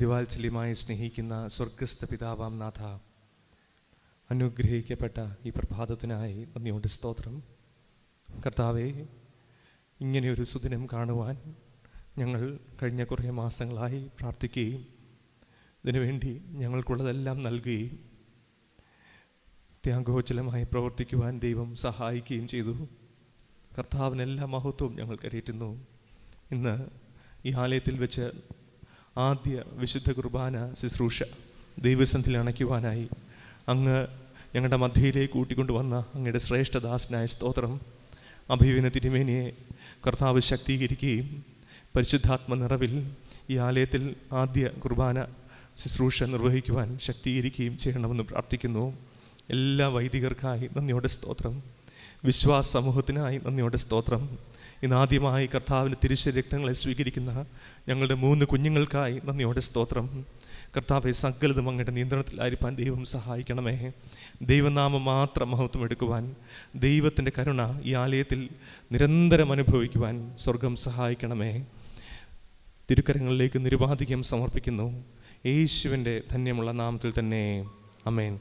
ദിവാത്സല്യമായി സ്നേഹിക്കുന്ന സ്വർഗസ്ഥ പിതാവാം നാഥ അനുഗ്രഹിക്കപ്പെട്ട ഈ പ്രഭാതത്തിനായി നന്ദിയോട് സ്തോത്രം കർത്താവെ ഇങ്ങനെയൊരു സുദിനം കാണുവാൻ ഞങ്ങൾ കഴിഞ്ഞ കുറേ മാസങ്ങളായി പ്രാർത്ഥിക്കുകയും ഇതിനുവേണ്ടി ഞങ്ങൾക്കുള്ളതെല്ലാം നൽകുകയും ത്യാഗോചലമായി പ്രവർത്തിക്കുവാൻ ദൈവം സഹായിക്കുകയും ചെയ്തു കർത്താവിനെല്ലാ മഹത്വവും ഞങ്ങൾ കരയറ്റുന്നു ഇന്ന് ഈ ആലയത്തിൽ വെച്ച് ആദ്യ വിശുദ്ധ കുർബാന ശുശ്രൂഷ ദൈവസന്ധിയിൽ അണയ്ക്കുവാനായി അങ്ങ് ഞങ്ങളുടെ മധ്യയിലേക്ക് കൂട്ടിക്കൊണ്ടുവന്ന അങ്ങയുടെ ശ്രേഷ്ഠദാസനായ സ്തോത്രം അഭിവിന തിരുമേനിയെ കർത്താവ് ശക്തീകരിക്കുകയും പരിശുദ്ധാത്മ നിറവിൽ ഈ ആലയത്തിൽ ആദ്യ കുർബാന ശുശ്രൂഷ നിർവഹിക്കുവാൻ ശക്തീകരിക്കുകയും ചെയ്യണമെന്ന് പ്രാർത്ഥിക്കുന്നു എല്ലാ വൈദികർക്കായി നന്ദിയോടെ സ്തോത്രം വിശ്വാസ സമൂഹത്തിനായി നന്ദിയോടെ സ്തോത്രം ഇന്നാദ്യമായി കർത്താവിൻ്റെ തിരുശരക്തങ്ങളെ സ്വീകരിക്കുന്ന ഞങ്ങളുടെ മൂന്ന് കുഞ്ഞുങ്ങൾക്കായി നന്ദിയോടെ സ്തോത്രം കർത്താവെ സകലതും അങ്ങയുടെ നിയന്ത്രണത്തിലായിരിക്കാൻ ദൈവം സഹായിക്കണമേ ദൈവനാമം മാത്രം മഹത്വം എടുക്കുവാൻ ദൈവത്തിൻ്റെ കരുണ ഈ ആലയത്തിൽ നിരന്തരം അനുഭവിക്കുവാൻ സ്വർഗം സഹായിക്കണമേ തിരുക്കരങ്ങളിലേക്ക് നിരുപാധികം സമർപ്പിക്കുന്നു യേശുവിൻ്റെ ധന്യമുള്ള നാമത്തിൽ തന്നെ അമേൻ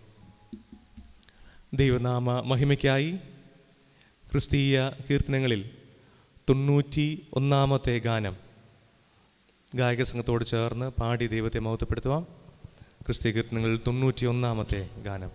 ദൈവനാമ മഹിമയ്ക്കായി ക്രിസ്തീയ കീർത്തനങ്ങളിൽ തൊണ്ണൂറ്റി ഒന്നാമത്തെ ഗാനം ഗായക സംഘത്തോട് ചേർന്ന് പാടി ദൈവത്തെ മഹത്വപ്പെടുത്തുവാം ക്രിസ്തീയ കീർത്തനങ്ങളിൽ തൊണ്ണൂറ്റി ഒന്നാമത്തെ ഗാനം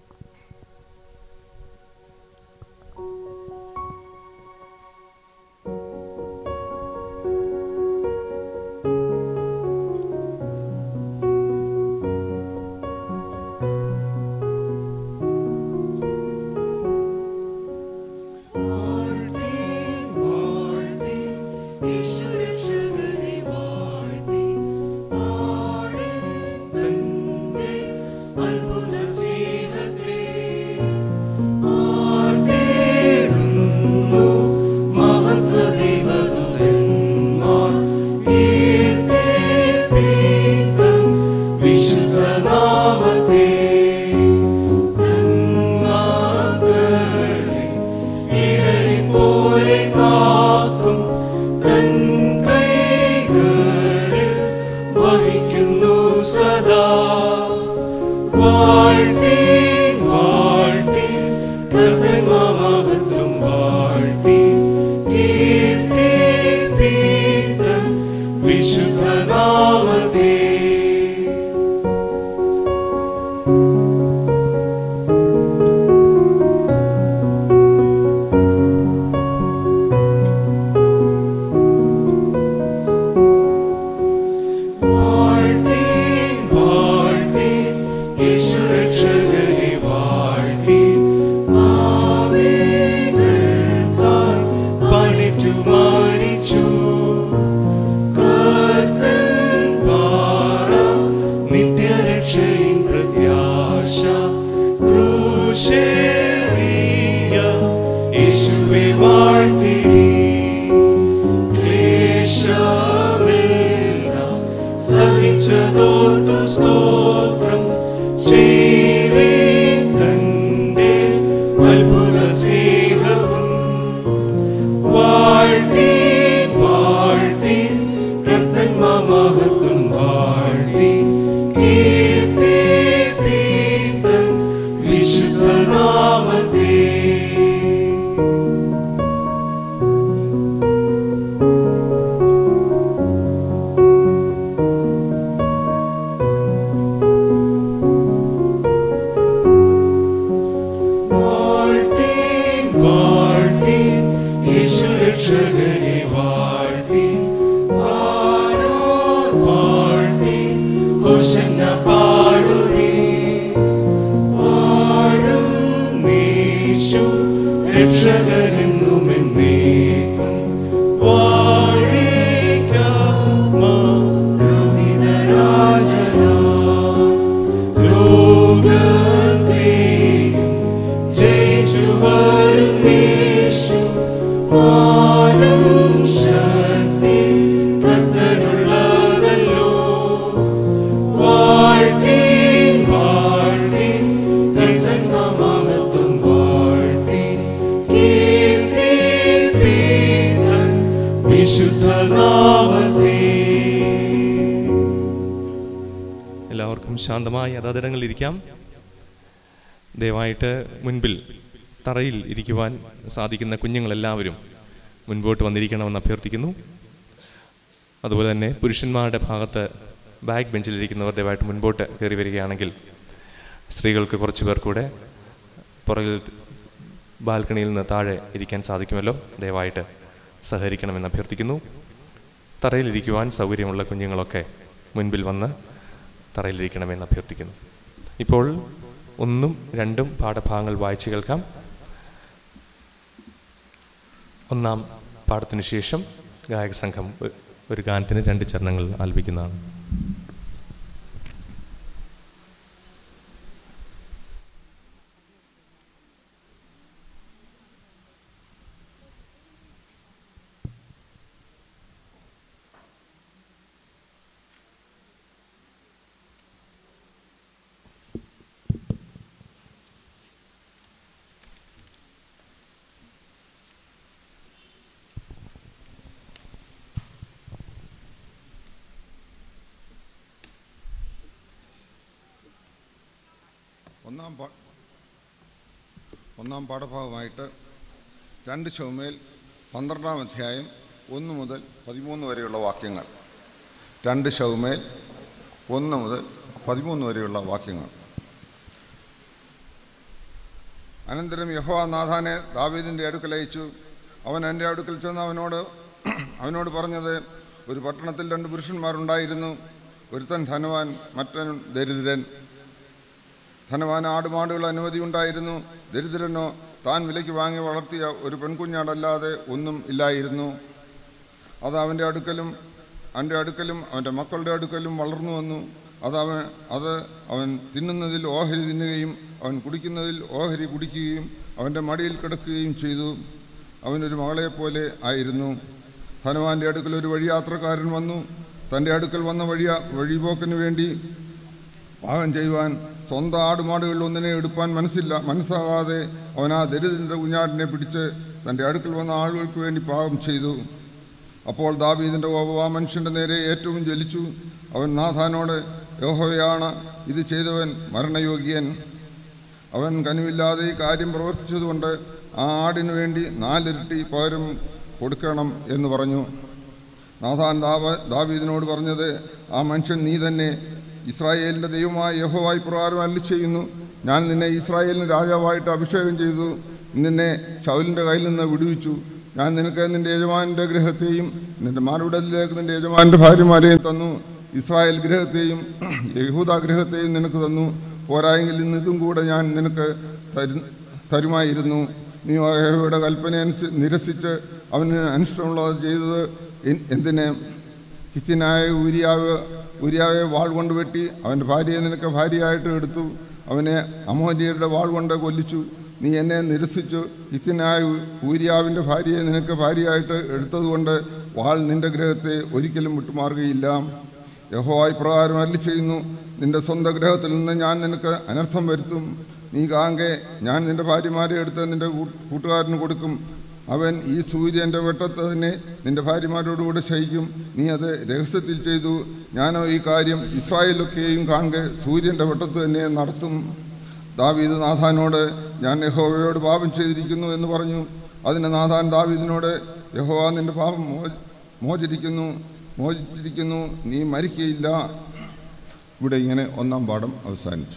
വഹിക്കുന്നു സദാ വാഴ്ത്തി വാഴ്ത്തി കർത്തന്മാമഹത്വം വാഴ്ത്തി കീർത്തി പീതം വിശുദ്ധനാമതേ വാഴ്ത്തി വാഴ്ത്തി യേശുരക്ഷകനെ വാഴ്ത്തി ആവേകൾക്കായി പണിച്ചു മരിച്ചു കർത്തൻ പാറ നിത്യരക്ഷയിൻ പ്രത്യാശ ക്രൂശേറിയ യേശുവെ വാഴ്ത്തിടി ക്ലേശമെല്ലാം സഹിച്ചതോർത്തു സ്തോത്രം ചെയ്വീൻ തന്റെ അത്ഭുത സ്നേഹവും വാഴ്ത്തി വാഴ്ത്തി കർത്തന്മാ മഹത്വം വാഴ്ത്തി കീർത്തി പീതം വിശുദ്ധനാമത്തേ വാഴ്ത്തി എല്ലാവർക്കും ശാന്തമായി അതാതിടങ്ങളിലിരിക്കാം ദയവായിട്ട് മുൻപിൽ തറയിൽ ഇരിക്കുവാൻ സാധിക്കുന്ന കുഞ്ഞുങ്ങളെല്ലാവരും മുൻപോട്ട് വന്നിരിക്കണമെന്ന് അഭ്യർത്ഥിക്കുന്നു അതുപോലെ തന്നെ പുരുഷന്മാരുടെ ഭാഗത്ത് ബാക്ക് ബെഞ്ചിലിരിക്കുന്നവർ ദയവായിട്ട് മുൻപോട്ട് കയറി വരികയാണെങ്കിൽ സ്ത്രീകൾക്ക് കുറച്ച് പേർ കൂടെ പുറകിൽ ബാൽക്കണിയിൽ നിന്ന് താഴെ ഇരിക്കാൻ സാധിക്കുമല്ലോ ദയവായിട്ട് സഹകരിക്കണമെന്ന് അഭ്യർത്ഥിക്കുന്നു തറയിലിരിക്കുവാൻ സൗകര്യമുള്ള കുഞ്ഞുങ്ങളൊക്കെ മുൻപിൽ വന്ന് തറയിലിരിക്കണമെന്ന് അഭ്യർത്ഥിക്കുന്നു ഇപ്പോൾ ഒന്നും രണ്ടും പാഠഭാഗങ്ങൾ വായിച്ചു കേൾക്കാം ഒന്നാം പാഠത്തിനു ശേഷം ഗായക സംഘം ഒ- ഒരു ഗാനത്തിന് രണ്ട് ചരണങ്ങൾ ആലപിക്കുന്നതാണ് ഒന്നാം പാ ഒന്നാം പാഠഭാഗമായിട്ട് രണ്ട് ചുമേൽ പന്ത്രണ്ടാം അധ്യായം ഒന്ന് മുതൽ പതിമൂന്ന് വരെയുള്ള വാക്യങ്ങൾ രണ്ട് ശൗമേൽ ഒന്ന് മുതൽ പതിമൂന്ന് വരെയുള്ള വാക്യങ്ങൾ അനന്തരം യഹോവ നാഥാനെ ദാവീദിൻ്റെ അടുക്കൽ അയച്ചു അവൻ എൻ്റെ അടുക്കൽ ചെന്ന് അവനോട് അവനോട് പറഞ്ഞത് ഒരു പട്ടണത്തിൽ രണ്ട് പുരുഷന്മാരുണ്ടായിരുന്നു ഒരുത്തൻ ധനവാൻ മറ്റൻ ദരിദ്രൻ ധനവാൻ ആടുമാടുകൾ അനവധി ഉണ്ടായിരുന്നു ദരിദ്രനോ താൻ വിലയ്ക്ക് വാങ്ങി വളർത്തിയ ഒരു പെൺകുഞ്ഞാടല്ലാതെ ഒന്നും ഇല്ലായിരുന്നു അത് അവൻ്റെ അടുക്കലും അവൻ്റെ അടുക്കലും അവൻ്റെ മക്കളുടെ അടുക്കലും വളർന്നു വന്നു അത് അവൻ അത് അവൻ തിന്നുന്നതിൽ ഓഹരി തിന്നുകയും അവൻ കുടിക്കുന്നതിൽ ഓഹരി കുടിക്കുകയും അവൻ്റെ മടിയിൽ കിടക്കുകയും ചെയ്തു അവനൊരു മകളെപ്പോലെ ആയിരുന്നു ധനവാന്റെ അടുക്കൽ ഒരു വഴിയാത്രക്കാരൻ വന്നു തൻ്റെ അടുക്കൽ വന്ന വഴിയാ വഴിപോക്കിന് വേണ്ടി പാകം ചെയ്യുവാൻ സ്വന്തം ആടുമാടുകളിൽ ഒന്നിനെ എടുപ്പാൻ മനസ്സില്ല മനസ്സാകാതെ അവൻ ആ ദരിദ്രൻ്റെ കുഞ്ഞാടിനെ പിടിച്ച് തൻ്റെ അടുക്കൽ വന്ന ആളുകൾക്ക് വേണ്ടി പാകം ചെയ്തു അപ്പോൾ ദാവീദിൻ്റെ കോപം ആ മനുഷ്യൻ്റെ നേരെ ഏറ്റവും ജ്വലിച്ചു അവൻ നാഥാനോട് യോഹോയാണ് ഇത് ചെയ്തവൻ മരണയോഗ്യൻ അവൻ കനിവില്ലാതെ ഈ കാര്യം പ്രവർത്തിച്ചതുകൊണ്ട് ആ ആടിനു വേണ്ടി നാലിരട്ടി പകരം കൊടുക്കണം എന്ന് പറഞ്ഞു നാഥാൻ ദാവ ദാവീദിനോട് പറഞ്ഞത് ആ മനുഷ്യൻ നീ തന്നെ ഇസ്രായേലിൻ്റെ ദൈവമായ യഹോവായി പ്രകാരം അല്ലി ചെയ്യുന്നു ഞാൻ നിന്നെ ഇസ്രായേലിന് രാജാവായിട്ട് അഭിഷേകം ചെയ്തു നിന്നെ ശൗലിൻ്റെ കയ്യിൽ നിന്ന് വിടുവിച്ചു ഞാൻ നിനക്ക് നിൻ്റെ യജമാനൻ്റെ ഗൃഹത്തെയും നിൻ്റെ മാനുടലിലേക്ക് നിൻ്റെ യജമാനൻ്റെ ഭാര്യമാരെയും തന്നു ഇസ്രായേൽ ഗൃഹത്തെയും യഹൂദ ഗൃഹത്തെയും നിനക്ക് തന്നു പോരായെങ്കിൽ ഇന്ന് ഇതും കൂടെ ഞാൻ നിനക്ക് തരു തരുമായിരുന്നു നീ യഹോവയുടെ കൽപ്പന അനുസ- നിരസിച്ച് അവന് അനിഷ്ടമുള്ളത് ചെയ്തത് എൻ- എന്തിന് ഹിത്തിനായ ഊരിയാവ് ഊരിയാവെ വാൾ കൊണ്ട് വെട്ടി അവൻ്റെ ഭാര്യയെ നിനക്ക് ഭാര്യയായിട്ട് എടുത്തു അവനെ അമോര്യരുടെ വാൾ കൊണ്ട് കൊല്ലിച്ചു നീ എന്നെ നിരസിച്ചു ഹിത്തിനായ ഊരിയാവിൻ്റെ ഭാര്യയെ നിനക്ക് ഭാര്യയായിട്ട് എടുത്തതുകൊണ്ട് വാൾ നിന്റെ ഗ്രഹത്തെ ഒരിക്കലും വിട്ടുമാറുകയില്ല യഹോവായി പ്രകാരം അരളി ചെയ്യുന്നു നിന്റെ സ്വന്തം ഗ്രഹത്തിൽ നിന്ന് ഞാൻ നിനക്ക് അനർത്ഥം വരുത്തും നീ കാങ്കെ ഞാൻ നിന്റെ ഭാര്യമാരെ എടുത്ത് നിന്റെ കൂ- കൂട്ടുകാരന് കൊടുക്കും അവൻ ഈ സൂര്യൻ്റെ വെട്ടത്ത് തന്നെ നിന്റെ ഭാര്യമാരോടുകൂടെ ശയിക്കും നീ അത് രഹസ്യത്തിൽ ചെയ്തു ഞാനോ ഈ കാര്യം ഇസ്രായേലൊക്കെയും കാണെ സൂര്യൻ്റെ വെട്ടത്ത് തന്നെ നടത്തും ദാവീദ് നാഥാനോട് ഞാൻ യഹോവയോട് പാപം ചെയ്തിരിക്കുന്നു എന്ന് പറഞ്ഞു അതിന് നാഥാൻ ദാവീദിനോട് യഹോവ നിന്റെ പാപം മോ മോചിരിക്കുന്നു മോചിച്ചിരിക്കുന്നു നീ മരിക്കയില്ല ഇവിടെ ഇങ്ങനെ ഒന്നാം പാഠം അവസാനിച്ചു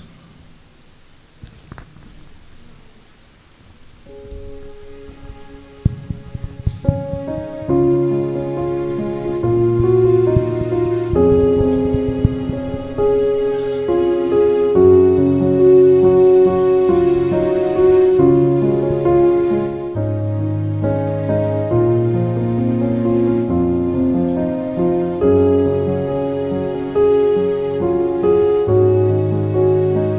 ും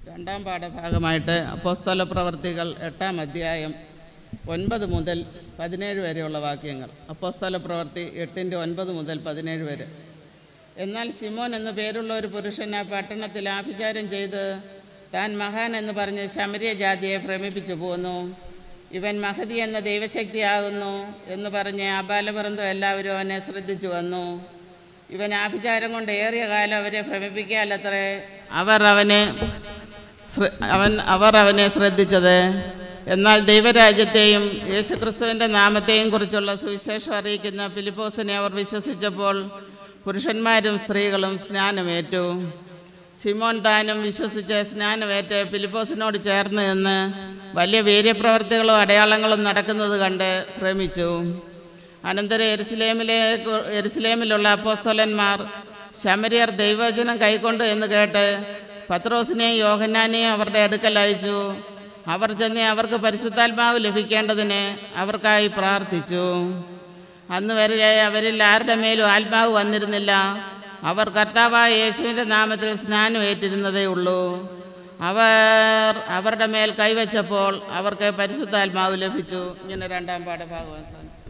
രണ്ടാം പാഠഭാഗമായിട്ട് അപ്പോസ്തല പ്രവർത്തികൾ എട്ടാം അധ്യായം ഒൻപത് മുതൽ പതിനേഴ് വരെയുള്ള വാക്യങ്ങൾ അപ്പോസ്തല പ്രവർത്തി എട്ടിൻ്റെ ഒൻപത് മുതൽ പതിനേഴ് വരെ എന്നാൽ ശിമോൻ എന്നു പേരുള്ള ഒരു പുരുഷൻ ആ പട്ടണത്തിൽ ആഭിചാരം ചെയ്ത് താൻ മഹാൻ എന്ന് പറഞ്ഞ് ശമരിയ ജാതിയെ ഭ്രമിപ്പിച്ചു പോന്നു ഇവൻ മഹതി എന്ന ദൈവശക്തിയാകുന്നു എന്ന് പറഞ്ഞ് അബാലവൃന്ദം എല്ലാവരും അവനെ ശ്രദ്ധിച്ചു വന്നു ഇവൻ ആഭിചാരം കൊണ്ട് ഏറിയ കാലം അവരെ ഭ്രമിപ്പിക്കാലത്രേ അവർ അവനെ ശ്ര- അവൻ അവർ അവനെ ശ്രദ്ധിച്ചത് എന്നാൽ ദൈവരാജ്യത്തെയും യേശുക്രിസ്തുവിൻ്റെ നാമത്തെയും കുറിച്ചുള്ള സുവിശേഷം അറിയിക്കുന്ന ഫിലിപ്പോസിനെ അവർ വിശ്വസിച്ചപ്പോൾ പുരുഷന്മാരും സ്ത്രീകളും സ്നാനമേറ്റു ശിമോൻ താനും വിശ്വസിച്ച് സ്നാനമേറ്റ് ഫിലിപ്പോസിനോട് ചേർന്ന് നിന്ന് വലിയ വീര്യപ്രവർത്തികളും അടയാളങ്ങളും നടക്കുന്നത് കണ്ട് ഭ്രമിച്ചു അനന്തരം എരുസലേമിലെ എരുസലേമിലുള്ള അപ്പോസ്തലന്മാർ ശമരിയർ ദൈവവചനം കൈക്കൊണ്ട് എന്ന് കേട്ട് പത്രോസിനെയും യോഹന്നാനെയും അവരുടെ അടുക്കൽ അയച്ചു അവർ ചെന്ന് അവർക്ക് പരിശുദ്ധാത്മാവ് ലഭിക്കേണ്ടതിന് അവർക്കായി പ്രാർത്ഥിച്ചു അന്ന് വരെ അവരിൽ ആരുടെ മേലും ആത്മാവ് വന്നിരുന്നില്ല അവർ കർത്താവായ യേശുവിൻ്റെ നാമത്തിൽ സ്നാനം ഏറ്റിരുന്നതേ ഉള്ളൂ അവർ അവരുടെ മേൽ കൈവച്ചപ്പോൾ അവർക്ക് പരിശുദ്ധാത്മാവ് ലഭിച്ചു ഇങ്ങനെ രണ്ടാം പാഠഭാഗം അവസാനിച്ചു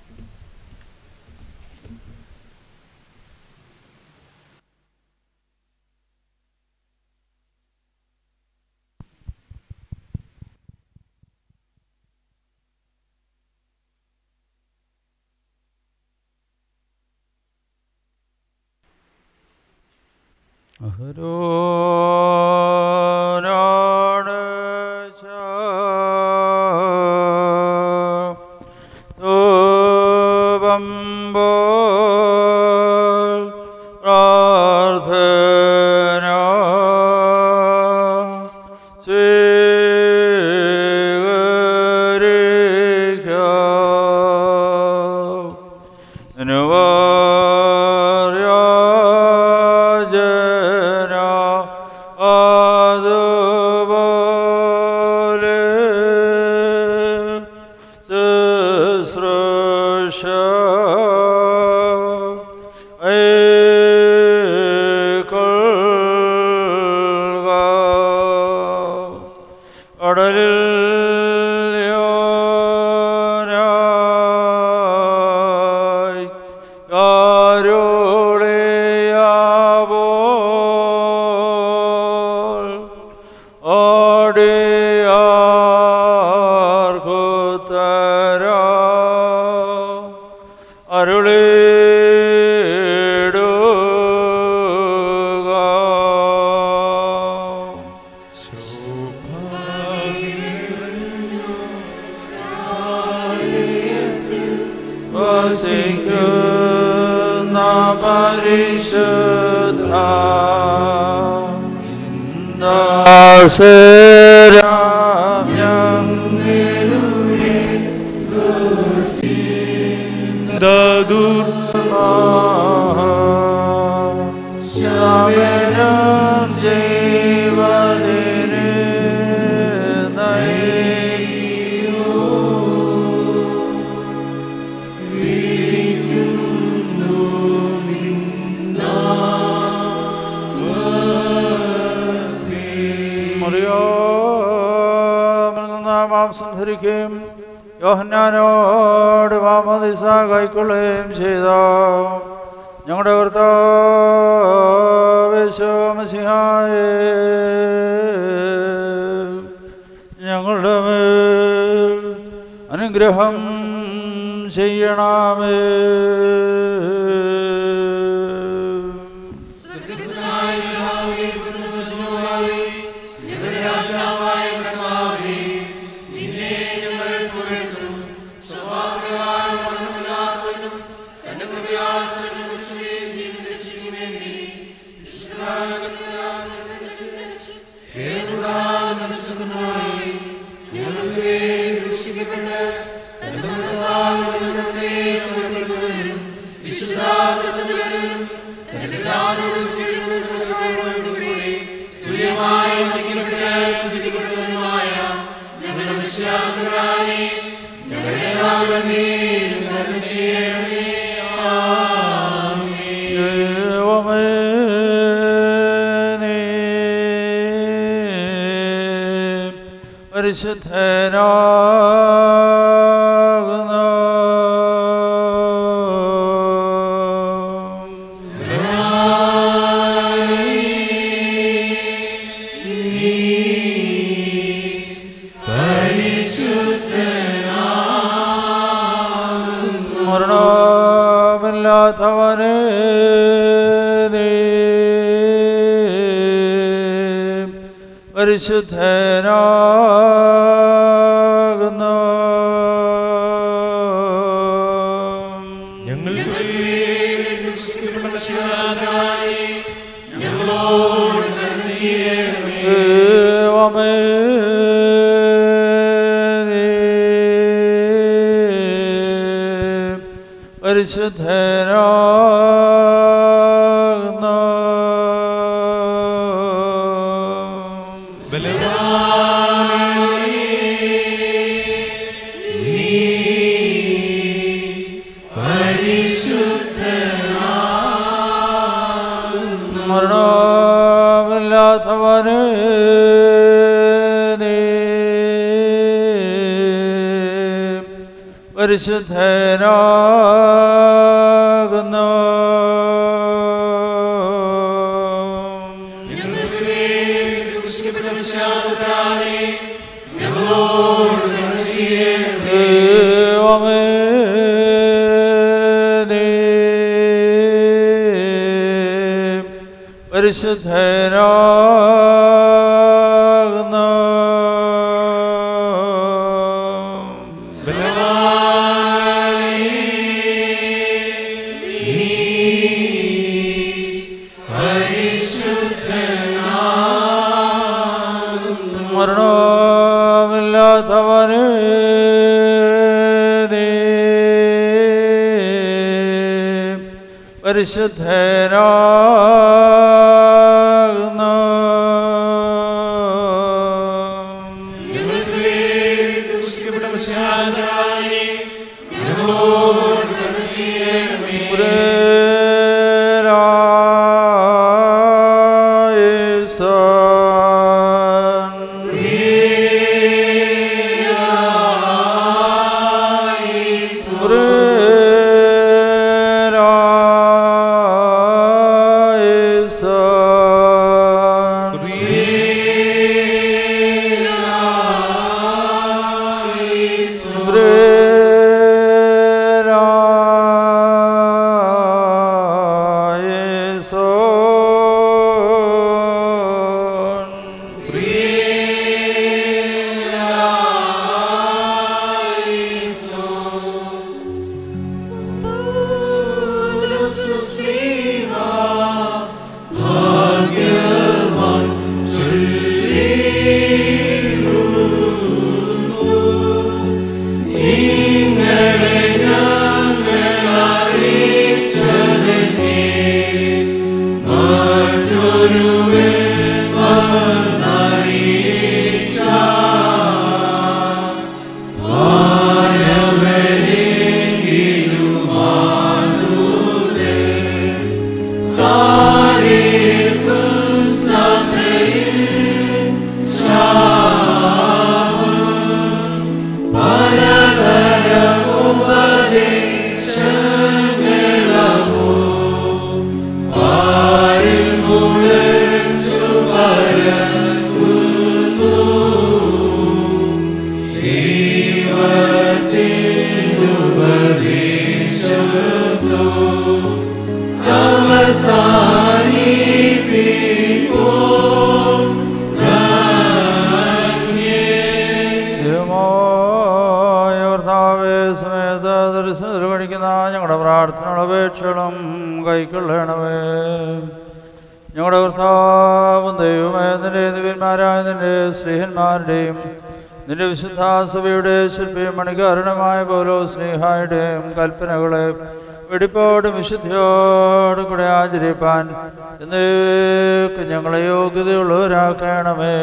അഹരോനാണ് തൂപമ്പോൾ പ്രാർത്ഥന സ്വീകരിക്കാം അനുവാര്യാജന അതുപോലെ ശുശ്രൂഷ ഏകൊള്ളുക. കടലിൽ യോനായി കാരുളിയാവോൾ ഓടിയാർക്കുത്തര അരുളിടുക വസിക്കുന്ന പരിശുദ്ധ ദാദൂർ ശമനം ജീവനിന് നയിക്കൂ മാംസം ധരിക്കുകയും യോഹന്നാനോട് മാമദിസ കൈക്കൊള്ളുകയും ചെയ്ത ഞങ്ങളുടെ കർത്താവേശോമസിഹായേ ഞങ്ങളുടെ മേൽ അനുഗ്രഹം ചെയ്യണമേ ദൈവമേ നീ പരിശുദ്ധനാകുന്നു മരണമില്ലാത്തവനെ നീ പരിശുദ്ധനാകുന്നു ഞങ്ങൾ ദൈവമേ നീ പരിശുദ്ധനാകുന്നു മരണമില്ലാത്തവനെ നീ പരിശുദ്ധനാകുന്നു ദൈവമേ നീ പരിശുദ്ധനാകുന്നു മരണമില്ലാത്തവനെ നീ പരിശുദ്ധനാകുന്നു ദൈവമായ കർത്താവേ സമേത ദർശനം നിർവഹിക്കുന്ന ഞങ്ങളുടെ പ്രാർത്ഥനയുടെ അപേക്ഷകളും കൈക്കൊള്ളണമേ ഞങ്ങളുടെ കർത്താവും ദൈവമേ നിന്റെ ദിവ്യന്മാരായ നിന്റെ സ്നേഹന്മാരുടെയും നിന്റെ വിശുദ്ധ സഭയുടെ ശില്പിയും മണികാരണമായ പോലോ സ്നേഹായുടെയും കൽപ്പനകളെ വെടിപ്പോടും വിശുദ്ധിയോടും കൂടെ ആചരിപ്പാൻ എന്നേക്ക് ഞങ്ങളെ യോഗ്യതയുള്ളവരാക്കണമേ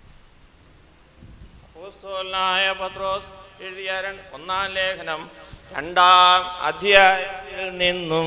അപ്പോസ്തലനായ പത്രോസ് എഴുതിയ ര- ഒന്നാം ലേഖനം രണ്ടാം അധ്യായത്തിൽ നിന്നും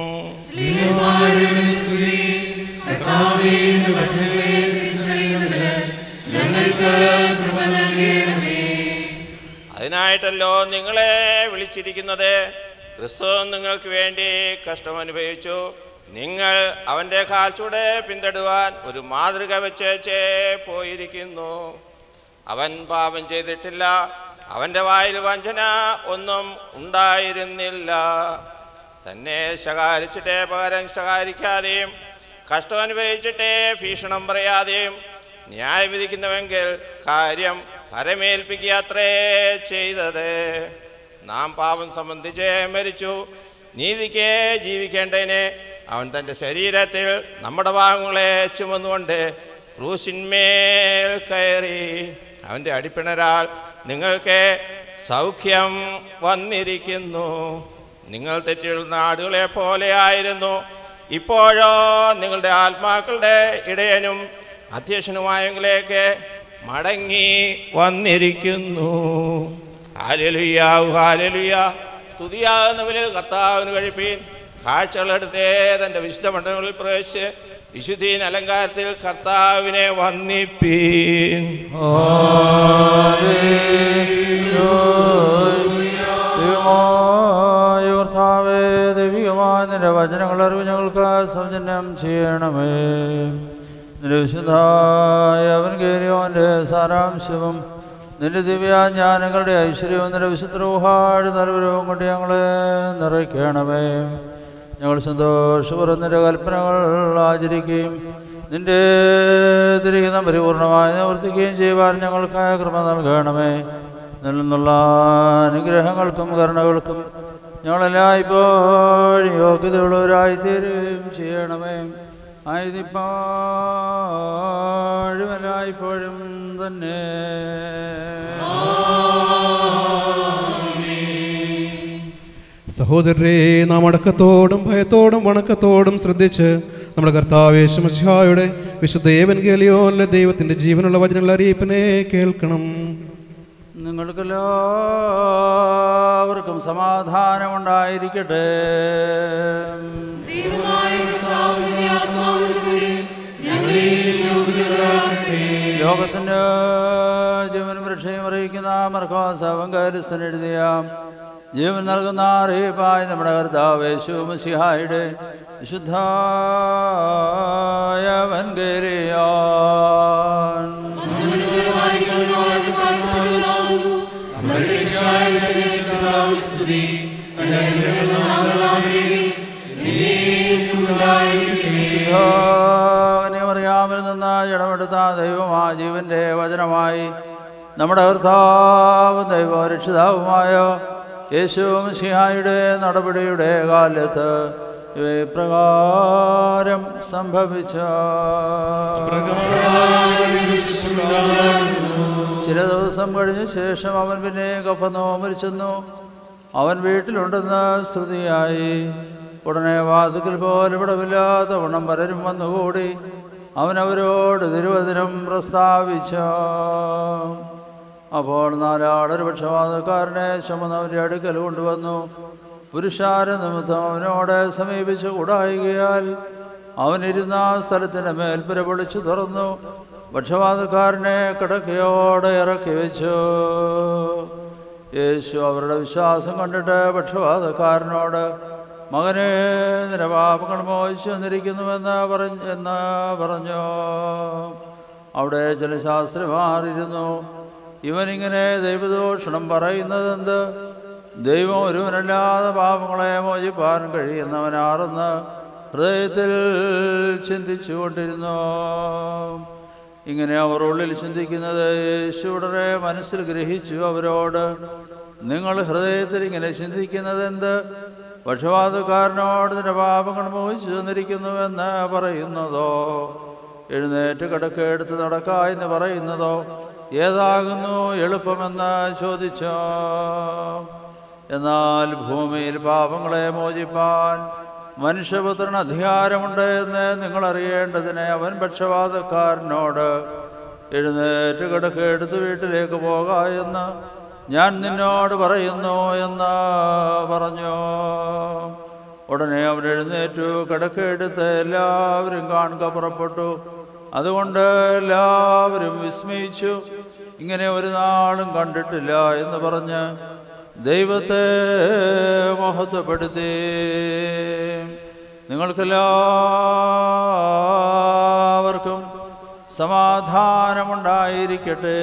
അതിനായിട്ടല്ലോ നിങ്ങളെ വിളിച്ചിരിക്കുന്നത് ക്രിസ്തു നിങ്ങൾക്ക് വേണ്ടി കഷ്ടം അനുഭവിച്ചു നിങ്ങൾ അവൻ്റെ കാൽച്ചൂടെ പിന്തുടരുവാൻ ഒരു മാതൃക വെച്ചേച്ചേ പോയിരിക്കുന്നു അവൻ പാപം ചെയ്തിട്ടില്ല അവൻ്റെ വായിൽ വഞ്ചന ഒന്നും ഉണ്ടായിരുന്നില്ല തന്നെ ശകാരിച്ചിട്ടേ പകരം ശകാരിക്കാതെയും കഷ്ടം അനുഭവിച്ചിട്ടേ ഭീഷണം പറയാതെയും ന്യായം വിധിക്കുന്നുവെങ്കിൽ കാര്യം പരമേൽപ്പിക്കുകയത്രേ ചെയ്തത് നാം പാപം സംബന്ധിച്ച് മരിച്ചു നീതിക്ക് ജീവിക്കേണ്ടതിന് അവൻ തൻ്റെ ശരീരത്തിൽ നമ്മുടെ ഭാഗങ്ങളെ ചുമന്നുകൊണ്ട് ക്രൂശിന്മേൽ കയറി അവൻ്റെ അടിപ്പിണരാൽ നിങ്ങൾക്ക് സൗഖ്യം വന്നിരിക്കുന്നു നിങ്ങൾ തെറ്റിയുള്ള നാടുകളെ പോലെയായിരുന്നു ഇപ്പോഴോ നിങ്ങളുടെ ആത്മാക്കളുടെ ഇടയനും അധ്യക്ഷനുമായെങ്കിലേക്ക് മടങ്ങി വന്നിരിക്കുന്നു ഹാലലുയ്യാവു ഹാലലുയ്യ സ്തുതിയാകുന്നവരിൽ കർത്താവിന് കഴിപ്പീൻ കാഴ്ചകളെടുത്തേ തൻ്റെ വിശുദ്ധ മണ്ഡലങ്ങളിൽ പ്രവേശിച്ച് വിശുദ്ധീൻ അലങ്കാരത്തിൽ കർത്താവിനെ വന്നിപ്പീൻ ദൈവമായ കർത്താവേ ദൈവികമായ നിന്റെ വചനങ്ങൾ അറിവ് ഞങ്ങൾക്ക് സൗജന്യം ചെയ്യണമേ നിന്റെ വിശുദ്ധായ അവൻ കയറിയോൻ്റെ സാരാംശവും നിന്റെ ദിവ്യാജ്ഞാനങ്ങളുടെ ഐശ്വര്യവും നിന്റെ വിശുദ്ധരൂഹാട് നൽവരവും കൊണ്ട് ഞങ്ങളെ നിറയ്ക്കണമേ ഞങ്ങൾ സന്തോഷപൂർവ്വം നിന്റെ കൽപ്പനകൾ ആചരിക്കുകയും നിന്റെ തിരികുന്ന പരിപൂർണമായി നിവർത്തിക്കുകയും ചെയ്യുവാൻ ഞങ്ങൾക്ക് കൃപ നൽകണമേ നിന്നിൽ നിന്നുള്ള അനുഗ്രഹങ്ങൾക്കും കരുണകൾക്കും ഞങ്ങളെല്ലാം ഇപ്പോഴും യോഗ്യതയുള്ളവരായി തീരുകയും ചെയ്യണമേ ആയതിപ്പോഴും എല്ലായ്പ്പോഴും തന്നെ സഹോദരരെ നാം അടക്കത്തോടും ഭയത്തോടും വണക്കത്തോടും ശ്രദ്ധിച്ച് നമ്മുടെ കർത്താവേശുമശായുടെ വിശുദ്ധ ഏവൻഗേലിയോനിലെ ദൈവത്തിന്റെ ജീവനുള്ള വചനങ്ങൾ അറിയിപ്പിനെ കേൾക്കണം നിങ്ങൾക്കെല്ലാവർക്കും സമാധാനമുണ്ടായിരിക്കട്ടെ ലോകത്തിന്റെ ജീവനും രക്ഷയും അറിയിക്കുന്ന മർക്കോസവം കാര്യസ്ഥൻ എഴുതിയ ജീവൻ നൽകുന്ന അറിയിപ്പായി നമ്മുടെ കർത്താവ് യേശു മസിഹായുടെ വിശുദ്ധായ വൻകേരിയാൻ അറിയാമിൽ നിന്ന് ജടമെടുത്ത ദൈവമാ ജീവന്റെ വചനമായി നമ്മുടെ കർത്താവും ദൈവ രക്ഷിതാവുമായ യേശു സിഹായുടെ നടപടിയുടെ കാലത്ത് ഇവ പ്രകാരം സംഭവിച്ച ചില ദിവസം കഴിഞ്ഞ ശേഷം അവൻ പിന്നെ കഫനോ മരിച്ചെന്നു അവൻ വീട്ടിലുണ്ടെന്ന് ശ്രുതിയായി ഉടനെ വാതുക്കൽ പോലെ വിടവില്ലാത്ത വണ്ണം പലരും വന്നുകൂടി അവൻ അവരോട് തിരുവചനം പ്രസ്താവിച്ചു അപ്പോൾ നാലാളൊരു പക്ഷപാതക്കാരനെ ചുമന്നവൻ്റെ അടുക്കൽ കൊണ്ടുവന്നു പുരുഷാര നിമിത്തം അവനോട് സമീപിച്ച് കൂടായികയാൽ അവനിരുന്ന സ്ഥലത്തിൻ്റെ മേൽപ്പുര പൊളിച്ചു തുറന്നു പക്ഷപാതക്കാരനെ കിടക്കയോടെ ഇറക്കി വെച്ചു യേശു അവരുടെ വിശ്വാസം കണ്ടിട്ട് പക്ഷപാതക്കാരനോട് മകനെ നിന്റെ പാപങ്ങൾ മോഹിച്ചു വന്നിരിക്കുന്നുവെന്ന് പറഞ്ഞു എന്ന് പറഞ്ഞു അവിടെ ചില ശാസ്ത്രിമാരിരുന്നു ഇവനിങ്ങനെ ദൈവദോഷണം പറയുന്നതെന്ത് ദൈവം ഒരുവനല്ലാതെ പാപങ്ങളെ മോചിപ്പാൻ കഴിയുന്നവനാണെന്ന് ഹൃദയത്തിൽ ചിന്തിച്ചുകൊണ്ടിരുന്നു ഇങ്ങനെ അവർ ഉള്ളിൽ ചിന്തിക്കുന്നത് യേശുടനെ മനസ്സിൽ ഗ്രഹിച്ചു അവരോട് നിങ്ങൾ ഹൃദയത്തിൽ ഇങ്ങനെ ചിന്തിക്കുന്നത് എന്ത് പക്ഷപാതക്കാരനോട് നിന്റെ പാപങ്ങൾ മോഹിച്ചു തന്നിരിക്കുന്നുവെന്ന് പറയുന്നതോ എഴുന്നേറ്റ് കിടക്ക എടുത്ത് നടക്ക എന്ന് പറയുന്നതോ ഏതാകുന്നു എളുപ്പമെന്ന് ചോദിച്ചോ എന്നാൽ ഭൂമിയിൽ പാപങ്ങളെ മോചിപ്പാൻ മനുഷ്യപുത്രന് അധികാരമുണ്ട് എന്ന് നിങ്ങൾ അറിയേണ്ടതിന് അവൻ പക്ഷപാതക്കാരനോട് എഴുന്നേറ്റ് കിടക്ക എടുത്ത് വീട്ടിലേക്ക് പോക എന്ന് ഞാൻ നിന്നോട് പറയുന്നു എന്ന് പറഞ്ഞു ഉടനെ അവൻ എഴുന്നേറ്റു കിടക്കെടുത്ത് എല്ലാവരും കാണുക പുറപ്പെട്ടു അതുകൊണ്ട് എല്ലാവരും വിസ്മയിച്ചു ഇങ്ങനെ ഒരു നാളും കണ്ടിട്ടില്ല എന്ന് പറഞ്ഞ് ദൈവത്തെ മഹത്വപ്പെടുത്തി നിങ്ങൾക്കെല്ലാവർക്കും സമാധാനമുണ്ടായിരിക്കട്ടെ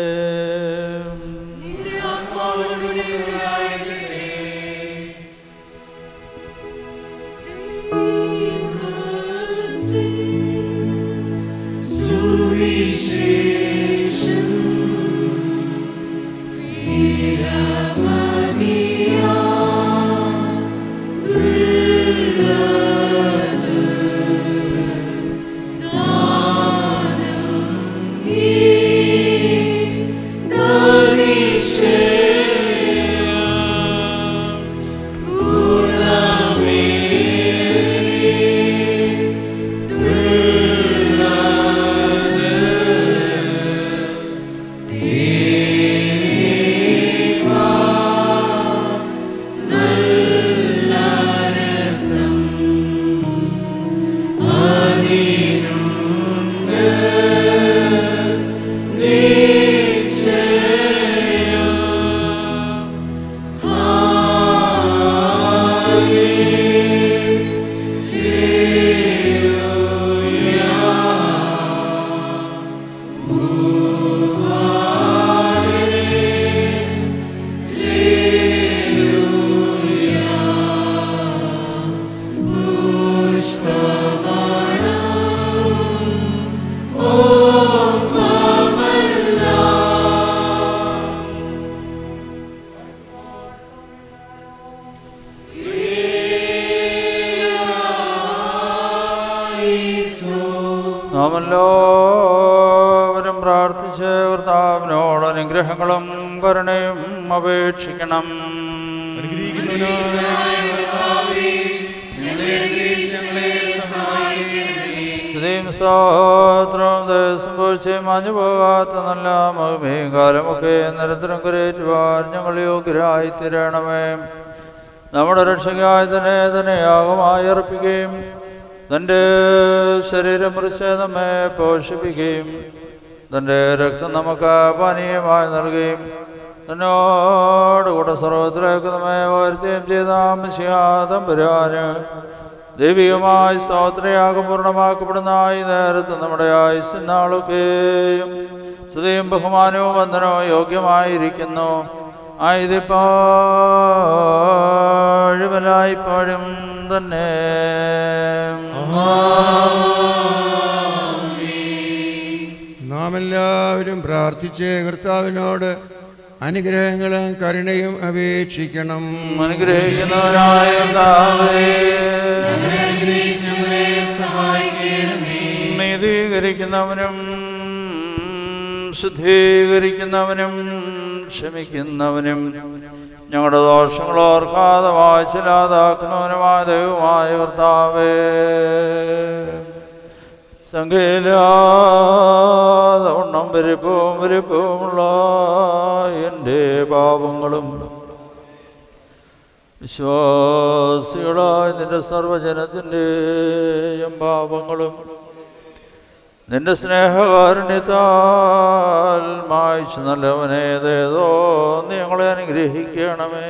നാമെല്ലാവരും പ്രാർത്ഥിച്ച് കർത്താവിനോട് അനുഗ്രഹങ്ങളും കരുണയും അപേക്ഷിക്കണം സ്തുതിയും സ്തോത്രവും സംഭവിച്ച് മാഞ്ഞു പോകാത്ത നല്ല മഹിമയും കാലമൊക്കെ നിരന്തരം കുരേറ്റുവാൻ ഞങ്ങൾ യോഗ്യരായി തീരണമേ നമ്മുടെ രക്ഷകായി തന്നെ തന്നെ യാഗമായി അർപ്പിക്കുകയും തൻ്റെ ശരീരം മുറിച്ച് നമ്മെ പോഷിപ്പിക്കുകയും തൻ്റെ രക്തം നമുക്ക് പാനീയമായി നൽകുകയും തന്നോടുകൂടെ സർവത്തിലേക്ക് നമ്മെ വരുത്തുകയും ചെയ്ത മിശിഹാദം പുരാന് ദൈവികമായി സ്തോത്രയാഗം പൂർണ്ണമാക്കപ്പെടുന്ന ഈ നേരത്ത് നമ്മുടെ ആയുസ് നാളൊക്കെയും സ്തുതിയും ബഹുമാനവും വന്ദനവും യോഗ്യമായിരിക്കുന്നു ആയതിപ്പോഴുമല്ലായ്പ്പോഴും തന്നെ നാം എല്ലാവരും പ്രാർത്ഥിച്ച് കർത്താവിനോട് അനുഗ്രഹങ്ങളും കരുണയും അപേക്ഷിക്കണം അനുഗ്രഹിക്കുന്നവനായ കർത്താവേ, നീതീകരിക്കുന്നവനും ശുദ്ധീകരിക്കുന്നവനും ക്ഷമിക്കുന്നവനും ഞങ്ങളുടെ ദോഷങ്ങൾ ഓർക്കാതെ വായിച്ചില്ലാതാക്കുന്നവനുമായ ദൈവമായ കർത്താവേ സംഖ്യയില്ലാതെ ഉണ്ണം വരിപ്പവും വരിപ്പവുമുള്ള എൻ്റെ പാപങ്ങളും വിശ്വാസികളായ നിന്റെ സർവജനത്തിൻ്റെയും പാപങ്ങളും നിന്റെ സ്നേഹകാരുണ്യത്താൽ മായിച്ചു നല്ലവനേതേതോ നീ ഞങ്ങളെ അനുഗ്രഹിക്കണമേ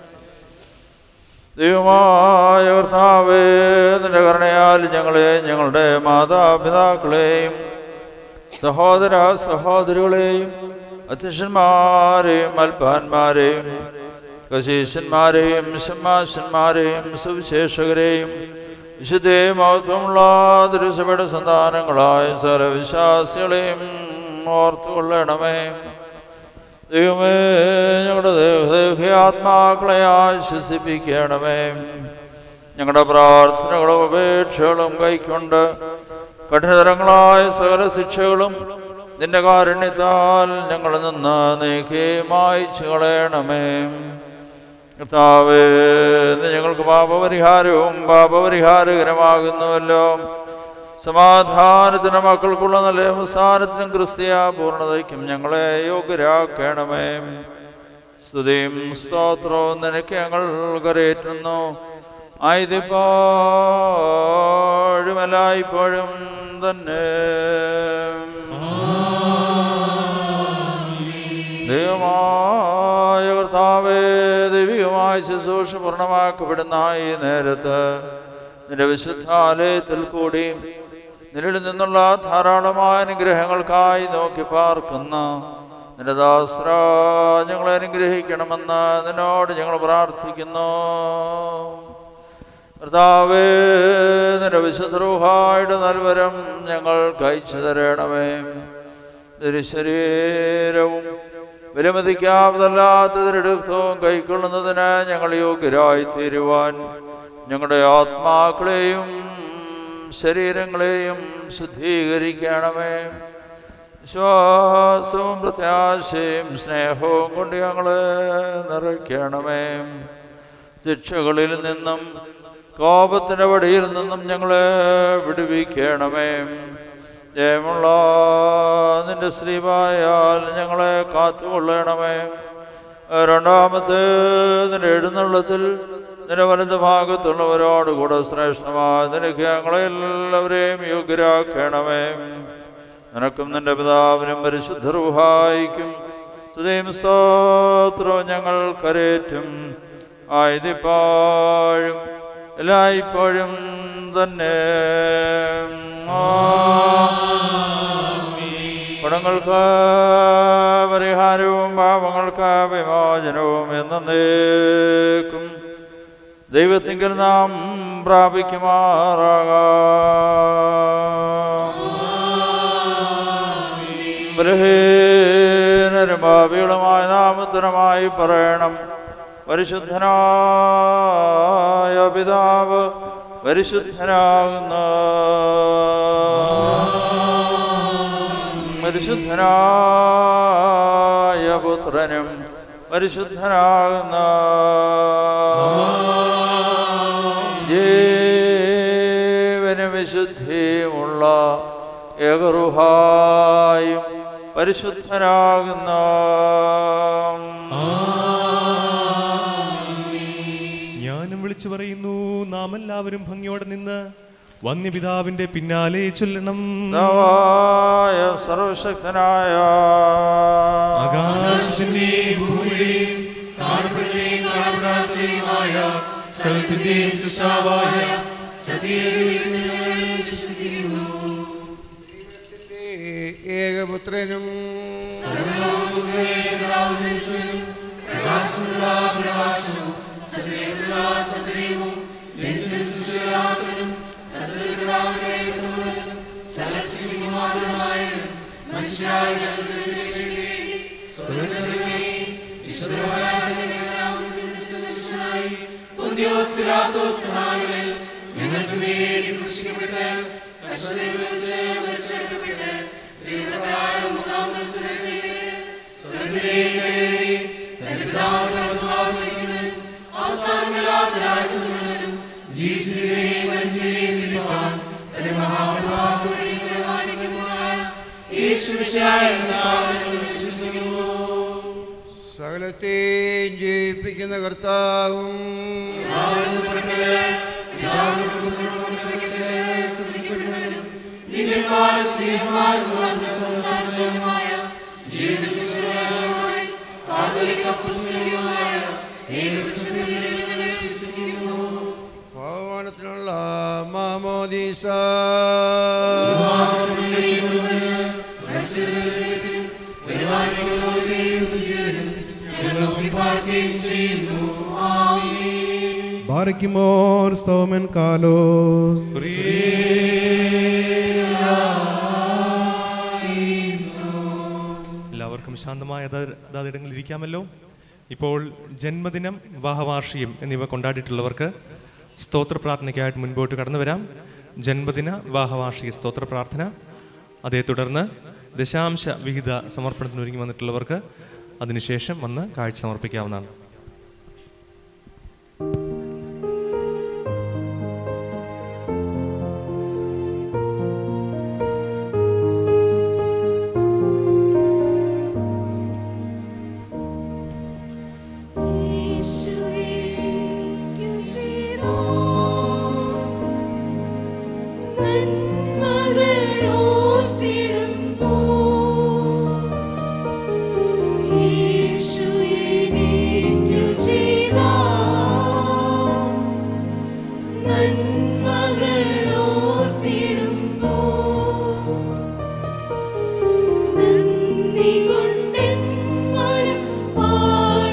ദൈവമായ കർത്താവേ നിന്റെ കരുണയാൽ ഞങ്ങളെ ഞങ്ങളുടെ മാതാപിതാക്കളെയും സഹോദര സഹോദരികളെയും അധ്യക്ഷന്മാരെയും അൽപ്പാന്മാരെയും കശീശന്മാരെയും ശമാശന്മാരെയും സുവിശേഷകരെയും വിശുദ്ധേ മഹത്വമുള്ള ദുരുസഭയുടെ സന്താനങ്ങളായ സർവവിശ്വാസികളെയും ഓർത്തുകൊള്ളണമേ ദൈവമേ ഞങ്ങളുടെ ദേവദേഹ ആത്മാക്കളെ ആശ്വസിപ്പിക്കണമേ ഞങ്ങളുടെ പ്രാർത്ഥനകളും അപേക്ഷകളും കൈക്കൊണ്ട് കഠിനതരങ്ങളായ സകല ശിക്ഷകളും നിന്റെ കാരുണ്യത്താൽ ഞങ്ങളിൽ നിന്ന് നീക്കി മായിച്ചു കളയണമേ കർത്താവേ നീ ഞങ്ങൾക്ക് പാപപരിഹാരവും പാപപരിഹാരകരമാകുന്നുവല്ലോ സമാധാനത്തിന് മക്കൾക്കുള്ള നല്ല അവസാനത്തിനും ക്രിസ്തീയ പൂർണ്ണതയ്ക്കും ഞങ്ങളെ യോഗ്യരാക്കണമേ സ്തുതിയും സ്തോത്രവും നിനക്ക് ഞങ്ങൾ കരയേറ്റുന്നു ആയതിപ്പോഴും എല്ലായ്പ്പോഴും തന്നെ ദൈവമായ കർത്താവേ ദൈവികമായ ശുശ്രൂഷ പൂർണ്ണമാക്കപ്പെടുന്ന ഈ നേരത്ത് നിന്റെ വിശുദ്ധാലയത്തിൽ കൂടി നിന്നിൽ നിന്നുള്ള ധാരാളമായ അനുഗ്രഹങ്ങൾക്കായി നോക്കി പാർക്കുന്ന നിന്റെ ദാസ്ര ഞങ്ങളെ അനുഗ്രഹിക്കണമെന്ന് നിന്നോട് ഞങ്ങൾ പ്രാർത്ഥിക്കുന്നു കർത്താവേ നിന്റെ വിശുദ്രൂഹായുടെ നൽവരം ഞങ്ങൾ കഴിച്ചു തരണമേ ശരീരവും വിലമതിക്കാവതല്ലാത്തതിനെടുത്തവും കൈക്കൊള്ളുന്നതിന് ഞങ്ങൾ യോഗ്യരായി തീരുവാൻ ഞങ്ങളുടെ ആത്മാക്കളെയും ശരീരങ്ങളെയും ശുദ്ധീകരിക്കണമേ വിശ്വാസവും പ്രത്യാശയും സ്നേഹവും കൊണ്ട് ഞങ്ങളെ നിറയ്ക്കണമേ ശിക്ഷകളിൽ നിന്നും കോപത്തിൻ്റെ വടിയിൽ നിന്നും ഞങ്ങളെ വിടുവിക്കണമേ ജയമുള്ള നിന്റെ സ്ലീവായാൽ ഞങ്ങളെ കാത്തുകൊള്ളണമേ രണ്ടാമത്തെ നിന്റെ എഴുന്നള്ളത്തിൽ നിന്റെ വലത് ഭാഗത്തുള്ളവരോട് കൂടെ ശ്രേഷ്ഠമായ നിനക്ക് ഞങ്ങളെ എല്ലാവരെയും യോഗ്യരാക്കണമേ നിനക്കും നിന്റെ പിതാവിനും പരിശുദ്ധ റുഹായിക്കും സ്തുതിയും സ്തോത്രവും ഞങ്ങൾ കരേറ്റും ആയതിപ്പാഴും എല്ലായ്പ്പോഴും തന്നെ പടങ്ങൾക്ക് പരിഹാരവും പാപങ്ങൾക്ക് വിമോചനവും എന്നേക്കും ദൈവത്തിങ്കിൽ നാം പ്രാപിക്കുമാറാകാം ബലഹീനരും ഭാവികളുമായ നാമത്തിനുമായി പറയണം പരിശുദ്ധനായ പിതാവ് പരിശുദ്ധനാകുന്ന പരിശുദ്ധനായ പുത്രനും പരിശുദ്ധനാകുന്ന ജീവന് വിശുദ്ധിയുമുള്ള ഏകറുഹായും പരിശുദ്ധനാകുന്ന ഞാനും വിളിച്ചു പറയുന്നു നാം എല്ലാവരും ഭംഗിയോടെ നിന്ന് വന്യപിതാവിന്റെ പിന്നാലെ ചൊല്ലണം പിതാവായ സർവശക്തനായ ആകാശത്തിന്റെ ഭൂമിയുടെയും കാണപ്പെടുകയും കാണപ്പെടാത്തതുമായ സ്ഥലത്തിന്റെയും സൃഷ്ടാവായ ഏകപുത്രനും സകലത്തെയും ജയിപ്പിക്കുന്ന കർത്താവും ഭഗവാനത്തിനുള്ള മാമോദീസ ബാരയ്ക്കുമോർ സ്തോമൻ കാലോസ് എല്ലാവർക്കും ശാന്തമായ അതാ- അതാതിടങ്ങളിൽ ഇരിക്കാമല്ലോ ഇപ്പോൾ ജന്മദിനം വിവാഹവാർഷികം എന്നിവ കൊണ്ടാടിയിട്ടുള്ളവർക്ക് സ്തോത്ര പ്രാർത്ഥനയ്ക്കായിട്ട് മുൻപോട്ട് കടന്നു വരാം ജന്മദിന വിവാഹവാർഷിക സ്തോത്ര പ്രാർത്ഥന അതേ തുടർന്ന് ദശാംശ വിഹിത സമർപ്പണത്തിന് ഒരുങ്ങി വന്നിട്ടുള്ളവർക്ക് അതിനുശേഷം വന്ന് കാഴ്ച സമർപ്പിക്കാവുന്നതാണ്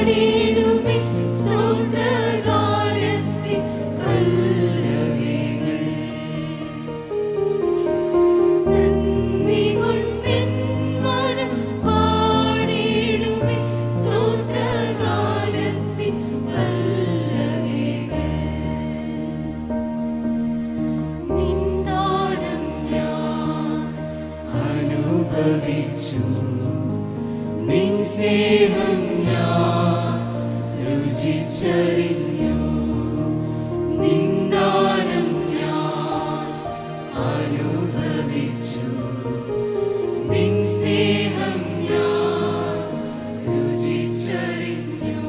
പാടിടുമേ സ്തോത്രഗാനത്തിൻ പല്ലവികൾ. നന്ദി കൊണ്ടെൻ മനം പാടിടുമേ സ്തോത്രഗാനത്തിൻ പല്ലവികൾ. നിന്ദാനം ഞാൻ അനുഭവിച്ചു നിൻ സ്നേഹം ഞാൻ രുചിച്ചറിഞ്ഞു നിന്ദാനം ഞാൻ അനുഭവിച്ചു നിൻ സ്നേഹം ഞാൻ രുചിച്ചറിഞ്ഞു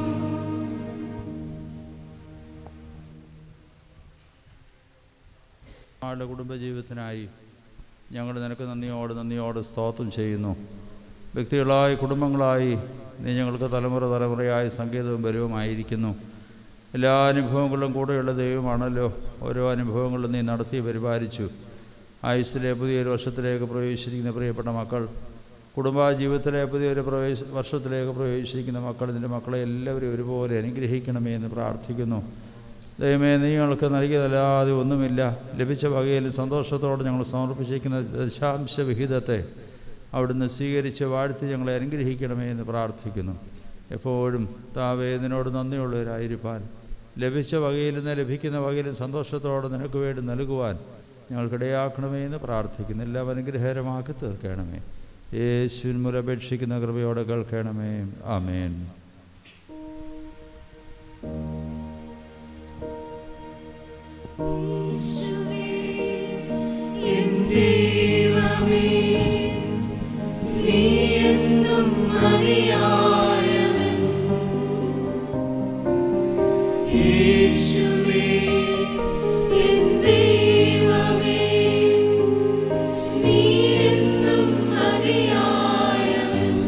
ആളുടെ കുടുംബജീവിതത്തിനായി ഞങ്ങൾ നിനക്ക് നന്ദിയോട് നന്ദിയോട് സ്തോത്രം ചെയ്യുന്നു വ്യക്തികളായി കുടുംബങ്ങളായി നീ ഞങ്ങൾക്ക് തലമുറ തലമുറയായി സംഗീതവും ബലവുമായിരിക്കുന്നു എല്ലാ അനുഭവങ്ങളിലും കൂടെയുള്ള ദൈവമാണല്ലോ ഓരോ അനുഭവങ്ങളും നീ നടത്തി പരിപാലിച്ചു ആയുസ്സിലെ പുതിയൊരു വർഷത്തിലേക്ക് പ്രവേശിച്ചിരിക്കുന്ന പ്രിയപ്പെട്ട മക്കൾ കുടുംബജീവിതത്തിലെ പുതിയൊരു പ്രവേശ വർഷത്തിലേക്ക് പ്രവേശിച്ചിരിക്കുന്ന മക്കൾ നിൻ്റെ മക്കളെ എല്ലാവരും ഒരുപോലെ അനുഗ്രഹിക്കണമേ എന്ന് പ്രാർത്ഥിക്കുന്നു ദൈവമേ നീ ഞങ്ങൾക്ക് നൽകിയതല്ലാതെ ഒന്നുമില്ല ലഭിച്ച വകയിൽ സന്തോഷത്തോടെ ഞങ്ങൾ സമർപ്പിച്ചിരിക്കുന്ന ദശാംശ വിഹിതത്തെ അവിടുന്ന് സ്വീകരിച്ച് വാഴ്ത്തി ഞങ്ങളെ അനുഗ്രഹിക്കണമേ എന്ന് പ്രാർത്ഥിക്കുന്നു എപ്പോഴും താവേ നിന്നോട് നന്ദിയുള്ളവരായിരിക്കാൻ ലഭിച്ച വകയിൽ നിന്ന് ലഭിക്കുന്ന വകയിലും സന്തോഷത്തോടെ നിനക്ക് വേണ്ടി നൽകുവാൻ ഞങ്ങൾക്കിടയാക്കണമേ എന്ന് പ്രാർത്ഥിക്കുന്നു എല്ലാം അനുഗ്രഹകരമാക്കി തീർക്കണമേ യേശുവിൻ മുലപേക്ഷിക്കുന്ന കൃപയോടെ കേൾക്കണമേ ആമേൻ യേശുവേ എൻ ദൈവമേ നീ എന്നും മതിയായവൻ യേശുവേ എൻ ദൈവമേ നീ എന്നും മതിയായവൻ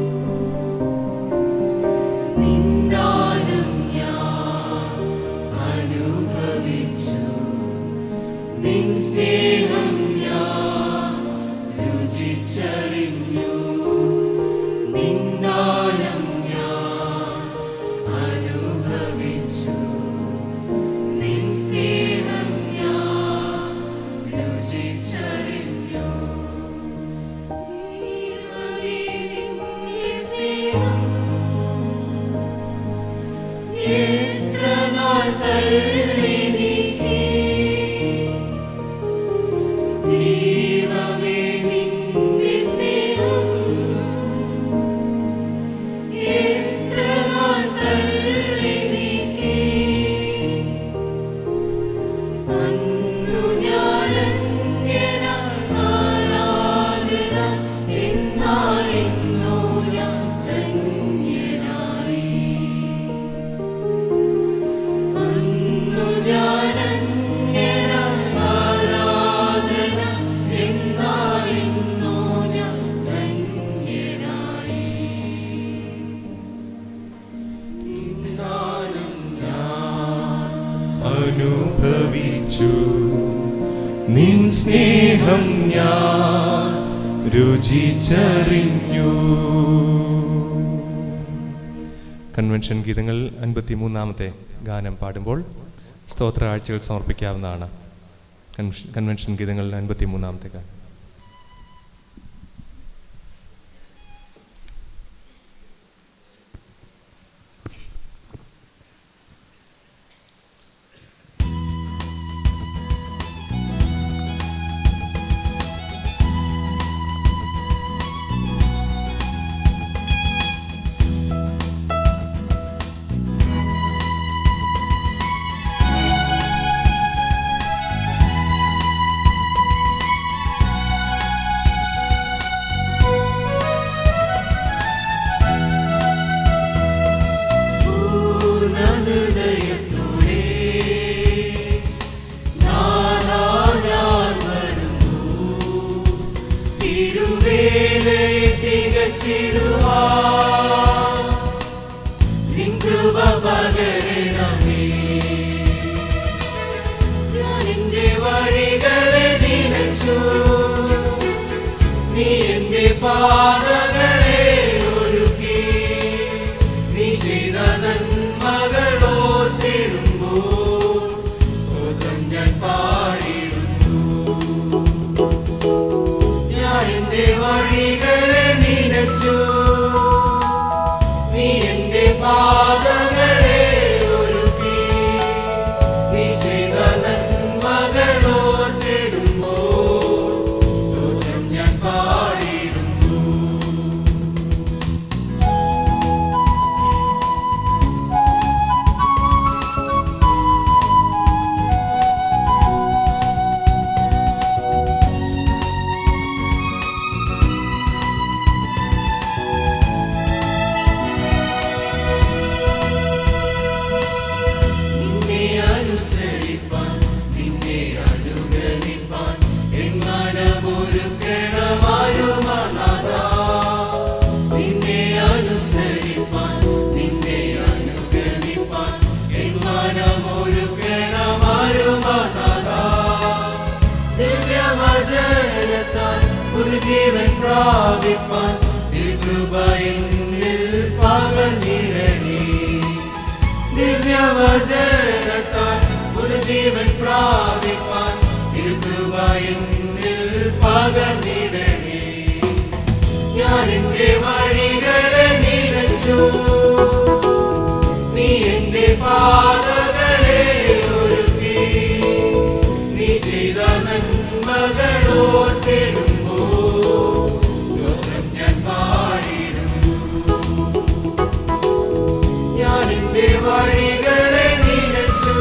നിന്ദാനം ഞാൻ അനുഭവിച്ചു നിൻ സ്നേഹം ഞാൻ രുചിച്ചറിഞ്ഞു നിന്ദാനം ഞാൻ അനുഭവിച്ചു നിൻ സ്നേഹം ഞാൻ രുചിച്ചറിഞ്ഞു ദൈവമേ നിന്റെ സ്നേഹം എത്ര നാൾ തള്ളി നീക്കി ദൈവമേ നിന്റെ സ്നേഹം എത്ര നാൾ തള്ളി നീക്കി അന്നു ഞാൻ അന്യനായി ആരാധന എന്നാൽ ഇന്നു ഞാൻ ധന്യനായി അന്നു ഞാൻ അന്യനായി ആരാധന എന്നാൽ ഇന്നു ഞാൻ ധന്യനായി നിന്ദാനം അനുഭവിച്ചു നിൻ സ്നേഹം ഞാൻ രുചിച്ചറിഞ്ഞു കൺവെൻഷൻ ഗീതങ്ങൾ അൻപത്തി മൂന്നാമത്തെ ഗാനം പാടുമ്പോൾ സ്തോത്ര ആഴ്ചകൾ സമർപ്പിക്കാവുന്നതാണ് കൺവെൻഷൻ- കൺവെൻഷൻ ഗീതങ്ങൾ അൻപത്തി മൂന്നാമത്തെ ഗാനം പൂർണ്ണഹൃദയത്തോടെ നാഥാ ഞാൻ വരുന്നു. തിരുവേലയെ തികച്ചിടുവാൻ നിൻ കൃപ പകരണമേ. ഞാൻ എന്റെ വഴികളെ നിനച്ചു നീ എന്റെ പാതകളെ ഒരുക്കി നീ ചെയ്ത നന്മകളോർത്തിടുമ്പോൾ സ്വതം ഞാൻ പാടിടുന്നു ഞാൻ എന്റെ വഴികളെ നിനച്ചു നീ എന്റെ പാതകളെ ഒരുക്കി നീ ചെയ്ത നന്മകളോർത്തിടുമ്പോൾ സ്വതം ഞാൻ പാടിടുന്നു നിന്നെ അനുസരിപ്പാൻ നിന്നെ അനുഗമിപ്പാൻ എങ്ങനമൊരുക്കണമാരുമനാഥാ നിന്നെ അനുസരിപ്പാൻ നിന്നെ അനുഗമിപ്പാൻ എങ്ങനമൊരുക്കണമാരുമനാഥാ ദിവ്യമജനത്താൽ പുതുജീവൻ പ്രാപിപ്പാൻ തിരുകൃപയിൽ പകർന്നിടണേ ദിവ്യവചനത്താൽ പുതുജീവൻ പ്രാപിപ്പാൻ തിരുകൃപയിൽ പകർന്നിടണേ ഞാൻ എന്റെ വഴികളെ നിലച്ചു നീ എന്റെ പാതകളെ ഒരുക്കി നീ ചെയ്ത നന്മകളോർത്തിടുമ്പോ സ്തോത്രം ഞാൻ പാടിടുന്നു ഞാൻ എന്റെ വഴികളെ നിലച്ചു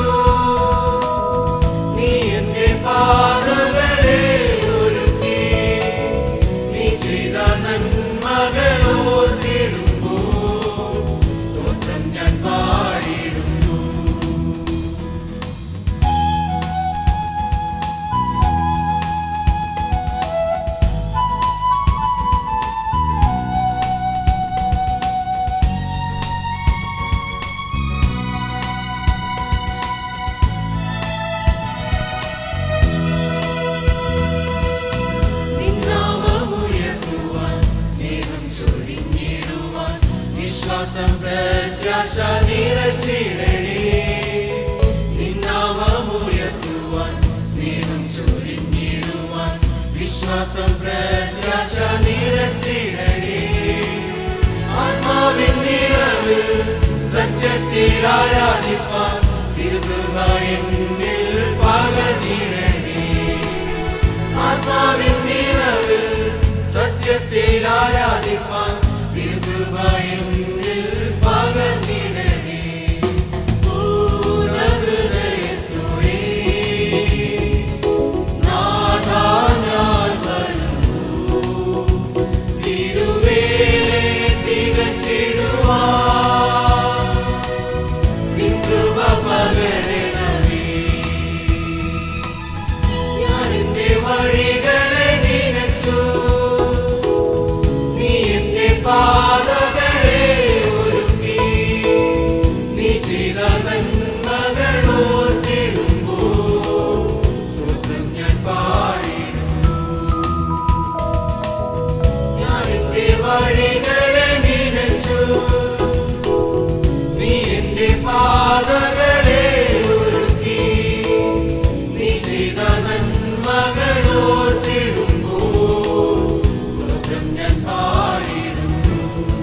നീ എന്റെ പാതകളെ ഒരുക്കി നീ ചെയ്ത നന്മകളോർത്തിടുമ്പോ സ്തോത്രം ഞാൻ പാടിടുന്നു നിന്നാമമുയർത്തുവാൻ സ്നേഹം ചൊരിഞ്ഞിടുവാൻ വിശ്വാസം പ്രത്യാശ നിറച്ചിടണേ നിന്നാമമുയർത്തുവാൻ സ്നേഹം ചൊരിഞ്ഞിടുവാൻ വിശ്വാസം പ്രത്യാശ നിറച്ചിടണേ ആത്മാവിൻ നിറവിൽ സത്യത്തിൽ ആരാധിപ്പാൻ തിരുകൃപ എന്നിൽ പകർന്നിടണേ ആത്മാവിൻ നിറവിൽ സത്യത്തിൽ ആരാധിപ്പാൻ തിരുകൃപ എന്നിൽ പകർന്നിടണേ പൂർണ്ണ ഹൃദയത്തോടെ നാഥാ ഞാൻ വരുന്നു തിരുവേലെ തികച്ചിടുവാൻ നിൻ കൃപ പകരണമേ ഞാൻ എന്റെ വഴികളെ നിനച്ചു നീ എന്റെ പാതകളെ ഒരുക്കി നീ ചെയ്ത നന്മകളോർത്തിടുമ്പോ സ്തോത്രം ഞാൻ പാടിടുന്നു ഞാൻ എന്റെ വഴികളെ നിനച്ചു നീ എന്റെ പാതകളെ ഒരുക്കി നീ ചെയ്ത നന്മകളോർത്തിടുമ്പോ സ്തോത്രം ഞാൻ പാടിടുന്നു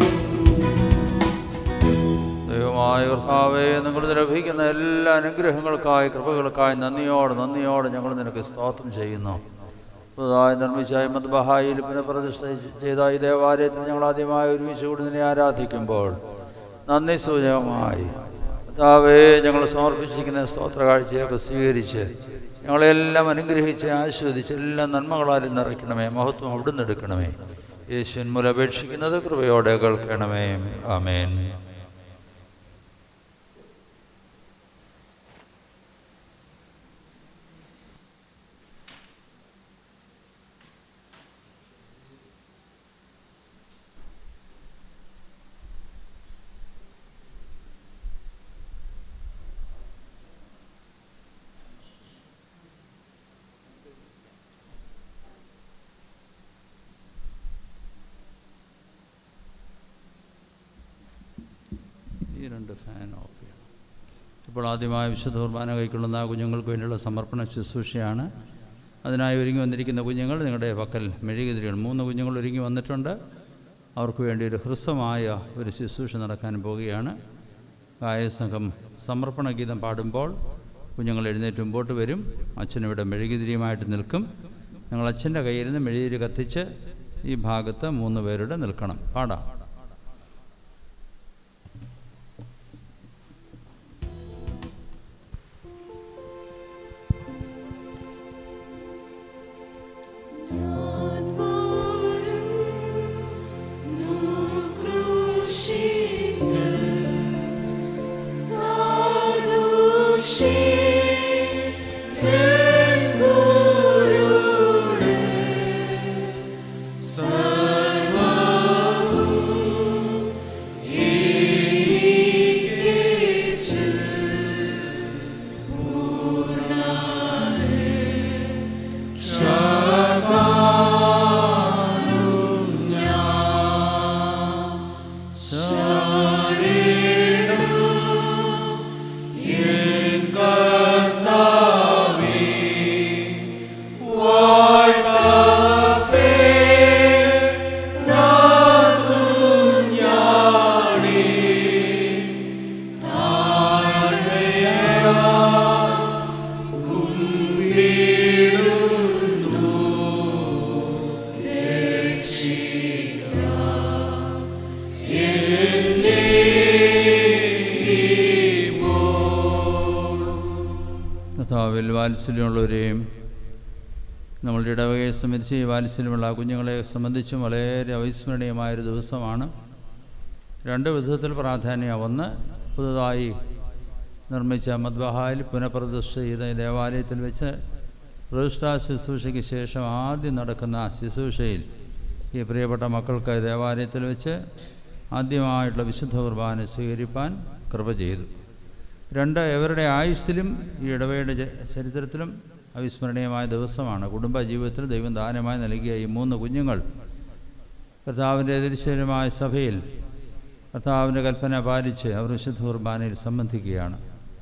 ദൈവമായ കർത്താവേ നിങ്ങൾ ലഭിക്കുന്ന എല്ലാ അനുഗ്രഹങ്ങൾക്കായി കൃപകൾക്കായി നന്ദിയോട് നന്ദിയോട് ഞങ്ങൾ നിനക്ക് സ്തോത്രം ചെയ്യുന്നു പുതുതായി നിർമ്മിച്ച അഹമ്മദ് ബഹായിൽ പുനഃപ്രതിഷ്ഠ ചെയ്ത ഈ ദേവാലയത്തിൽ ഞങ്ങൾ ആദ്യമായി ഒരുമിച്ച് കൂടി നിന്നെ ആരാധിക്കുമ്പോൾ നന്ദി സൂചകമായി കർത്താവേ ഞങ്ങൾ സമർപ്പിച്ചിരിക്കുന്ന സ്തോത്ര കാഴ്ചയൊക്കെ സ്വീകരിച്ച് ഞങ്ങളെല്ലാം അനുഗ്രഹിച്ച് ആസ്വദിച്ച് എല്ലാ നന്മകളാലും നിറയ്ക്കണമേ മഹത്വം അവിടുന്ന് എടുക്കണമേ യേശുവിൻ മൂലം അപേക്ഷിക്കുന്നത് കൃപയോടെ കേൾക്കണമേ ആമേൻ ഈ രണ്ട് ഫാൻ ഓഫ് ചെയ്യണം ഇപ്പോൾ ആദ്യമായി വിശുദ്ധ കുർബാന കൈക്കൊള്ളുന്ന ആ കുഞ്ഞുങ്ങൾക്ക് വേണ്ടിയുള്ള സമർപ്പണ ശുശ്രൂഷയാണ് അതിനായി ഒരുങ്ങി വന്നിരിക്കുന്ന കുഞ്ഞുങ്ങൾ നിങ്ങളുടെ പക്കൽ മെഴുകുതിരികൾ മൂന്ന് കുഞ്ഞുങ്ങൾ ഒരുങ്ങി വന്നിട്ടുണ്ട് അവർക്ക് വേണ്ടി ഒരു ഹ്രസ്വമായ ഒരു ശുശ്രൂഷ നടക്കാൻ പോവുകയാണ് ഗായസംഘം സമർപ്പണ ഗീതം പാടുമ്പോൾ കുഞ്ഞുങ്ങൾ എഴുന്നേറ്റ് മുമ്പോട്ട് വരും അച്ഛനിവിടെ മെഴുകുതിരിയുമായിട്ട് നിൽക്കും നിങ്ങൾ അച്ഛൻ്റെ കയ്യിൽ നിന്ന് മെഴുകുതിരി കത്തിച്ച് ഈ ഭാഗത്ത് മൂന്ന് പേരുടെ നിൽക്കണം പാടാം കഥാവിൽ വാത്സല്യമുള്ളവരെയും നമ്മളുടെ ഇടവകയെ സംബന്ധിച്ച് ഈ വാത്സല്യമുള്ള ആ കുഞ്ഞുങ്ങളെ സംബന്ധിച്ചും വളരെ അവിസ്മരണീയമായൊരു ദിവസമാണ് രണ്ട് വിധത്തിൽ പ്രാധാന്യം ഒന്ന് പുതുതായി നിർമ്മിച്ച മദ്ബഹായിൽ പുനഃപ്രതിഷ്ഠ ചെയ്ത ഈ ദേവാലയത്തിൽ വെച്ച് പ്രതിഷ്ഠാ ശുശ്രൂഷയ്ക്ക് ശേഷം ആദ്യം നടക്കുന്ന ശുശ്രൂഷയിൽ ഈ പ്രിയപ്പെട്ട മക്കൾക്ക് ദേവാലയത്തിൽ വെച്ച് ആദ്യമായിട്ടുള്ള വിശുദ്ധ കുർബാന സ്വീകരിപ്പാൻ കൃപ ചെയ്തു രണ്ട് ഇവരുടെ ആയുസ്സിലും ഈ ഇടവയുടെ ച- ചരിത്രത്തിലും അവിസ്മരണീയമായ ദിവസമാണ് കുടുംബ ജീവിതത്തിൽ ദൈവം ദാനമായി നൽകിയ ഈ മൂന്ന് കുഞ്ഞുങ്ങൾ കർത്താവിൻ്റെ തിരിശരമായ സഭയിൽ കർത്താവിൻ്റെ കൽപ്പന പാലിച്ച് അവർ വിശുദ്ധ കുർബാനയിൽ സംബന്ധിക്കുകയാണ്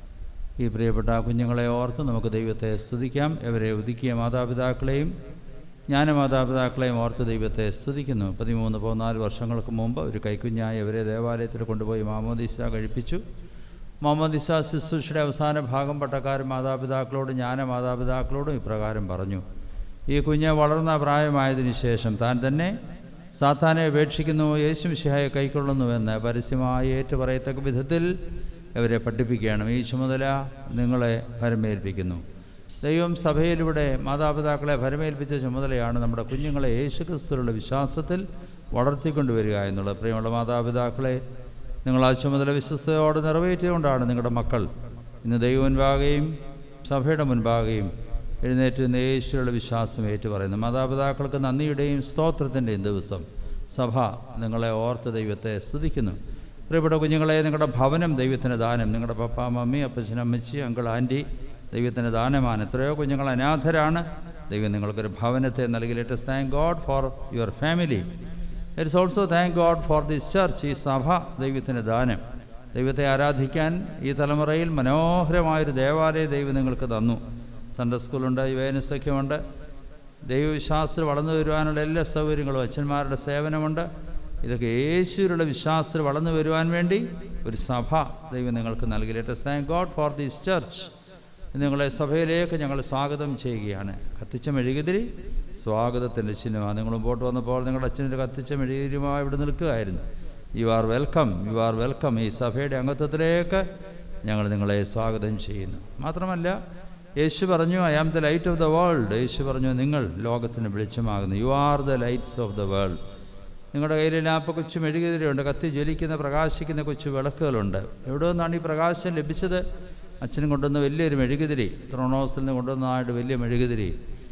ഈ പ്രിയപ്പെട്ട കുഞ്ഞുങ്ങളെ ഓർത്ത് നമുക്ക് ദൈവത്തെ സ്തുതിക്കാം ഇവരെ ഒതുക്കിയ മാതാപിതാക്കളെയും ജ്ഞാനമാതാപിതാക്കളെയും ഓർത്ത് ദൈവത്തെ സ്തുതിക്കുന്നു പതിമൂന്ന് പതിനാല് വർഷങ്ങൾക്ക് മുമ്പ് ഒരു കൈക്കുഞ്ഞായി അവരെ ദേവാലയത്തിൽ കൊണ്ടുപോയി മാമോദിസ കഴിപ്പിച്ചു മാമോദിസ ശുശ്രൂഷയുടെ അവസാന ഭാഗം പട്ടക്കാരും മാതാപിതാക്കളോടും ജ്ഞാന മാതാപിതാക്കളോടും ഇപ്രകാരം പറഞ്ഞു ഈ കുഞ്ഞ് വളർന്ന പ്രായമായതിനു ശേഷം താൻ തന്നെ സാത്താനെ ഉപേക്ഷിക്കുന്നു യേശു മിശിഹായെ കൈക്കൊള്ളുന്നുവെന്ന് പരസ്യമായി ഏറ്റുപറയത്തക്ക വിധത്തിൽ അവരെ പഠിപ്പിക്കുകയാണ് ഈ ചുമതല നിങ്ങളെ ഭരമേൽപ്പിക്കുന്നു ദൈവം സഭയിലൂടെ മാതാപിതാക്കളെ ഭരമേൽപ്പിച്ച ചുമതലയാണ് നമ്മുടെ കുഞ്ഞുങ്ങളെ യേശുക്രിസ്തുവിലുള്ള വിശ്വാസത്തിൽ വളർത്തിക്കൊണ്ടുവരിക എന്നുള്ളത് പ്രിയമുള്ള മാതാപിതാക്കളെ നിങ്ങൾ ആ ചുമതല വിശ്വസ്തയോടെ നിറവേറ്റിയതുകൊണ്ടാണ് നിങ്ങളുടെ മക്കൾ ഇന്ന് ദൈവ മുൻപാകെയും സഭയുടെ മുൻപാകെയും എഴുന്നേറ്റ് നിന്ന് യേശുവിലുള്ള വിശ്വാസം ഏറ്റുപറയുന്നു മാതാപിതാക്കൾക്ക് നന്ദിയുടെയും സ്തോത്രത്തിൻ്റെയും ദിവസം സഭ നിങ്ങളെ ഓർത്ത് ദൈവത്തെ സ്തുതിക്കുന്നു പ്രിയപ്പെട്ട കുഞ്ഞുങ്ങളെ നിങ്ങളുടെ ഭവനം ദൈവത്തിന് ദാനം നിങ്ങളുടെ പപ്പ മമ്മി അപ്പച്ചൻ അമ്മച്ചി അങ്കിൾ ആൻറ്റി ദൈവത്തിന് ദാനമാണ് എത്രയോ കുഞ്ഞുങ്ങൾ അനാഥരാണ് ദൈവം നിങ്ങൾക്കൊരു ഭവനത്തെ നൽകി let's thank God for your family it's also thank God for this church ഈ സഭ ദൈവത്തിന് ദാനം ദൈവത്തെ ആരാധിക്കാൻ ഈ തലമുറയിൽ മനോഹരമായൊരു ദേവാലയം ദൈവം നിങ്ങൾക്ക് തന്നു സൺഡേ സ്കൂളുണ്ട് യുവനസഖ്യമുണ്ട് ദൈവവിശ്വാസത്തിൽ വളർന്നു വരുവാനുള്ള എല്ലാ സൗകര്യങ്ങളും അച്ഛന്മാരുടെ സേവനമുണ്ട് ഇതൊക്കെ യേശുവിലുള്ള വിശ്വാസത്തിൽ വളർന്നു വരുവാൻ വേണ്ടി ഒരു സഭ ദൈവം നിങ്ങൾക്ക് നൽകി let's thank God for this church നിങ്ങളെ സഭയിലേക്ക് ഞങ്ങൾ സ്വാഗതം ചെയ്യുകയാണ് കത്തിച്ച മെഴുകുതിരി സ്വാഗതത്തിൻ്റെ ചിഹ്നമാണ് നിങ്ങൾ മുമ്പോട്ട് വന്നപ്പോൾ നിങ്ങളുടെ അച്ഛനൊരു കത്തിച്ച മെഴുകുതിരിയുമായി ഇവിടെ നിൽക്കുകയായിരുന്നു you are welcome you are welcome ഈ സഭയുടെ അംഗത്വത്തിലേക്ക് ഞങ്ങൾ നിങ്ങളെ സ്വാഗതം ചെയ്യുന്നു മാത്രമല്ല യേശു പറഞ്ഞു I am the light of the world യേശു പറഞ്ഞു നിങ്ങൾ ലോകത്തിന് വെളിച്ചമാകുന്നു you are the lights of the world നിങ്ങളുടെ കയ്യിൽ ലാപ്പ് കൊച്ചു മെഴുകുതിരിയുണ്ട് കത്തി ജ്വലിക്കുന്ന പ്രകാശിക്കുന്ന കൊച്ചു വിളക്കുകളുണ്ട് എവിടെ നിന്നാണ് ഈ പ്രകാശം ലഭിച്ചത് അച്ഛനും കൊണ്ടുവന്ന വലിയൊരു മെഴുകുതിരി ത്രോണോസിൽ നിന്ന് കൊണ്ടുവന്നതായിട്ട് വലിയ മെഴുകുതിരി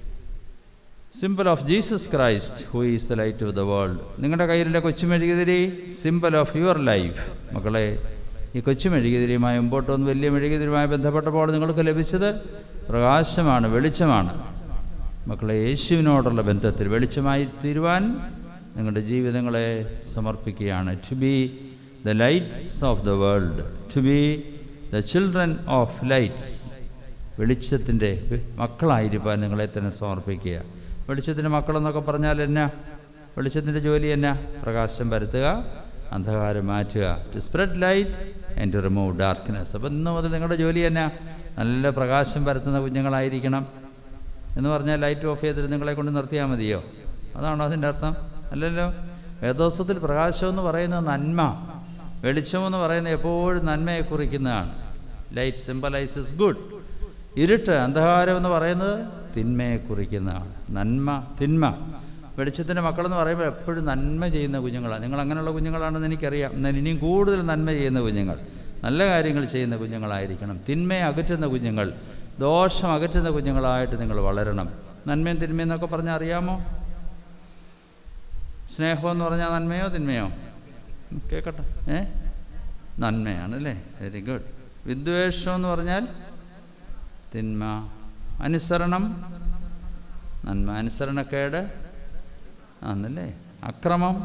symbol of Jesus Christ who is the light of the world നിങ്ങളുടെ കയ്യിലെ കൊച്ചു മെഴുകുതിരി സിമ്പിൾ ഓഫ് യുവർ ലൈഫ് മക്കളെ ഈ കൊച്ചു മെഴുകുതിരിയുമായി മുമ്പോട്ട് വന്ന് വലിയ മെഴുകുതിരിയുമായി ബന്ധപ്പെട്ടപ്പോൾ നിങ്ങൾക്ക് ലഭിച്ചത് പ്രകാശമാണ് വെളിച്ചമാണ് മക്കളെ യേശുവിനോടുള്ള ബന്ധത്തിൽ വെളിച്ചമായി തീരുവാൻ നിങ്ങളുടെ ജീവിതങ്ങളെ സമർപ്പിക്കുകയാണ് to be the lights of the world to be the children of lights വെളിച്ചത്തിൻ്റെ മക്കളായിരിക്കാൻ നിങ്ങളെ തന്നെ സമർപ്പിക്കുക വെളിച്ചത്തിൻ്റെ മക്കളെന്നൊക്കെ പറഞ്ഞാൽ എന്നാ വെളിച്ചത്തിൻ്റെ ജോലി എന്നാ പ്രകാശം പരത്തുക അന്ധകാരം മാറ്റുക to spread light and to remove darkness അപ്പോൾ ഇന്ന് മുതൽ നിങ്ങളുടെ ജോലി എന്നാ നല്ല പ്രകാശം പരത്തുന്ന കുഞ്ഞുങ്ങളായിരിക്കണം എന്ന് പറഞ്ഞാൽ ലൈറ്റ് ഓഫ് ചെയ്തിട്ട് നിങ്ങളെ കൊണ്ട് നിർത്തിയാൽ മതിയോ അതാണോ അതിൻ്റെ അർത്ഥം അല്ലല്ലോ വേദോത്സവത്തിൽ പ്രകാശം എന്ന് പറയുന്നത് നന്മ വെളിച്ചമെന്ന് പറയുന്നത് എപ്പോഴും നന്മയെ കുറിക്കുന്നതാണ് ലൈറ്റ് സിംബലൈസസ് ഗുഡ് ഇരുട്ട് അന്ധകാരം എന്ന് പറയുന്നത് തിന്മയെ കുറിക്കുന്നതാണ് നന്മ തിന്മ വെളിച്ചത്തിൻ്റെ മക്കളെന്ന് പറയുമ്പോൾ എപ്പോഴും നന്മ ചെയ്യുന്ന കുഞ്ഞുങ്ങളാണ് നിങ്ങൾ അങ്ങനെയുള്ള കുഞ്ഞുങ്ങളാണെന്ന് എനിക്കറിയാം എന്നാൽ ഇനിയും കൂടുതൽ നന്മ ചെയ്യുന്ന കുഞ്ഞുങ്ങൾ നല്ല കാര്യങ്ങൾ ചെയ്യുന്ന കുഞ്ഞുങ്ങളായിരിക്കണം തിന്മയെ അകറ്റുന്ന കുഞ്ഞുങ്ങൾ ദോഷം അകറ്റുന്ന കുഞ്ഞുങ്ങളായിട്ട് നിങ്ങൾ വളരണം നന്മയും തിന്മയും എന്നൊക്കെ പറഞ്ഞാൽ അറിയാമോ സ്നേഹം എന്ന് പറഞ്ഞാൽ നന്മയോ തിന്മയോ ഉം, കേൾക്കട്ടെ ഏ നന്മയാണ് അല്ലേ വെരി ഗുഡ് വിദ്വേഷം എന്ന് പറഞ്ഞാൽ തിന്മ അനുസരണം നന്മ അനുസരണക്കേട് ആന്നല്ലേ അക്രമം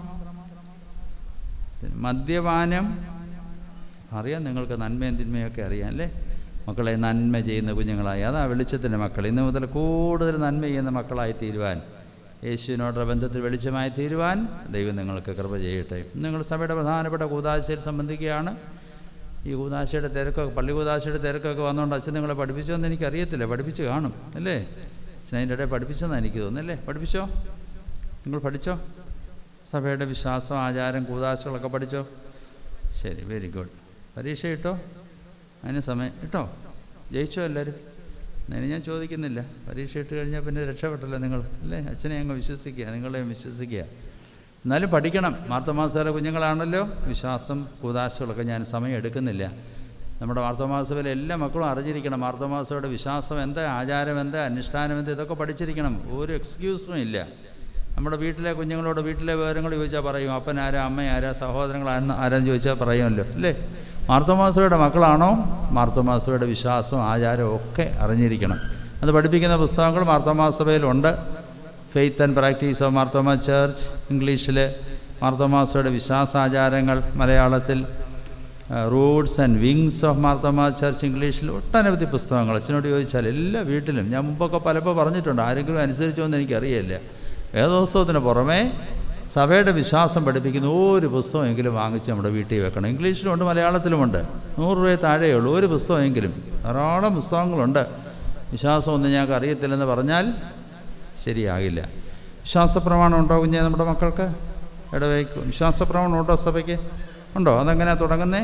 മദ്യപാനം അറിയാം നിങ്ങൾക്ക് നന്മയും തിന്മയൊക്കെ അറിയാം അല്ലേ മക്കളെ നന്മ ചെയ്യുന്ന കുഞ്ഞുങ്ങളായി അതാ വെളിച്ചത്തിൻ്റെ മക്കൾ ഇന്ന് മുതൽ കൂടുതൽ നന്മ ചെയ്യുന്ന മക്കളായി തീരുവാൻ യേശുവിനോടുള്ള ബന്ധത്തിൽ വെളിച്ചമായി തീരുവാൻ ദൈവം നിങ്ങൾക്ക് കൃപ ചെയ്യട്ടെ നിങ്ങൾ സഭയുടെ പ്രധാനപ്പെട്ട കൂതാശയിൽ സംബന്ധിക്കുകയാണ് ഈ കൂതാശയുടെ തിരക്കൊക്കെ പള്ളി കൂതാശയുടെ തിരക്കൊക്കെ വന്നുകൊണ്ട് അച്ഛൻ നിങ്ങളെ പഠിപ്പിച്ചോ എന്ന് എനിക്കറിയത്തില്ല പഠിപ്പിച്ച് കാണും അല്ലേ അച്ഛൻ അതിൻ്റെ ഇടയിൽ പഠിപ്പിച്ചെന്നാണ് എനിക്ക് തോന്നുന്നല്ലേ പഠിപ്പിച്ചോ നിങ്ങൾ പഠിച്ചോ സഭയുടെ വിശ്വാസം ആചാരം കൂതാശകളൊക്കെ പഠിച്ചോ ശരി വെരി ഗുഡ് പരീക്ഷ ഇട്ടോ അതിന് സമയം ഇട്ടോ ജയിച്ചോ എല്ലാവരും അതിന് ഞാൻ ചോദിക്കുന്നില്ല പരീക്ഷ ഇട്ട് കഴിഞ്ഞാൽ പിന്നെ രക്ഷപ്പെട്ടല്ലോ നിങ്ങൾ അല്ലേ അച്ഛനെ അങ്ങ് വിശ്വസിക്കുക നിങ്ങളെയും വിശ്വസിക്കുക എന്നാലും പഠിക്കണം മാർത്തമാസയിലെ കുഞ്ഞുങ്ങളാണല്ലോ വിശ്വാസം കൂതാശകളൊക്കെ ഞാൻ സമയം എടുക്കുന്നില്ല നമ്മുടെ മാർത്തമാസയിലെ എല്ലാ മക്കളും അറിഞ്ഞിരിക്കണം മാർത്തമാസയുടെ വിശ്വാസം എന്താ ആചാരം എന്താ അനുഷ്ഠാനം എന്താ ഇതൊക്കെ പഠിച്ചിരിക്കണം ഒരു എക്സ്ക്യൂസും ഇല്ല നമ്മുടെ വീട്ടിലെ കുഞ്ഞുങ്ങളോട് വീട്ടിലെ വിവരങ്ങൾ ചോദിച്ചാൽ പറയും അപ്പൻ ആരാ അമ്മ ആരാ സഹോദരങ്ങൾ ആരാ ആരാന്ന് ചോദിച്ചാൽ പറയുമല്ലോ അല്ലേ മാർത്തമാസയുടെ മക്കളാണോ മാർത്തമാസയുടെ വിശ്വാസവും ആചാരവും ഒക്കെ അറിഞ്ഞിരിക്കണം അത് പഠിപ്പിക്കുന്ന പുസ്തകങ്ങൾ മാർത്തമാസഭയിലുണ്ട് faith and practice of Marthoma church ഇംഗ്ലീഷിൽ മാർത്തോമാസയുടെ വിശ്വാസാചാരങ്ങൾ മലയാളത്തിൽ roots and wings of Marthoma church ഇംഗ്ലീഷിൽ ഒട്ടനവധി പുസ്തകങ്ങൾ അച്ഛനോട് ചോദിച്ചാൽ എല്ലാ വീട്ടിലും ഞാൻ മുമ്പൊക്കെ പലപ്പോൾ പറഞ്ഞിട്ടുണ്ട് ആരെങ്കിലും അനുസരിച്ചോ എന്ന് എനിക്കറിയില്ല വേദോത്സവത്തിന് പുറമേ സഭയുടെ വിശ്വാസം പഠിപ്പിക്കുന്ന ഒരു പുസ്തകമെങ്കിലും വാങ്ങിച്ച് നമ്മുടെ വീട്ടിൽ വെക്കണം ഇംഗ്ലീഷിലുമുണ്ട് മലയാളത്തിലുമുണ്ട് നൂറ് രൂപയെ താഴെയുള്ളൂ ഒരു പുസ്തകമെങ്കിലും ധാരാളം പുസ്തകങ്ങളുണ്ട് വിശ്വാസമൊന്നും ഞങ്ങൾക്ക് അറിയത്തില്ലെന്ന് പറഞ്ഞാൽ ശരിയാകില്ല വിശ്വാസപ്രമാണം ഉണ്ടോ കുഞ്ഞെ നമ്മുടെ മക്കൾക്ക് ഇടവേക്കും വിശ്വാസപ്രമാണം ഉണ്ടോ സഭയ്ക്ക് ഉണ്ടോ അതെങ്ങനെയാണ് തുടങ്ങുന്നേ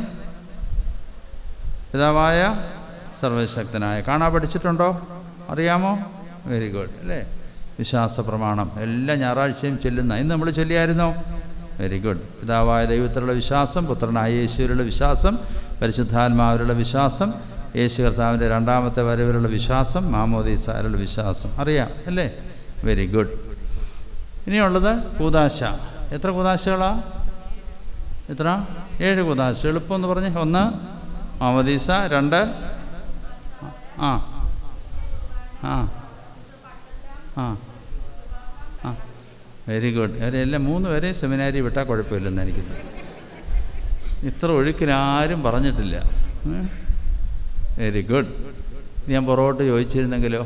പിതാവായ സർവശക്തനായ കാണാൻ പഠിച്ചിട്ടുണ്ടോ അറിയാമോ വെരി ഗുഡ് അല്ലേ വിശ്വാസ പ്രമാണം എല്ലാ ഞായറാഴ്ചയും ചെല്ലുന്ന ഇന്ന് നമ്മൾ ചൊല്ലിയായിരുന്നോ വെരി ഗുഡ് പിതാവായ ദൈവത്തിലുള്ള വിശ്വാസം പുത്രനായ യേശുവിലുള്ള വിശ്വാസം പരിശുദ്ധാത്മാവിലുള്ള വിശ്വാസം യേശു കർത്താവിൻ്റെ രണ്ടാമത്തെ വരവിലുള്ള വിശ്വാസം മാമോദീസാലുള്ള വിശ്വാസം അറിയാം അല്ലേ വെരി ഗുഡ് ഇനിയുള്ളത് കൂതാശ എത്ര കൂതാശകളാ എത്ര ഏഴ് കൂതാശ എളുപ്പം എന്ന് പറഞ്ഞ് ഒന്ന് മാമോദീസ രണ്ട് ആ ആ ആ ആ വെരി ഗുഡ് അവരെല്ലാം മൂന്ന് പേരെ സെമിനാരി വിട്ടാൽ കുഴപ്പമില്ലെന്ന് എനിക്ക് തോന്നുന്നു. ഇത്ര ഒഴുക്കിൽ ആരും പറഞ്ഞിട്ടില്ല വെരി ഗുഡ് ഞാൻ പുറകോട്ട് ചോദിച്ചിരുന്നെങ്കിലോ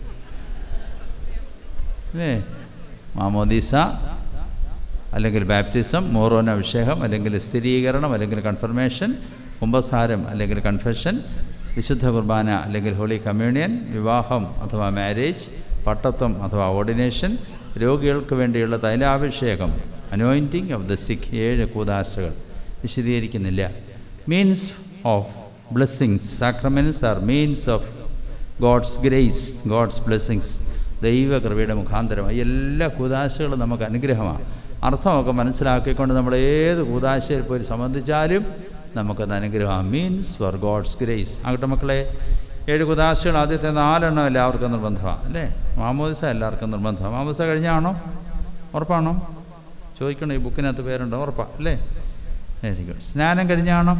അല്ലേ മാമോദീസ അല്ലെങ്കിൽ ബാപ്റ്റിസം മോറോൻ അഭിഷേകം അല്ലെങ്കിൽ സ്ഥിരീകരണം അല്ലെങ്കിൽ കൺഫർമേഷൻ കുംഭസാരം അല്ലെങ്കിൽ കൺഫെഷൻ വിശുദ്ധ കുർബാന അല്ലെങ്കിൽ ഹോളി കമ്മ്യൂണിയൻ വിവാഹം അഥവാ മാരേജ് പട്ടത്വം അഥവാ ഓർഡിനേഷൻ രോഗികൾക്ക് വേണ്ടിയുള്ള തൈലാഭിഷേകം അനോയിൻറ്റിങ് ഓഫ് ദ സിഖ് ഏഴ് കൂതാശകൾ വിശദീകരിക്കുന്നില്ല means of blessings sacraments are means of God's grace God's blessings ദൈവകൃപയുടെ മുഖാന്തരം ഈ എല്ലാ കൂതാശകളും നമുക്ക് അനുഗ്രഹമാണ് അർത്ഥമൊക്കെ മനസ്സിലാക്കിക്കൊണ്ട് നമ്മൾ ഏത് കൂതാശയിൽ പോയി സംബന്ധിച്ചാലും നമുക്കത് അനുഗ്രഹമാണ് മീൻസ് ഫോർ ഗോഡ്സ് ഗ്രേസ് ആകട്ടെ മക്കളെ ഏഴ് കുതാശകൾ ആദ്യത്തെ നാലെണ്ണം എല്ലാവർക്കും നിർബന്ധമാണ് അല്ലേ മാമോദിസ എല്ലാവർക്കും നിർബന്ധമാണ് മാമോദിസ കഴിഞ്ഞാണോ ഉറപ്പാണോ ചോദിക്കണം ഈ ബുക്കിനകത്ത് പേരുണ്ടോ ഉറപ്പാണ് അല്ലേ വെരി ഗുഡ് സ്നാനം കഴിഞ്ഞാണോ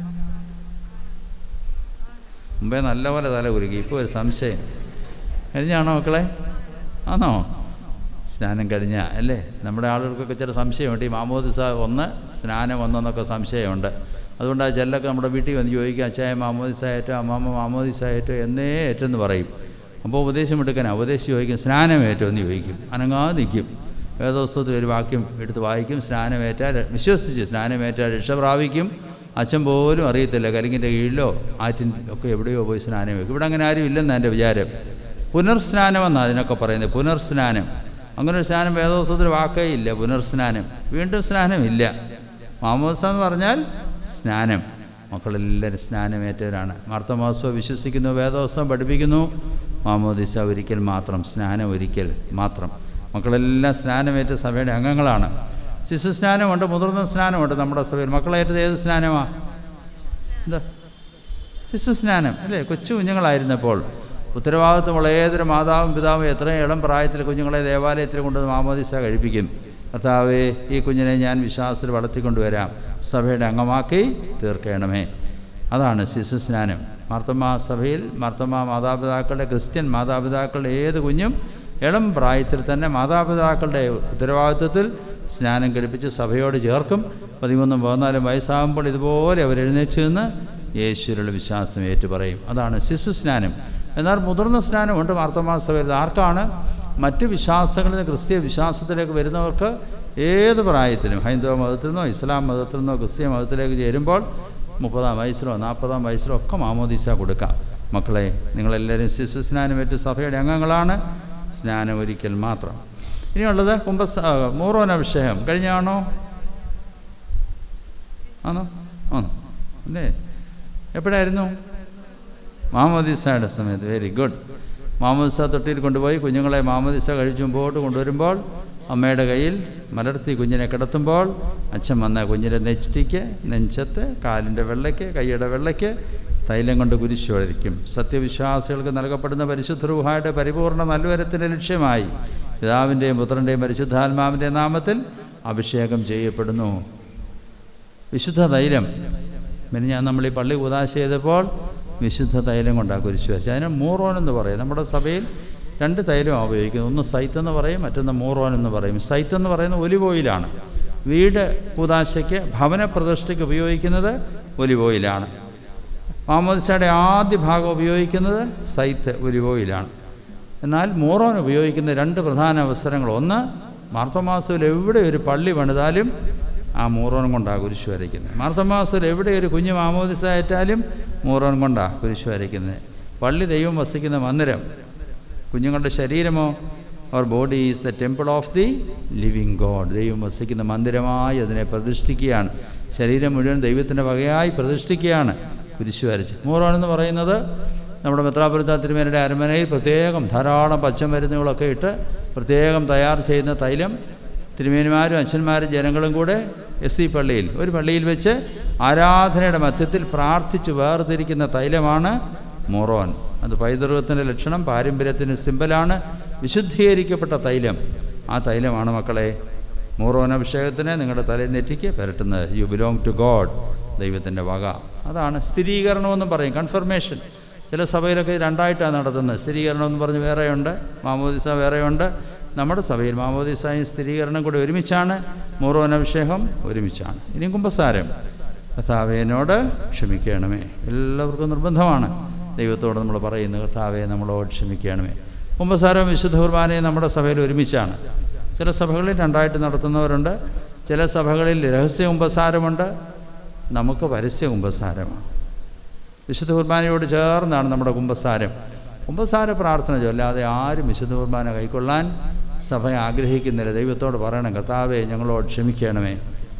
മുമ്പേ നല്ലപോലെ തല കുരുക്കി ഇപ്പോൾ ഒരു സംശയം കഴിഞ്ഞാണോ മക്കളെ ആണോ സ്നാനം കഴിഞ്ഞ അല്ലേ നമ്മുടെ ആളുകൾക്കൊക്കെ ചില സംശയമുണ്ട് ഈ മാമോദിസ ഒന്ന് സ്നാനം ഒന്നെന്നൊക്കെ സംശയമുണ്ട് അതുകൊണ്ട് ആ ചെല്ലൊക്കെ നമ്മുടെ വീട്ടിൽ വന്ന് ചോദിക്കുക അച്ചായ മാമോദിസ ഏറ്റോ അമ്മാമ്മ മാമോദിസ ഏറ്റോ എന്നേ ഏറ്റെന്ന് പറയും അപ്പോൾ ഉപദേശം എടുക്കാനാ ഉപദേശം ചോദിക്കും സ്നാനം ഏറ്റോ എന്ന് ചോദിക്കും അനങ്ങാതെ നിൽക്കും വേദോത്സവത്തിൽ ഒരു വാക്യം എടുത്ത് വായിക്കും സ്നാനമേറ്റാൽ വിശ്വസിച്ച് സ്നാനമേറ്റാൽ രക്ഷ പ്രാപിക്കും അച്ഛൻ പോലും അറിയത്തില്ല കലിങ്ങിൻ്റെ കീഴിലോ ആറ്റിൻ ഒക്കെ എവിടെയോ പോയി സ്നാനം വെക്കും ഇവിടെ അങ്ങനെ ആരും ഇല്ലെന്നാണ് എൻ്റെ വിചാരം പുനർസ്നാനമെന്നാണ് അതിനൊക്കെ പറയുന്നത് പുനർസ്നാനം അങ്ങനെ ഒരു സ്നാനം വേദോത്സവത്തിൽ വാക്കേ ഇല്ല പുനർസ്നാനം വീണ്ടും സ്നാനമില്ല മാമോദിസ എന്ന് പറഞ്ഞാൽ സ്നാനം മക്കളെല്ലാവരും സ്നാനമേറ്റവരാണ് മാർത്തമാസോ വിശ്വസിക്കുന്നു വേദോത്സവം പഠിപ്പിക്കുന്നു മാമോദിസ ഒരിക്കൽ മാത്രം സ്നാനം ഒരിക്കൽ മാത്രം മക്കളെല്ലാം സ്നാനമേറ്റ സഭയുടെ അംഗങ്ങളാണ് ശിശു സ്നാനമുണ്ട് മുതിർന്ന സ്നാനമുണ്ട് നമ്മുടെ സഭയിൽ മക്കളേറ്റത് ഏത് സ്നാനമാണ് എന്താ ശിശു സ്നാനം അല്ലേ കൊച്ചു കുഞ്ഞുങ്ങളായിരുന്നപ്പോൾ ഉത്തരവാദിത്വമുള്ള ഏതൊരു മാതാവും പിതാവും എത്രയും ഇളം പ്രായത്തിൽ കുഞ്ഞുങ്ങളെ ദേവാലയത്തിൽ കൊണ്ടുവന്ന് മാമോദിസ കഴിപ്പിക്കും കർത്താവേ ഈ കുഞ്ഞിനെ ഞാൻ വിശ്വാസത്തിൽ വളർത്തിക്കൊണ്ടുവരാം സഭയുടെ അംഗമാക്കി തീർക്കണമേ അതാണ് ശിശു സ്നാനം മാർത്തമ്മ സഭയിൽ മാർത്തമ്മ മാതാപിതാക്കളുടെ ക്രിസ്ത്യൻ മാതാപിതാക്കളുടെ ഏത് കുഞ്ഞും ഇളം പ്രായത്തിൽ തന്നെ മാതാപിതാക്കളുടെ ഉത്തരവാദിത്വത്തിൽ സ്നാനം കഴിപ്പിച്ച് സഭയോട് ചേർക്കും പതിമൂന്നും പതിനാലും വയസ്സാകുമ്പോൾ ഇതുപോലെ അവർ എഴുന്നേറ്റ് നിന്ന് യേശുവിലുള്ള വിശ്വാസം ഏറ്റുപറയും അതാണ് ശിശു സ്നാനം എന്നാൽ മുതിർന്ന സ്നാനമുണ്ട് മാർത്തമാ സഭയിൽ ആർക്കാണ് മറ്റ് വിശ്വാസങ്ങളിൽ നിന്ന് ക്രിസ്തീയ വിശ്വാസത്തിലേക്ക് വരുന്നവർക്ക് ഏത് പ്രായത്തിലും ഹൈന്ദവ മതത്തിൽ നിന്നോ ഇസ്ലാം മതത്തിൽ നിന്നോ ക്രിസ്തീയ മതത്തിലേക്ക് ചേരുമ്പോൾ മുപ്പതാം വയസ്സിലോ നാൽപ്പതാം വയസ്സിലോ ഒക്കെ മാമോദീസ കൊടുക്കാം മക്കളെ നിങ്ങളെല്ലാവരും ശിശു സ്നാനമേറ്റ് സഭയുടെ അംഗങ്ങളാണ് സ്നാനം ഒരിക്കൽ മാത്രം ഇനിയുള്ളത് കുംഭസ മൂറോൻ അഭിഷേകം കഴിഞ്ഞാണോ ആണോ ആണോ അല്ലേ എപ്പോഴായിരുന്നു മാമോദിസയുടെ സമയത്ത് വെരി ഗുഡ് മാമോദിസ തൊട്ടിയിൽ കൊണ്ടുപോയി കുഞ്ഞുങ്ങളെ മാമോദിസ കഴിച്ച് മുമ്പോട്ട് കൊണ്ടുവരുമ്പോൾ അമ്മയുടെ കയ്യിൽ മലർത്തി കുഞ്ഞിനെ കിടത്തുമ്പോൾ അച്ഛൻ വന്ന കുഞ്ഞിൻ്റെ നെറ്റിക്ക് നെഞ്ചത്ത് കാലിൻ്റെ വെള്ളയ്ക്ക് കൈയുടെ വെള്ളയ്ക്ക് തൈലം കൊണ്ട് കുരിശു വരയ്ക്കും സത്യവിശ്വാസികൾക്ക് നൽകപ്പെടുന്ന പരിശുദ്ധ രൂഹായുടെ പരിപൂർണ നൽവരത്തിൻ്റെ ലക്ഷ്യമായി പിതാവിൻ്റെയും പുത്രൻ്റെയും പരിശുദ്ധാത്മാവിൻ്റെ നാമത്തിൽ അഭിഷേകം ചെയ്യപ്പെടുന്നു വിശുദ്ധ തൈലം പിന്നെ ഞാൻ നമ്മൾ ഈ പള്ളി ഉദാശ ചെയ്തപ്പോൾ വിശുദ്ധ തൈലം കൊണ്ടാണ് കുരിശു വരച്ചത് അതിന് മൂറോൻ എന്ന് പറയും നമ്മുടെ സഭയിൽ രണ്ട് തൈലമാണ് ഉപയോഗിക്കുന്നത് ഒന്ന് സൈത്ത് എന്ന് പറയും മറ്റൊന്ന് മൂറോൻ എന്ന് പറയും സൈത്ത് എന്ന് പറയുന്നത് ഒലിവ് ഓയിലാണ് വീട് കൂതാശയ്ക്ക് ഭവന പ്രതിഷ്ഠയ്ക്ക് ഉപയോഗിക്കുന്നത് ഒലിവ് ഓയിലാണ് മാമോദിസയുടെ ആദ്യ ഭാഗം ഉപയോഗിക്കുന്നത് സൈത്ത് ഒലിവ് ഓയിലാണ് എന്നാൽ മൂറോൻ ഉപയോഗിക്കുന്ന രണ്ട് പ്രധാന അവസരങ്ങൾ ഒന്ന് മാർത്തമാസത്തിൽ എവിടെ ഒരു പള്ളി പണിതാലും ആ മൂറോൻ കൊണ്ടാണ് കുരിശു വരയ്ക്കുന്നത് മാർത്തമാസത്തിൽ എവിടെ ഒരു കുഞ്ഞു മാമോദിസ ആയിട്ടാലും മൂറോൻ കൊണ്ടാണ് കുരിശു വരയ്ക്കുന്നത് പള്ളി ദൈവം വസിക്കുന്ന മന്ദിരം കുഞ്ഞുങ്ങളുടെ ശരീരമോ അവർ body is the temple of the living God ദൈവം വസിക്കുന്ന മന്ദിരമായി അതിനെ പ്രതിഷ്ഠിക്കുകയാണ് ശരീരം മുഴുവൻ ദൈവത്തിൻ്റെ വകയായി പ്രതിഷ്ഠിക്കുകയാണ് കുരിശു വരച്ച് മൂറോൻ എന്ന് പറയുന്നത് നമ്മുടെ മെത്രാപുരത്ത തിരുമേനയുടെ അരമനയിൽ പ്രത്യേകം ധാരാളം പച്ചമരുന്നുകളൊക്കെ ഇട്ട് പ്രത്യേകം തയ്യാർ ചെയ്യുന്ന തൈലം തിരുമേനിമാരും അച്ഛന്മാരും ജനങ്ങളും കൂടെ എസ് സി പള്ളിയിൽ ഒരു പള്ളിയിൽ വെച്ച് ആരാധനയുടെ മധ്യത്തിൽ പ്രാർത്ഥിച്ച് വേർതിരിക്കുന്ന തൈലമാണ് മൊറോൻ അത് പൈതൃകത്തിൻ്റെ ലക്ഷണം പാരമ്പര്യത്തിന് സിമ്പലാണ് വിശുദ്ധീകരിക്കപ്പെട്ട തൈലം ആ തൈലമാണ് മക്കളെ മൂറോൻ അഭിഷേകത്തിന് നിങ്ങളുടെ തലയിൽ നെറ്റിക്ക് പുരട്ടുന്നത് യു ബിലോങ് ടു ഗോഡ് ദൈവത്തിൻ്റെ വക അതാണ് സ്ഥിരീകരണമെന്നും പറയും കൺഫർമേഷൻ ചില സഭയിലൊക്കെ രണ്ടായിട്ടാണ് നടത്തുന്നത് സ്ഥിരീകരണം എന്ന് പറഞ്ഞ് വേറെയുണ്ട് മാമോദിസ വേറെയുണ്ട് നമ്മുടെ സഭയിൽ മാമോദിസായും സ്ഥിരീകരണം കൂടി ഒരുമിച്ചാണ് മൂറോൻ അഭിഷേകം ഒരുമിച്ചാണ് ഇനിയും കുമ്പസാരം കർത്താവേനോട് ക്ഷമിക്കണമേ എല്ലാവർക്കും നിർബന്ധമാണ് ദൈവത്തോട് നമ്മൾ പറയുന്നത് കർത്താവെ നമ്മളോട് ക്ഷമിക്കണമേ കുമ്പസാരവും വിശുദ്ധ കുർബാനയും നമ്മുടെ സഭയിൽ ഒരുമിച്ചാണ് ചില സഭകളിൽ രണ്ടായിട്ട് നടത്തുന്നവരുണ്ട് ചില സഭകളിൽ രഹസ്യ കുമ്പസാരമുണ്ട് നമുക്ക് പരസ്യ കുമ്പസാരമാണ് വിശുദ്ധ കുർബാനയോട് ചേർന്നാണ് നമ്മുടെ കുമ്പസാരം കുമ്പസാര പ്രാർത്ഥന ചൊല്ലാതെ ആരും വിശുദ്ധ കുർബാന കൈക്കൊള്ളാൻ സഭ ആഗ്രഹിക്കുന്നില്ല ദൈവത്തോട് പറയണം കർത്താവെ ഞങ്ങളോട് ക്ഷമിക്കണമേ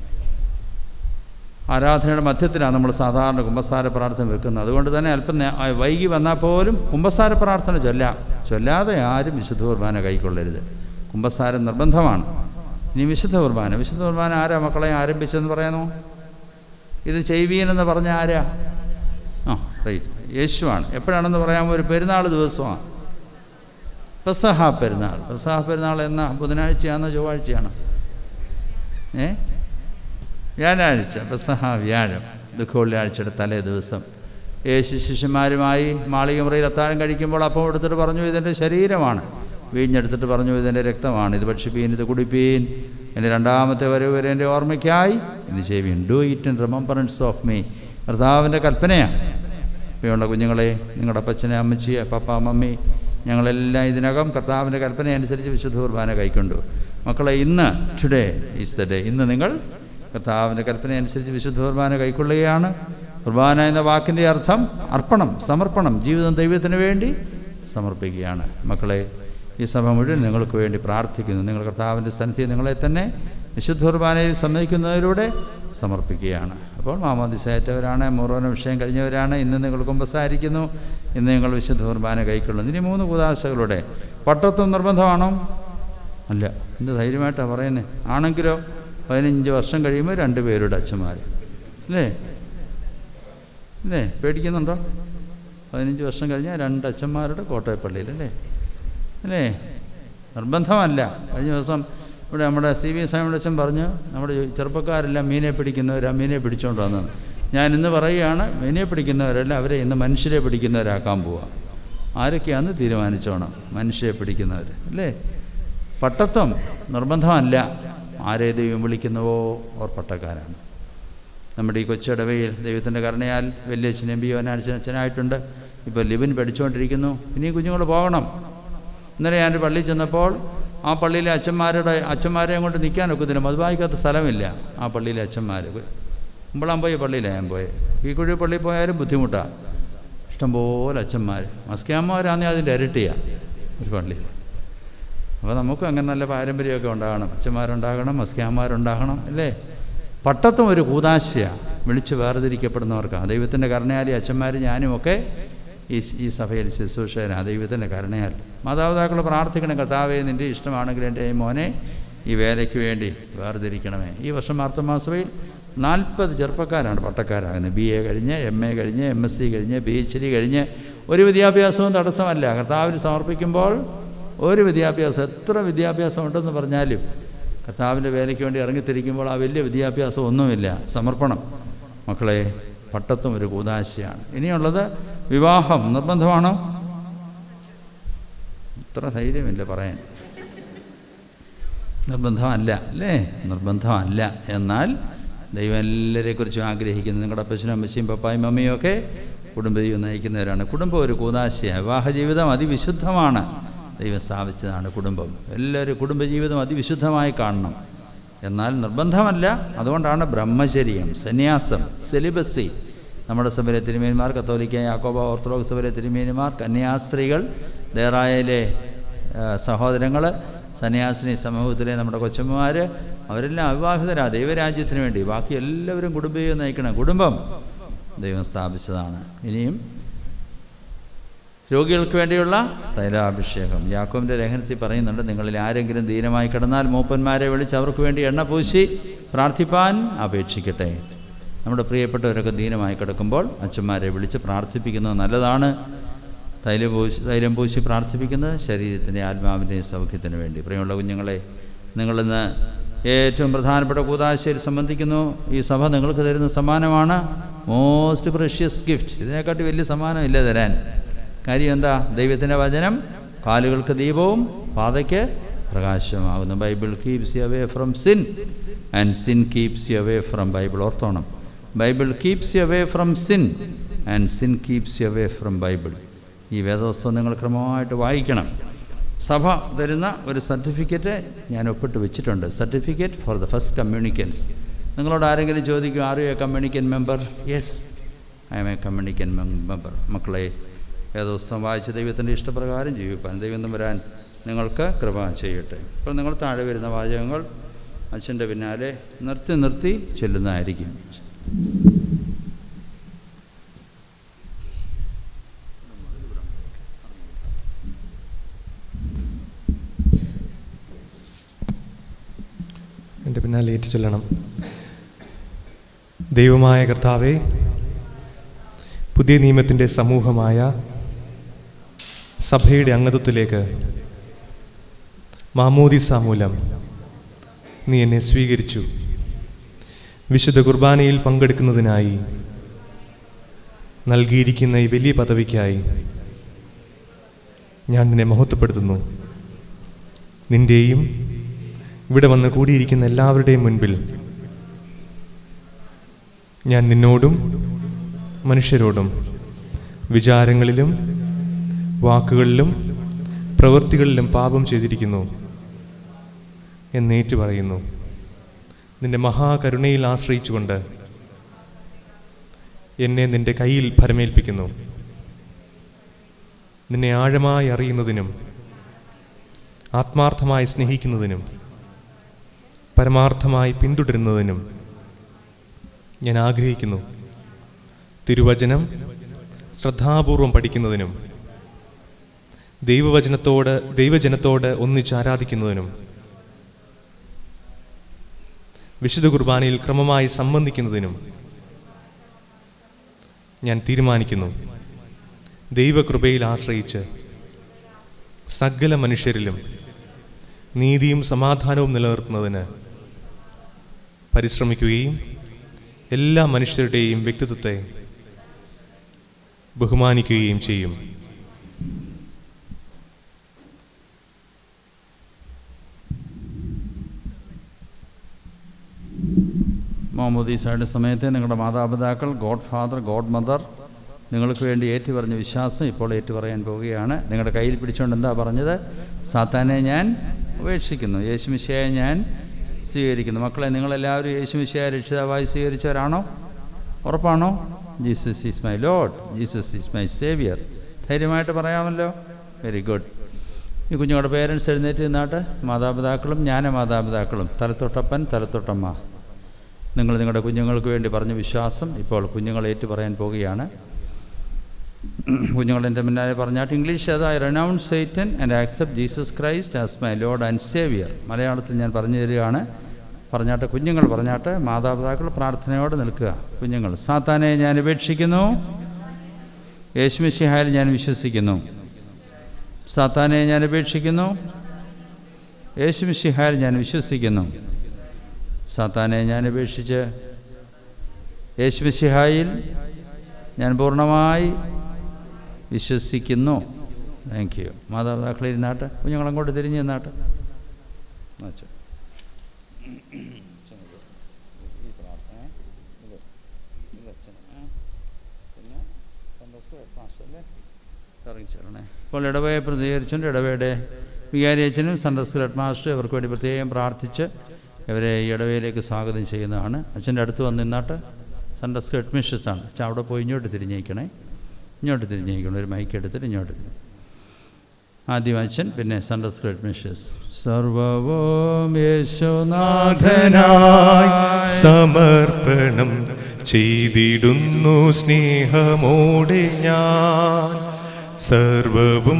ആരാധനയുടെ മധ്യത്തിലാണ് നമ്മൾ സാധാരണ കുമ്പസാര പ്രാർത്ഥന വെക്കുന്നത് അതുകൊണ്ട് തന്നെ അല്പം നേ- ആ, വൈകി വന്നാൽ പോലും കുമ്പസാര പ്രാർത്ഥന ചൊല്ലാം ചൊല്ലാതെ ആരും വിശുദ്ധ കുർബാന കൈക്കൊള്ളരുത് കുമ്പസാരം നിർബന്ധമാണ് ഇനി വിശുദ്ധ കുർബാന വിശുദ്ധ കുർബാന ആരാ മക്കളെ ആരംഭിച്ചതെന്ന് പറയാനോ ഇത് ചെയ്വീനെന്ന് പറഞ്ഞ ആരാ ആ റൈറ്റ് യേശുവാണ് എപ്പോഴാണെന്ന് പറയാമോ ഒരു പെരുന്നാൾ ദിവസമാണ് പെസഹ പെരുന്നാൾ പെസഹ പെരുന്നാൾ എന്നാ ബുധനാഴ്ചയാണോ ചൊവ്വാഴ്ചയാണോ ഏ വ്യാഴാഴ്ച പെസഹ വ്യാഴം ദുഃഖവെള്ളിയാഴ്ചയുടെ തലേ ദിവസം യേശു ശിഷ്യന്മാരുമായി മാളിക മുറിയിൽ അത്താഴം കഴിക്കുമ്പോൾ അപ്പം എടുത്തിട്ട് പറഞ്ഞു ഇതെൻ്റെ ശരീരമാണ് വീഞ്ഞെടുത്തിട്ട് പറഞ്ഞു ഇതെൻ്റെ രക്തമാണ് ഇത് ഭക്ഷിപ്പീൻ ഇത് കുടിപ്പീൻ എൻ്റെ രണ്ടാമത്തെ വരവ് വരെ എൻ്റെ ഓർമ്മയ്ക്കായി ഇത് ചെയ്യുവീൻ do it in remembrance of me കർത്താവിൻ്റെ കൽപ്പനയാണ് പ്രിയമുള്ള കുഞ്ഞുങ്ങളെ നിങ്ങളുടെ അപ്പച്ചനെ അമ്മച്ചിയെ പപ്പ മമ്മി ഞങ്ങളെല്ലാം ഇതിനകം കർത്താവിൻ്റെ കൽപ്പന അനുസരിച്ച് വിശുദ്ധ കുർബാന കൈക്കൊണ്ടു മക്കളെ ഇന്ന് ടുഡേ ഈസ് ദ ഡേ ഇന്ന് നിങ്ങൾ കർത്താവിൻ്റെ കൽപ്പന അനുസരിച്ച് വിശുദ്ധ കുർബാന കൈക്കൊള്ളുകയാണ് കുർബാന എന്ന വാക്കിൻ്റെ അർത്ഥം അർപ്പണം സമർപ്പണം ജീവിതം ദൈവത്തിന് വേണ്ടി സമർപ്പിക്കുകയാണ് മക്കളെ ഈ സഭ മുഴുവൻ നിങ്ങൾക്ക് വേണ്ടി പ്രാർത്ഥിക്കുന്നു നിങ്ങൾ കർത്താവിൻ്റെ സന്നിധി നിങ്ങളെ തന്നെ വിശുദ്ധ കുർബാനയിൽ സമ്മതിക്കുന്നതിലൂടെ സമർപ്പിക്കുകയാണ് അപ്പോൾ മാമോദിസയറ്റവരാണ് മോറോന വിഷയം കഴിഞ്ഞവരാണ് ഇന്ന് നിങ്ങൾ കുമ്പസാരിക്കുന്നു ഇന്ന് നിങ്ങൾ വിശുദ്ധ കുർബാന കൈക്കൊള്ളുന്നു ഇനി മൂന്ന് കുതാശകളുടെ പട്ടത്വം നിർബന്ധമാണോ അല്ല എന്ത് ധൈര്യമായിട്ടാണ് പറയുന്നത് ആണെങ്കിലോ പതിനഞ്ച് വർഷം കഴിയുമ്പോൾ രണ്ട് പേരുടെ അച്ഛന്മാർ അല്ലേ അല്ലേ പേടിക്കുന്നുണ്ടോ പതിനഞ്ച് വർഷം കഴിഞ്ഞാൽ രണ്ട് അച്ഛന്മാരുടെ കോട്ടയപ്പള്ളിയിൽ അല്ലേ അല്ലേ നിർബന്ധമല്ല കഴിഞ്ഞ ദിവസം ഇവിടെ നമ്മുടെ സി വി സാമിയുടെ അച്ഛൻ പറഞ്ഞു നമ്മുടെ ചെറുപ്പക്കാരെല്ലാം മീനെ പിടിക്കുന്നവരാ മീനെ പിടിച്ചുകൊണ്ട് വന്നത് ഞാൻ ഇന്ന് പറയുകയാണ് മീനെ പിടിക്കുന്നവരല്ല അവരെ ഇന്ന് മനുഷ്യരെ പിടിക്കുന്നവരാക്കാൻ പോവുക ആരൊക്കെയാണെന്ന് തീരുമാനിച്ചോണം മനുഷ്യരെ പിടിക്കുന്നവർ അല്ലേ പട്ടത്വം നിർബന്ധമല്ല ആരെ ദൈവം വിളിക്കുന്നുവോ അവർ പട്ടക്കാരാണ് നമ്മുടെ ഈ കൊച്ചിടവയിൽ ദൈവത്തിൻ്റെ കരുണയാൽ വലിയ അച്ഛൻ എം പി യോനാഴ്ച അച്ഛനായിട്ടുണ്ട് ഇപ്പോൾ ലിബിൻ പഠിച്ചുകൊണ്ടിരിക്കുന്നു ഇനി കുഞ്ഞുങ്ങൾ പോകണം ഇന്നലെ ഞാൻ പള്ളിയിൽ ചെന്നപ്പോൾ ആ പള്ളിയിലെ അച്ഛന്മാരുടെ അച്ഛന്മാരെയും കൊണ്ട് നിൽക്കാൻ ഒക്കത്തില്ല മധുവായിക്കാത്ത സ്ഥലമില്ല ആ പള്ളിയിലെ അച്ഛന്മാർ കുമ്പളാൻ പോയ പള്ളിയിലാണ് ഞാൻ പോയത് ഈ കുഴി പള്ളിയിൽ പോയാലും ബുദ്ധിമുട്ടാണ് ഇഷ്ടംപോലെ അച്ഛന്മാർ മസ്കാന്മാരാണെങ്കിൽ അതിൻ്റെ ഇരട്ടിയാണ് ഒരു പള്ളിയിൽ അപ്പോൾ നമുക്ക് അങ്ങനെ നല്ല പാരമ്പര്യമൊക്കെ ഉണ്ടാകണം അച്ഛന്മാരുണ്ടാകണം മസ്കാന്മാരുണ്ടാകണം അല്ലേ പട്ടത്തും ഒരു കൂതാശയാണ് വിളിച്ച് വേർതിരിക്കപ്പെടുന്നവർക്കാണ് ദൈവത്തിൻ്റെ കരുണയാലി അച്ഛന്മാർ ഞാനുമൊക്കെ ഈ ഈ സഭയിൽ ശുശ്രൂഷകനാണ് ദൈവത്തിൻ്റെ കരുണയാൽ മാതാപിതാക്കൾ പ്രാർത്ഥിക്കണം കർത്താവേ നിൻ്റെ ഇഷ്ടമാണെങ്കിൽ എൻ്റെ ഈ മോനെ ഈ വേലയ്ക്ക് വേണ്ടി വേർതിരിക്കണമേ ഈ വർഷം മാർത്തമാസഭയിൽ നാൽപ്പത് ചെറുപ്പക്കാരാണ് പട്ടക്കാരാകുന്നത് ബി എ കഴിഞ്ഞ് എം എ കഴിഞ്ഞ് എം എസ് സി കഴിഞ്ഞ് പി എച്ച് ഡി കഴിഞ്ഞ് ഒരു വിദ്യാഭ്യാസവും തടസ്സമല്ല കർത്താവിന് സമർപ്പിക്കുമ്പോൾ ഒരു വിദ്യാഭ്യാസം എത്ര വിദ്യാഭ്യാസം ഉണ്ടെന്ന് പറഞ്ഞാലും കർത്താവിൻ്റെ വേലയ്ക്ക് വേണ്ടി ഇറങ്ങിത്തിരിക്കുമ്പോൾ ആ വലിയ വിദ്യാഭ്യാസം ഒന്നുമില്ല സമർപ്പണം മക്കളെ പട്ടത്തും ഒരു കൂതാശയാണ് ഇനിയുള്ളത് വിവാഹം നിർബന്ധമാണോ ഇത്ര ധൈര്യമില്ല പറയാൻ നിർബന്ധമല്ല അല്ലേ നിർബന്ധമല്ല എന്നാൽ ദൈവം എല്ലാവരെക്കുറിച്ചും ആഗ്രഹിക്കുന്നു നിങ്ങളുടെ അപ്പച്ചനും അമ്മച്ചിയും പപ്പായും മമ്മിയും ഒക്കെ കുടുംബജീവൻ നയിക്കുന്നവരാണ് കുടുംബം ഒരു കൂതാശയാണ് വിവാഹ ജീവിതം അതിവിശുദ്ധമാണ് ദൈവം സ്ഥാപിച്ചതാണ് കുടുംബം എല്ലാവരും കുടുംബജീവിതം അതിവിശുദ്ധമായി കാണണം എന്നാൽ നിർബന്ധമല്ല അതുകൊണ്ടാണ് ബ്രഹ്മചര്യം സന്യാസം സെലിബസി നമ്മുടെ സഭയിലെ തിരുമേനിമാർ കത്തോലിക്ക യാക്കോബ ഓർത്തഡോക്സ് സഭയിലെ തിരുമേനിമാർ കന്യാസ്ത്രീകൾ ദേറായയിലെ സഹോദരങ്ങൾ സന്യാസിനി സമൂഹത്തിലെ നമ്മുടെ കൊച്ചമ്മമാർ അവരെല്ലാം അവിവാഹിതരാ ദൈവരാജ്യത്തിന് വേണ്ടി ബാക്കി എല്ലാവരും കുടുംബജീവിതം നയിക്കണം കുടുംബം ദൈവം സ്ഥാപിച്ചതാണ് ഇനിയും രോഗികൾക്ക് വേണ്ടിയുള്ള തൈലാഭിഷേകം യാക്കോവിൻ്റെ ലേഖനത്തിൽ പറയുന്നുണ്ട് നിങ്ങളിൽ ആരെങ്കിലും ധീരമായി കിടന്നാൽ മൂപ്പന്മാരെ വിളിച്ച് അവർക്ക് വേണ്ടി എണ്ണ പൂശി പ്രാർത്ഥിപ്പാൻ അപേക്ഷിക്കട്ടെ നമ്മുടെ പ്രിയപ്പെട്ടവരൊക്കെ ദീനമായി കിടക്കുമ്പോൾ അച്ഛന്മാരെ വിളിച്ച് പ്രാർത്ഥിപ്പിക്കുന്നത് നല്ലതാണ് തൈലം പൂശി തൈലം പൂശി പ്രാർത്ഥിപ്പിക്കുന്നത് ശരീരത്തിൻ്റെ ആത്മാവിൻ്റെയും സൗഖ്യത്തിന് വേണ്ടി പ്രിയമുള്ള കുഞ്ഞുങ്ങളെ നിങ്ങളിന്ന് ഏറ്റവും പ്രധാനപ്പെട്ട കൂതാശയിൽ സംബന്ധിക്കുന്നു ഈ സഭ നിങ്ങൾക്ക് തരുന്ന സമ്മാനമാണ് മോസ്റ്റ് പ്രഷ്യസ് ഗിഫ്റ്റ് ഇതിനെക്കാട്ടി വലിയ സമ്മാനമില്ല തരാൻ കാര്യം എന്താ ദൈവത്തിൻ്റെ വചനം കാലുകൾക്ക് ദീപവും പാതയ്ക്ക് പ്രകാശമാകുന്നു Bible keeps you away from sin and sin keeps you away from Bible ഓർത്തോണം Bible keeps you away from sin and sin keeps you away from Bible ഈ വേദോത്സവം നിങ്ങൾ ക്രമമായിട്ട് വായിക്കണം സഭ തരുന്ന ഒരു സർട്ടിഫിക്കറ്റ് ഞാൻ ഒപ്പിട്ട് വെച്ചിട്ടുണ്ട് certificate for the first communicants നിങ്ങളോട് ആരെങ്കിലും ചോദിക്കും are you a communicant member yes I'm a communicant member മക്കളെ വേദോത്സവം വായിച്ച ദൈവത്തിൻ്റെ ഇഷ്ടപ്രകാരം ജീവിപ്പാൻ ദൈവം വരാൻ നിങ്ങൾക്ക് കൃപ ചെയ്യട്ടെ ഇപ്പോൾ നിങ്ങൾ താഴെ വരുന്ന വാചകങ്ങൾ അച്ഛൻ്റെ പിന്നാലെ നിർത്തി നിർത്തി ചെല്ലുന്നതായിരിക്കും എൻ്റെ പിന്നാലെ ഏറ്റു ചൊല്ലണം ദൈവമായ കർത്താവെ പുതിയ നിയമത്തിൻ്റെ സമൂഹമായ സഭയുടെ അംഗത്വത്തിലേക്ക് മാമോദിസ മൂലം നീ എന്നെ സ്വീകരിച്ചു വിശുദ്ധ കുർബാനയിൽ പങ്കെടുക്കുന്നതിനായി നൽകിയിരിക്കുന്ന ഈ വലിയ പദവിക്കായി ഞാൻ നിന്നെ മഹത്വപ്പെടുത്തുന്നു നിന്റെയും ഇവിടെ വന്ന് കൂടിയിരിക്കുന്ന എല്ലാവരുടെയും മുൻപിൽ ഞാൻ നിന്നോടും മനുഷ്യരോടും വിചാരങ്ങളിലും വാക്കുകളിലും പ്രവൃത്തികളിലും പാപം ചെയ്തിരിക്കുന്നു എന്നേറ്റു പറയുന്നു നിന്റെ മഹാകരുണയിൽ ആശ്രയിച്ചുകൊണ്ട് എന്നെ നിന്റെ കയ്യിൽ ഭരമേൽപ്പിക്കുന്നു നിന്നെ ആഴമായി അറിയുന്നതിനും ആത്മാർത്ഥമായി സ്നേഹിക്കുന്നതിനും പരമാർത്ഥമായി പിന്തുടരുന്നതിനും ഞാൻ ആഗ്രഹിക്കുന്നു തിരുവചനം ശ്രദ്ധാപൂർവം പഠിക്കുന്നതിനും ദൈവവചനത്തോട് ദൈവജനത്തോട് ഒന്നിച്ച് ആരാധിക്കുന്നതിനും വിശുദ്ധ കുർബാനയിൽ ക്രമമായി സംബന്ധിക്കുന്നതിനും ഞാൻ തീരുമാനിക്കുന്നു ദൈവകൃപയിൽ ആശ്രയിച്ച് സകല മനുഷ്യരിലും നീതിയും സമാധാനവും നിലനിർത്തുന്നതിന് പരിശ്രമിക്കുകയും എല്ലാ മനുഷ്യരുടെയും വ്യക്തിത്വത്തെ ബഹുമാനിക്കുകയും ചെയ്യും മോമോദീസയുടെ സമയത്ത് നിങ്ങളുടെ മാതാപിതാക്കൾ ഗോഡ് ഫാദർ ഗോഡ് മദർ നിങ്ങൾക്ക് വേണ്ടി ഏറ്റുപറഞ്ഞ വിശ്വാസം ഇപ്പോൾ ഏറ്റുപറയാൻ പോവുകയാണ് നിങ്ങളുടെ കയ്യിൽ പിടിച്ചുകൊണ്ട് എന്താ പറഞ്ഞത് സാത്താനെ ഞാൻ ഉപേക്ഷിക്കുന്നു യേശുമിശയെ ഞാൻ സ്വീകരിക്കുന്നു മക്കളെ നിങ്ങളെല്ലാവരും യേശുമിശയെ രക്ഷിതാവായി സ്വീകരിച്ചവരാണോ ഉറപ്പാണോ Jesus is my lord Jesus is my saviour ധൈര്യമായിട്ട് പറയാമല്ലോ വെരി ഗുഡ് ഈ കുഞ്ഞുങ്ങളുടെ പേരൻസ് എഴുന്നേറ്റ് നിന്നാട്ട് മാതാപിതാക്കളും ജ്ഞാന മാതാപിതാക്കളും തലത്തൊട്ടപ്പൻ തലത്തൊട്ടമ്മ നിങ്ങൾ നിങ്ങളുടെ കുഞ്ഞുങ്ങൾക്ക് വേണ്ടി പറഞ്ഞ വിശ്വാസം ഇപ്പോൾ കുഞ്ഞുങ്ങൾ ഏറ്റു പറയാൻ പോവുകയാണ് കുഞ്ഞുങ്ങൾ എൻ്റെ മുന്നാലെ പറഞ്ഞാട്ട് ഇംഗ്ലീഷ് അത് I renounce Satan and accept Jesus Christ as my Lord and saviour മലയാളത്തിൽ ഞാൻ പറഞ്ഞു തരികയാണ് പറഞ്ഞാട്ട് കുഞ്ഞുങ്ങൾ പറഞ്ഞാട്ട് മാതാപിതാക്കൾ പ്രാർത്ഥനയോടെ നിൽക്കുക കുഞ്ഞുങ്ങൾ സാത്താനെ ഞാൻ ഉപേക്ഷിക്കുന്നു യേശുമിശിഹായിൽ ഞാൻ വിശ്വസിക്കുന്നു സാത്താനെ ഞാൻ ഉപേക്ഷിക്കുന്നു യേശുമിശിഹായിൽ ഞാൻ വിശ്വസിക്കുന്നു സാത്താനെ ഞാൻ ഉപേക്ഷിച്ച് യേശുമിശിഹായിൽ ഞാൻ പൂർണ്ണമായി വിശ്വസിക്കുന്നു താങ്ക് യു മാതാപിതാക്കൾ ഇരുന്നാട്ട് കുഞ്ഞുങ്ങളങ്ങോട്ട് തിരിഞ്ഞ് നിന്നാട്ട് എന്നുവെച്ചോ. ഈ പ്രാർത്ഥന, ഇത്, ഇത് അച്ഛന്, ആ, പിന്നെ സൺഡേ സ്കൂൾ ഹെഡ് മാസ്റ്റർ അല്ലേ? ഇറങ്ങിച്ചേരണേ ഇപ്പോൾ ഇടവയെ പ്രതികരിച്ചുകൊണ്ട് ഇടവയുടെ വികാരി അച്ഛനും സൺഡേ സ്കൂൾ ഹെഡ് മാസ്റ്റർ ഇവർക്ക് വേണ്ടി പ്രത്യേകം പ്രാർത്ഥിച്ച് ഇവരെ ഈ ഇടവയിലേക്ക് സ്വാഗതം ചെയ്യുന്നതാണ് അച്ഛൻ്റെ അടുത്ത് വന്ന് നിന്നാട്ട് സൺഡേ സ്കൂൾ ഹെഡ് മിസ്സസാണ് അച്ഛൻ അവിടെ പോയി ഇങ്ങോട്ട് തിരിഞ്ഞേക്കണേ ഇങ്ങോട്ട് തിരിഞ്ഞേക്കണം ഒരു മൈക്ക് എടുത്തിട്ട് ഇങ്ങോട്ട് തിരിഞ്ഞു ആദ്യം അച്ഛൻ പിന്നെ സൺഡേ സ്കൂൾ ഹെഡ് മിസ്സസ് സർവവും യേശുനാഥനായി നാഥനായി സമർപ്പണം ചെയ്തിടുന്നു സ്നേഹമോടെ ഞാൻ സർവവും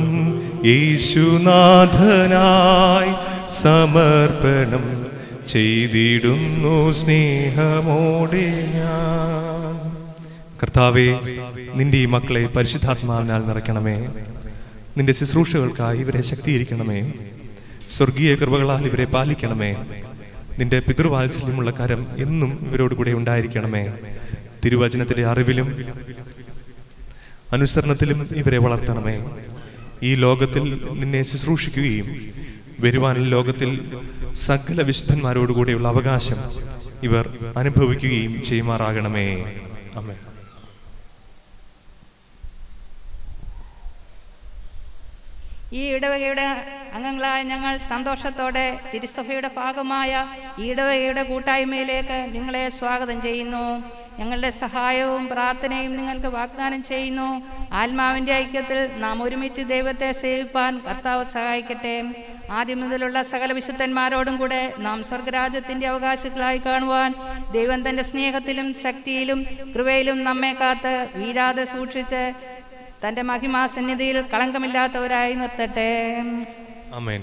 യേശുനാഥനായി സമർപ്പണം ചെയ്തിടുന്നു സ്നേഹമോടെ ഞാൻ കർത്താവെ നിന്റെ ഈ മക്കളെ പരിശുദ്ധാത്മാവിനാൽ നിറയ്ക്കണമേ നിന്റെ ശുശ്രൂഷകൾക്കായി ഇവരെ ശക്തീകരിക്കണമേ സ്വർഗീയ കൃപകളാൽ ഇവരെ പാലിക്കണമേ നിന്റെ പിതൃവാത്സല്യമുള്ള കരം എന്നും ഇവരോട് കൂടെ ഉണ്ടായിരിക്കണമേ തിരുവചനത്തിലെ അറിവിലും അനുസരണത്തിലും ഇവരെ വളർത്തണമേ ഈ ലോകത്തിൽ നിന്നെ ശുശ്രൂഷിക്കുകയും വരുവാനുള്ള ലോകത്തിൽ സകല വിശുദ്ധന്മാരോടുകൂടെയുള്ള അവകാശം ഇവർ അനുഭവിക്കുകയും ചെയ്യുമാറാകണമേ അമ്മേ ഈ ഇടവകയുടെ അംഗങ്ങളായ ഞങ്ങൾ സന്തോഷത്തോടെ തിരുസഭയുടെ ഭാഗമായ ഈ ഇടവകയുടെ കൂട്ടായ്മയിലേക്ക് നിങ്ങളെ സ്വാഗതം ചെയ്യുന്നു ഞങ്ങളുടെ സഹായവും പ്രാർത്ഥനയും നിങ്ങൾക്ക് വാഗ്ദാനം ചെയ്യുന്നു ആത്മാവിൻ്റെ ഐക്യത്തിൽ നാം ഒരുമിച്ച് ദൈവത്തെ സേവിപ്പാൻ കർത്താവ് സഹായിക്കട്ടെ ആദ്യം മുതലുള്ള സകല വിശുദ്ധന്മാരോടും കൂടെ നാം സ്വർഗരാജ്യത്തിൻ്റെ അവകാശികളായി കാണുവാൻ ദൈവം തൻ്റെ സ്നേഹത്തിലും ശക്തിയിലും കൃപയിലും നമ്മെ കാത്ത് വീരാതെ സൂക്ഷിച്ച് തൻ്റെ മഹിമാസന്നിധിയിൽ കളങ്കമില്ലാത്തവരായി നിർത്തട്ടെ അമേൻ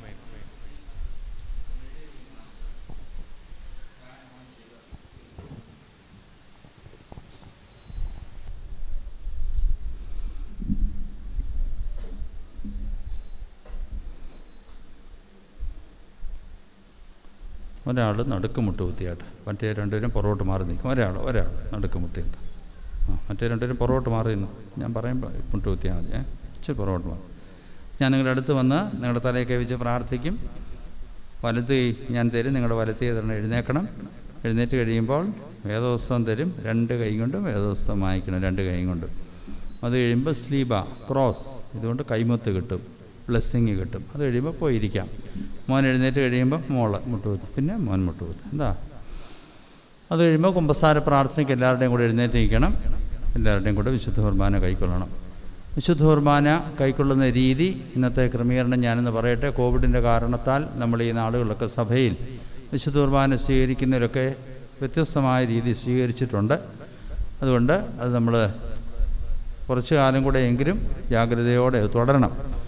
ഒരാൾ നടുക്കുമുട്ട് കുത്തിയാട്ടെ മറ്റേ രണ്ടുപേരും പുറകോട്ട് മാറി നിൽക്കും ഒരാൾ ഒരാൾ നടുക്കുമുട്ടി എത്തും ആ മറ്റേ രണ്ടുപേരും പുറകോട്ട് മാറി നിന്നു ഞാൻ പറയുമ്പോൾ മുട്ട് കുത്തിയാൽ മതി ഏ ഇച്ചിരി പുറകോട്ട് മാറി ഞാൻ നിങ്ങളുടെ അടുത്ത് വന്ന് നിങ്ങളുടെ തലയെ കൈവച്ച് പ്രാർത്ഥിക്കും വലത്ത് കൈ ഞാൻ തരും നിങ്ങളുടെ വലത്ത് കൈ തരണം എഴുന്നേക്കണം എഴുന്നേറ്റ് കഴിയുമ്പോൾ വേദോസ്തം തരും രണ്ട് കൈ കൊണ്ടും വേദോസ്തം വായിക്കണം രണ്ട് കൈ കൊണ്ടും അത് കഴിയുമ്പോൾ സ്ലീബ ക്രോസ് ഇതുകൊണ്ട് കൈമുത്ത് കിട്ടും ബ്ലെസ്സിങ് കിട്ടും അത് കഴിയുമ്പോൾ പോയിരിക്കാം മോൻ എഴുന്നേറ്റ് കഴിയുമ്പോൾ മോള് മുട്ടുകുത്ത് പിന്നെ മോൻ മുട്ടുകുത്ത് എന്താ അത് കഴിയുമ്പോൾ കുമ്പസാര പ്രാർത്ഥനയ്ക്ക് എല്ലാവരുടെയും കൂടെ എഴുന്നേറ്റ് നിൽക്കണം എല്ലാവരുടെയും കൂടെ വിശുദ്ധ കുർബാന കൈക്കൊള്ളണം വിശുദ്ധ കുർബാന കൈക്കൊള്ളുന്ന രീതി ഇന്നത്തെ ക്രമീകരണം ഞാനെന്ന് പറയട്ടെ കോവിഡിൻ്റെ കാരണത്താൽ നമ്മൾ ഈ നാളുകളിലൊക്കെ സഭയിൽ വിശുദ്ധ കുർബാന സ്വീകരിക്കുന്നതിലൊക്കെ വ്യത്യസ്തമായ രീതി സ്വീകരിച്ചിട്ടുണ്ട് അതുകൊണ്ട് അത് നമ്മൾ കുറച്ച് കാലം കൂടെ എങ്കിലും ജാഗ്രതയോടെ അത് തുടരണം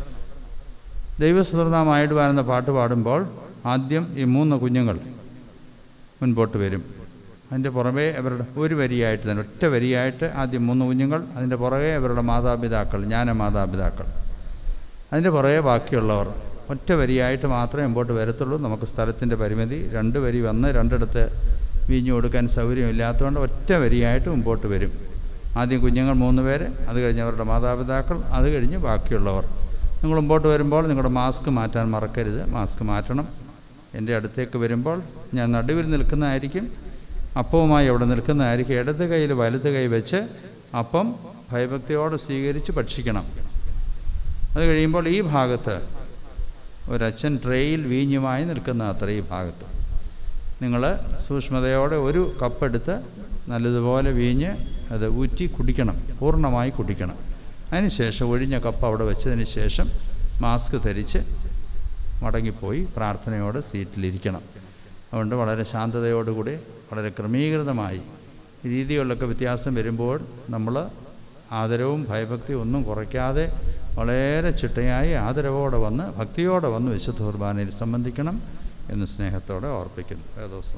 ദൈവസുഹൃതമായിട്ട് വരുന്ന പാട്ട് പാടുമ്പോൾ ആദ്യം ഈ മൂന്ന് കുഞ്ഞുങ്ങൾ മുൻപോട്ട് വരും അതിൻ്റെ പുറമേ അവരുടെ ഒരു വരിയായിട്ട് തന്നെ ഒറ്റ വരിയായിട്ട് ആദ്യം മൂന്ന് കുഞ്ഞുങ്ങൾ അതിൻ്റെ പുറകെ അവരുടെ മാതാപിതാക്കൾ ജ്ഞാന മാതാപിതാക്കൾ അതിൻ്റെ പുറകെ ബാക്കിയുള്ളവർ ഒറ്റ വരിയായിട്ട് മാത്രമേ മുമ്പോട്ട് വരത്തുള്ളൂ നമുക്ക് സ്ഥലത്തിൻ്റെ പരിമിതി രണ്ട് വരി വന്ന് രണ്ടിടത്ത് വീഞ്ഞു കൊടുക്കാൻ സൗകര്യമില്ലാത്തതുകൊണ്ട് ഒറ്റ വരിയായിട്ട് മുമ്പോട്ട് വരും ആദ്യം കുഞ്ഞുങ്ങൾ മൂന്ന് പേര് അത് കഴിഞ്ഞ് അവരുടെ മാതാപിതാക്കൾ അത് കഴിഞ്ഞ് ബാക്കിയുള്ളവർ നിങ്ങൾ മുമ്പോട്ട് വരുമ്പോൾ നിങ്ങളുടെ മാസ്ക് മാറ്റാൻ മറക്കരുത് മാസ്ക് മാറ്റണം എൻ്റെ അടുത്തേക്ക് വരുമ്പോൾ ഞാൻ നടുവിൽ നിൽക്കുന്നതായിരിക്കും അപ്പവുമായി അവിടെ നിൽക്കുന്നതായിരിക്കും ഇടത് കൈയിൽ വലത് കൈ വെച്ച് അപ്പം ഭയഭക്തിയോടെ സ്വീകരിച്ച് ഭക്ഷിക്കണം അത് കഴിയുമ്പോൾ ഈ ഭാഗത്ത് ഒരച്ഛൻ ട്രേയിൽ വീഞ്ഞുമായി നിൽക്കുന്ന അത്ര ഈ ഭാഗത്ത് നിങ്ങൾ സൂക്ഷ്മതയോടെ ഒരു കപ്പെടുത്ത് നല്ലതുപോലെ വീഞ്ഞ് അത് ഊറ്റി കുടിക്കണം പൂർണ്ണമായി കുടിക്കണം അതിനുശേഷം ഒഴിഞ്ഞ കപ്പ് അവിടെ വെച്ചതിന് ശേഷം മാസ്ക് ധരിച്ച് മടങ്ങിപ്പോയി പ്രാർത്ഥനയോടെ സീറ്റിലിരിക്കണം അതുകൊണ്ട് വളരെ ശാന്തതയോടുകൂടി വളരെ ക്രമീകൃതമായി രീതികളിലൊക്കെ വ്യത്യാസം വരുമ്പോൾ നമ്മൾ ആദരവും ഭയഭക്തിയും ഒന്നും കുറയ്ക്കാതെ വളരെ ചിട്ടയായി ആദരവോടെ വന്ന് ഭക്തിയോടെ വന്ന് വിശുദ്ധ കുർബാനയിൽ സംബന്ധിക്കണം എന്ന് സ്നേഹത്തോടെ ഓർപ്പിക്കുന്നു ഏതോസം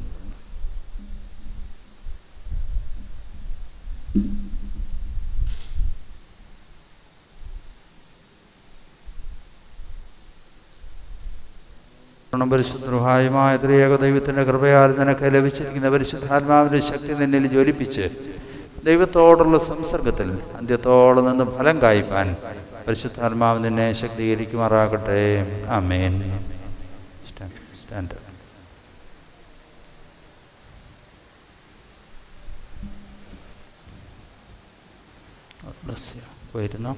പരിശുദ്ധമായ ത്രിയേക ദൈവത്തിൻ്റെ കൃപയാൽ നിനക്ക് ലഭിച്ചിരിക്കുന്ന പരിശുദ്ധാത്മാവിൻ്റെ ശക്തി നിന്നിൽ ജ്വലിപ്പിച്ച് ദൈവത്തോടുള്ള സംസർഗത്തിൽ അന്ത്യത്തോളം നിന്ന് ഫലം കായ്പാൻ പരിശുദ്ധാത്മാവ് നിന്നെ ശക്തീകരിക്കുമാറാകട്ടെ ആമേൻ സ്റ്റാൻഡ് പോയിരുന്നോ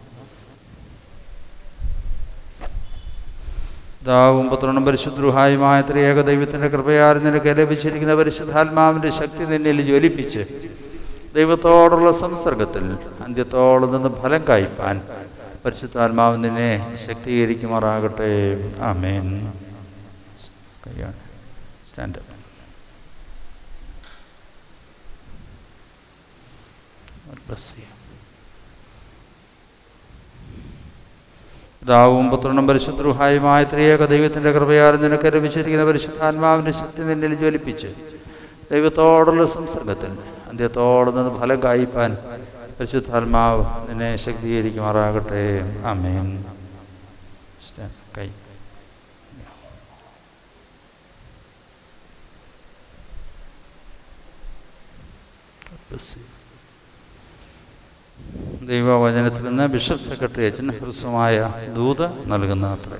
ദാവും പുത്രനും പരിശുദ്രുഹായുമായ ത്രിയേക ദൈവത്തിൻ്റെ കൃപയാൽ നിനക്ക് ലഭിച്ചിരിക്കുന്ന പരിശുദ്ധാത്മാവിൻ്റെ ശക്തി നിന്നിൽ ജ്വലിപ്പിച്ച് ദൈവത്തോടുള്ള സംസർഗത്തിൽ അന്ത്യത്തോളം നിന്ന് ഫലം കായ്പാൻ പരിശുദ്ധാത്മാവ് നിന്നെ ശക്തീകരിക്കുമാറാകട്ടെ ആമേൻ കയ്യാണ് സ്റ്റാൻഡ് ബ്ലസ് ചെയ്യാം പിതാവും പുത്രനും പരിശുദ്ധരുഹായുമായ ത്രിയേക ദൈവത്തിൻ്റെ കൃപയാൽ നിനക്ക് ലഭിച്ചിരിക്കുന്ന പരിശുദ്ധാത്മാവിൻ്റെ ശക്തി നിന്നിൽ ജ്വലിപ്പിച്ച് ദൈവത്തോടുള്ള സംസർഗത്തിൽ അന്ത്യത്തോടെ നിന്ന് ഫലം കായ്പാൻ പരിശുദ്ധാത്മാവ് നിന്നെ ശക്തീകരിക്കുമാറാകട്ടെ അമേൻ കൈ ദൈവവചനത്തിൽ നിന്ന് ബിഷപ്പ് സെക്രട്ടറി അച്ഛൻ ഹ്രസ്വമായ ദൂത് നൽകുന്ന അത്ര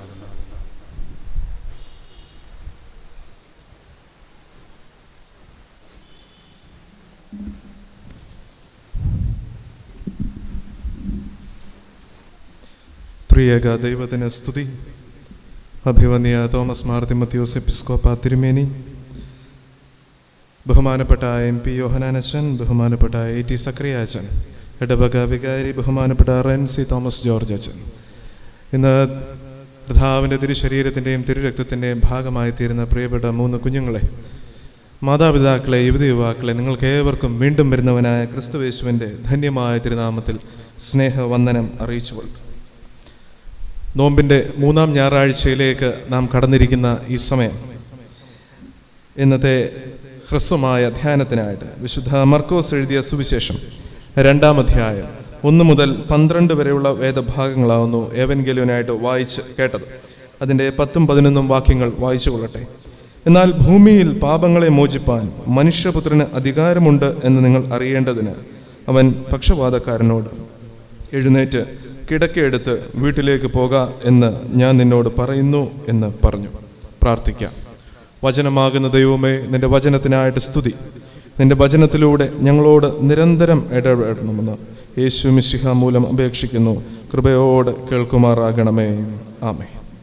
ത്രിയേക ദൈവത്തിന് സ്തുതി അഭിവന്യ തോമസ് മാർത്തിമത്യോസ് എപ്പിസ്കോപ്പ തിരുമേനി ബഹുമാനപ്പെട്ട എം പി യോഹനാനച്ചൻ ബഹുമാനപ്പെട്ട എ ടി സക്രിയ അച്ഛൻ ഇടവക വികാരി ബഹുമാനപ്പെട്ട റെൻസി തോമസ് ജോർജ് അച്ഛൻ ഇന്ന് കർത്താവിൻ്റെ തിരുശരീരത്തിൻ്റെയും തിരുരക്തത്തിൻ്റെയും ഭാഗമായി തീരുന്ന പ്രിയപ്പെട്ട മൂന്ന് കുഞ്ഞുങ്ങളെ മാതാപിതാക്കളെ യുവതി യുവാക്കളെ നിങ്ങൾക്ക് ഏവർക്കും വീണ്ടും വരുന്നവനായ ക്രിസ്തുവേശുവിൻ്റെ ധന്യമായ തിരുനാമത്തിൽ സ്നേഹവന്ദനം അറിയിച്ചുകൊള്ളു നോമ്പിൻ്റെ മൂന്നാം ഞായറാഴ്ചയിലേക്ക് നാം കടന്നിരിക്കുന്ന ഈ സമയം ഇന്നത്തെ ഹ്രസ്വമായ ധ്യാനത്തിനായിട്ട് വിശുദ്ധ മർക്കോസ് എഴുതിയ സുവിശേഷം രണ്ടാം അധ്യായം ഒന്ന് മുതൽ പന്ത്രണ്ട് വരെയുള്ള വേദഭാഗങ്ങളാവുന്നു ഏവൻഗലിയനായിട്ട് വായിച്ച് കേട്ടത് അതിൻ്റെ പത്തും പതിനൊന്നും വാക്യങ്ങൾ വായിച്ചു കൊള്ളട്ടെ എന്നാൽ ഭൂമിയിൽ പാപങ്ങളെ മോചിപ്പാൻ മനുഷ്യപുത്രന് അധികാരമുണ്ട് എന്ന് നിങ്ങൾ അറിയേണ്ടതിന് അവൻ പക്ഷപാതക്കാരനോട് എഴുന്നേറ്റ് കിടക്കയെടുത്ത് വീട്ടിലേക്ക് പോക എന്ന് ഞാൻ നിന്നോട് പറയുന്നു എന്ന് പറഞ്ഞു പ്രാർത്ഥിക്കാം വചനമാകുന്ന ദൈവമേ നിന്റെ വചനത്തിനായിട്ട് സ്തുതി നിന്റെ വചനത്തിലൂടെ ഞങ്ങളോട് നിരന്തരം ഇടപെടണമെന്ന് യേശു മിശിഹ മൂലം അപേക്ഷിക്കുന്നു കൃപയോട് കേൾക്കുമാറാകണമേ ആമേ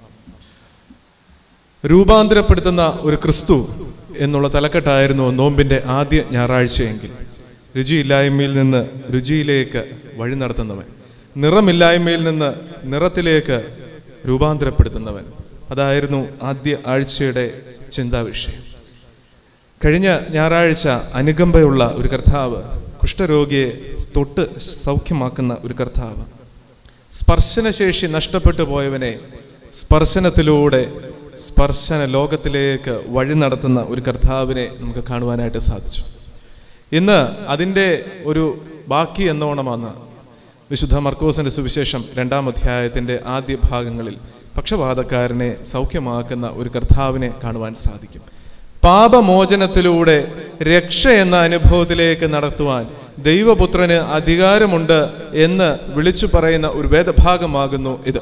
രൂപാന്തരപ്പെടുത്തുന്ന ഒരു ക്രിസ്തു എന്നുള്ള തലക്കെട്ടായിരുന്നു നോമ്പിൻ്റെ ആദ്യ ഞായറാഴ്ചയെങ്കിൽ രുചിയില്ലായ്മയിൽ നിന്ന് രുചിയിലേക്ക് വഴി നടത്തുന്നവൻ നിറമില്ലായ്മയിൽ നിന്ന് നിറത്തിലേക്ക് രൂപാന്തരപ്പെടുത്തുന്നവൻ അതായിരുന്നു ആദ്യ ആഴ്ചയുടെ ചിന്താവിഷയം കഴിഞ്ഞ ഞായറാഴ്ച അനുകമ്പയുള്ള ഒരു കർത്താവ് കുഷ്ഠരോഗിയെ തൊട്ട് സൗഖ്യമാക്കുന്ന ഒരു കർത്താവ് സ്പർശനശേഷി നഷ്ടപ്പെട്ടു പോയവനെ സ്പർശനത്തിലൂടെ സ്പർശന ലോകത്തിലേക്ക് വഴി നടത്തുന്ന ഒരു കർത്താവിനെ നമുക്ക് കാണുവാനായിട്ട് സാധിച്ചു ഇന്ന് അതിൻ്റെ ഒരു ബാക്കി എന്നോണമാണ് വിശുദ്ധ മർക്കോസിന്റെ സുവിശേഷം രണ്ടാം അധ്യായത്തിൻ്റെ ആദ്യ ഭാഗങ്ങളിൽ പക്ഷപാതക്കാരനെ സൗഖ്യമാക്കുന്ന ഒരു കർത്താവിനെ കാണുവാൻ സാധിക്കും പാപമോചനത്തിലൂടെ രക്ഷ എന്ന അനുഭവത്തിലേക്ക് നടത്തുവാൻ ദൈവപുത്രന് അധികാരമുണ്ട് എന്ന് വിളിച്ചു പറയുന്ന ഒരു വേദഭാഗമാകുന്നു ഇത്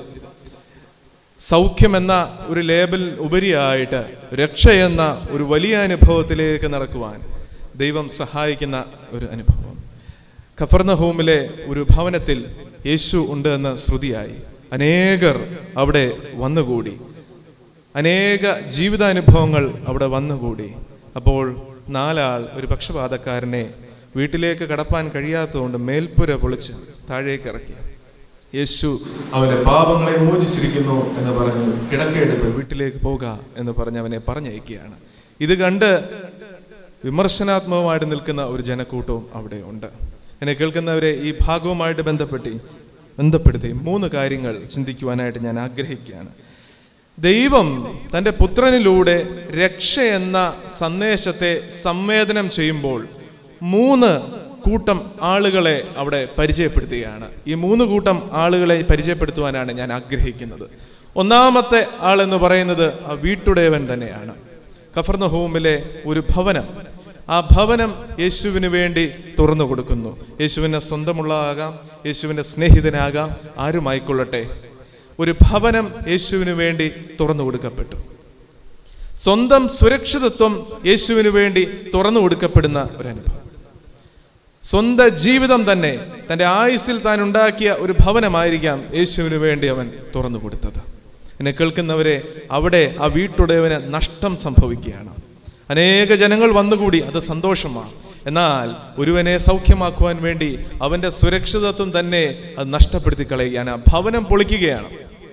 സൗഖ്യമെന്ന ഒരു ലേബൽ ഉപരിയായിട്ട് രക്ഷ എന്ന ഒരു വലിയ അനുഭവത്തിലേക്ക് നടക്കുവാൻ ദൈവം സഹായിക്കുന്ന ഒരു അനുഭവം ഖഫർനഹൂമിലെ ഒരു ഭവനത്തിൽ യേശു ഉണ്ട് എന്ന് ശ്രുതിയായി അനേകർ അവിടെ വന്നുകൂടി അനേക ജീവിതാനുഭവങ്ങൾ അവിടെ വന്നുകൂടി അപ്പോൾ നാലാൾ ഒരു പക്ഷപാതക്കാരനെ വീട്ടിലേക്ക് കടപ്പാൻ കഴിയാത്തതുകൊണ്ട് മേൽപ്പുര പൊളിച്ച് താഴേക്ക് ഇറക്കി യേശു അവന്റെ പാപങ്ങളെ മോചിച്ചിരിക്കുന്നു എന്ന് പറഞ്ഞ് കിടക്കയെടുത്ത് വീട്ടിലേക്ക് പോക എന്ന് പറഞ്ഞ് അവനെ പറഞ്ഞയക്കുകയാണ് ഇത് കണ്ട് വിമർശനാത്മകമായിട്ട് നിൽക്കുന്ന ഒരു ജനക്കൂട്ടവും അവിടെ ഉണ്ട് എന്നെ കേൾക്കുന്നവരെ ഈ ഭാഗവുമായിട്ട് ബന്ധപ്പെട്ട് ബന്ധപ്പെടുത്തി മൂന്ന് കാര്യങ്ങൾ ചിന്തിക്കുവാനായിട്ട് ഞാൻ ആഗ്രഹിക്കുകയാണ് ദൈവം തൻ്റെ പുത്രനിലൂടെ രക്ഷ എന്ന സന്ദേശത്തെ സംവേദനം ചെയ്യുമ്പോൾ മൂന്ന് കൂട്ടം ആളുകളെ അവിടെ പരിചയപ്പെടുത്തുകയാണ് ഈ മൂന്ന് കൂട്ടം ആളുകളെ പരിചയപ്പെടുത്തുവാനാണ് ഞാൻ ആഗ്രഹിക്കുന്നത് ഒന്നാമത്തെ ആളെന്ന് പറയുന്നത് ആ വീട്ടുടയവൻ തന്നെയാണ് കഫർണഹൂമിലെ ഒരു ഭവനം ആ ഭവനം യേശുവിന് വേണ്ടി തുറന്നു കൊടുക്കുന്നു യേശുവിനെ സ്വന്തമുള്ളതാകാം യേശുവിൻ്റെ സ്നേഹിതനാകാം ആരുമായിക്കൊള്ളട്ടെ ഒരു ഭവനം യേശുവിന് വേണ്ടി തുറന്നു കൊടുക്കപ്പെട്ടു സ്വന്തം സുരക്ഷിതത്വം യേശുവിന് വേണ്ടി തുറന്നു കൊടുക്കപ്പെടുന്ന ഒരു അനുഭവം സ്വന്തം ജീവിതം തന്നെ തൻ്റെ ആയുസ്സിൽ താൻ ഉണ്ടാക്കിയ ഒരു ഭവനമായിരിക്കാം യേശുവിന് വേണ്ടി അവൻ തുറന്നു കൊടുത്തത് എന്നെ കേൾക്കുന്നവരെ അവിടെ ആ വീട്ടുടയവന് നഷ്ടം സംഭവിക്കുകയാണ് അനേക ജനങ്ങൾ വന്നുകൂടി അത് സന്തോഷമാണ് എന്നാൽ ഒരുവനെ സൗഖ്യമാക്കുവാൻ വേണ്ടി അവൻ്റെ സുരക്ഷിതത്വം തന്നെ അത് നഷ്ടപ്പെടുത്തി കളയുകയാണ് ആ ഭവനം പൊളിക്കുകയാണ്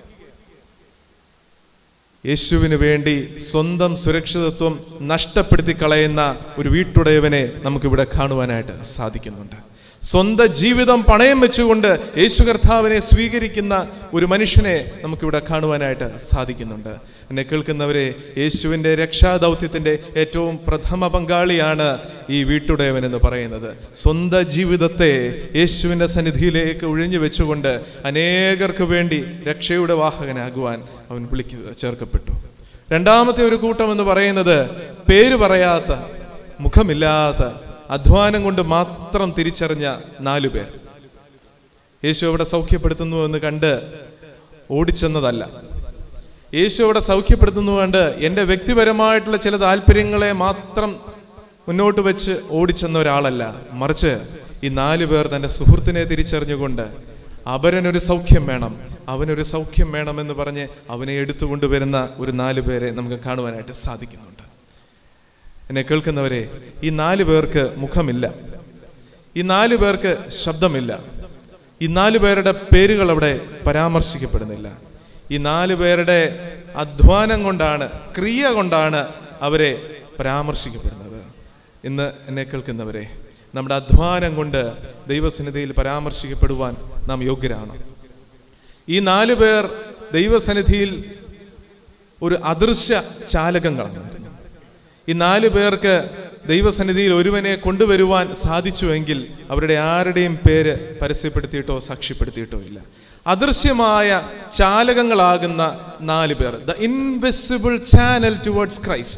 യേശുവിന് വേണ്ടി സ്വന്തം സുരക്ഷിതത്വം നഷ്ടപ്പെടുത്തി കളയുന്ന ഒരു വീട്ടുടയവനെ നമുക്കിവിടെ കാണുവാനായിട്ട് സാധിക്കുന്നുണ്ട് സ്വന്തം ജീവിതം പണയം വെച്ചുകൊണ്ട് യേശു കർത്താവിനെ സ്വീകരിക്കുന്ന ഒരു മനുഷ്യനെ നമുക്കിവിടെ കാണുവാനായിട്ട് സാധിക്കുന്നുണ്ട് എന്നെ കേൾക്കുന്നവരെ യേശുവിൻ്റെ രക്ഷാദൗത്യത്തിൻ്റെ ഏറ്റവും പ്രഥമ പങ്കാളിയാണ് ഈ വീട്ടുടയവൻ എന്ന് പറയുന്നത് സ്വന്തം ജീവിതത്തെ യേശുവിൻ്റെ സന്നിധിയിലേക്ക് ഒഴിഞ്ഞു വെച്ചുകൊണ്ട് അനേകർക്ക് വേണ്ടി രക്ഷയുടെ വാഹകനാകുവാൻ അവൻ വിളിക്കുക ചേർക്കപ്പെട്ടു രണ്ടാമത്തെ ഒരു കൂട്ടം എന്ന് പറയുന്നത് പേര് പറയാത്ത മുഖമില്ലാത്ത അധ്വാനം കൊണ്ട് മാത്രം തിരിച്ചറിഞ്ഞ നാലു പേർ യേശു അവിടെ സൗഖ്യപ്പെടുത്തുന്നു എന്ന് കണ്ട് ഓടിച്ചെന്നതല്ല യേശു അവിടെ സൗഖ്യപ്പെടുത്തുന്നു കണ്ട് എൻ്റെ വ്യക്തിപരമായിട്ടുള്ള ചില താല്പര്യങ്ങളെ മാത്രം മുന്നോട്ട് വെച്ച് ഓടിച്ചെന്ന ഒരാളല്ല മറിച്ച് ഈ നാല് പേർ തൻ്റെ സുഹൃത്തിനെ തിരിച്ചറിഞ്ഞുകൊണ്ട് അവരനൊരു സൗഖ്യം വേണം അവനൊരു സൗഖ്യം വേണമെന്ന് പറഞ്ഞ് അവനെ എടുത്തുകൊണ്ടുവരുന്ന ഒരു നാല് പേരെ നമുക്ക് കാണുവാനായിട്ട് സാധിക്കുന്നുണ്ട് എന്നെ കേൾക്കുന്നവരെ ഈ നാല് പേർക്ക് മുഖമില്ല ഈ നാല് പേർക്ക് ശബ്ദമില്ല ഈ നാല് പേരുടെ പേരുകൾ അവിടെ പരാമർശിക്കപ്പെടുന്നില്ല ഈ നാല് പേരുടെ അധ്വാനം കൊണ്ടാണ് ക്രിയ കൊണ്ടാണ് അവരെ പരാമർശിക്കപ്പെടുന്നത് ഇന്ന് എന്നെ കേൾക്കുന്നവരെ നമ്മുടെ അധ്വാനം കൊണ്ട് ദൈവസന്നിധിയിൽ പരാമർശിക്കപ്പെടുവാൻ നാം യോഗ്യരാണ് ഈ നാല് പേർ ദൈവസന്നിധിയിൽ ഒരു അദൃശ്യ ചാലകങ്ങളാണ് ഈ നാല് പേർക്ക് ദൈവസന്നിധിയിൽ ഒരുവനെ കൊണ്ടുവരുവാൻ സാധിച്ചുവെങ്കിൽ അവരുടെ ആരുടെയും പേര് പരസ്യപ്പെടുത്തിയിട്ടോ സാക്ഷ്യപ്പെടുത്തിയിട്ടോ ഇല്ല അദൃശ്യമായ ചാലകങ്ങളാകുന്ന നാല് പേർ the invisible channel towards Christ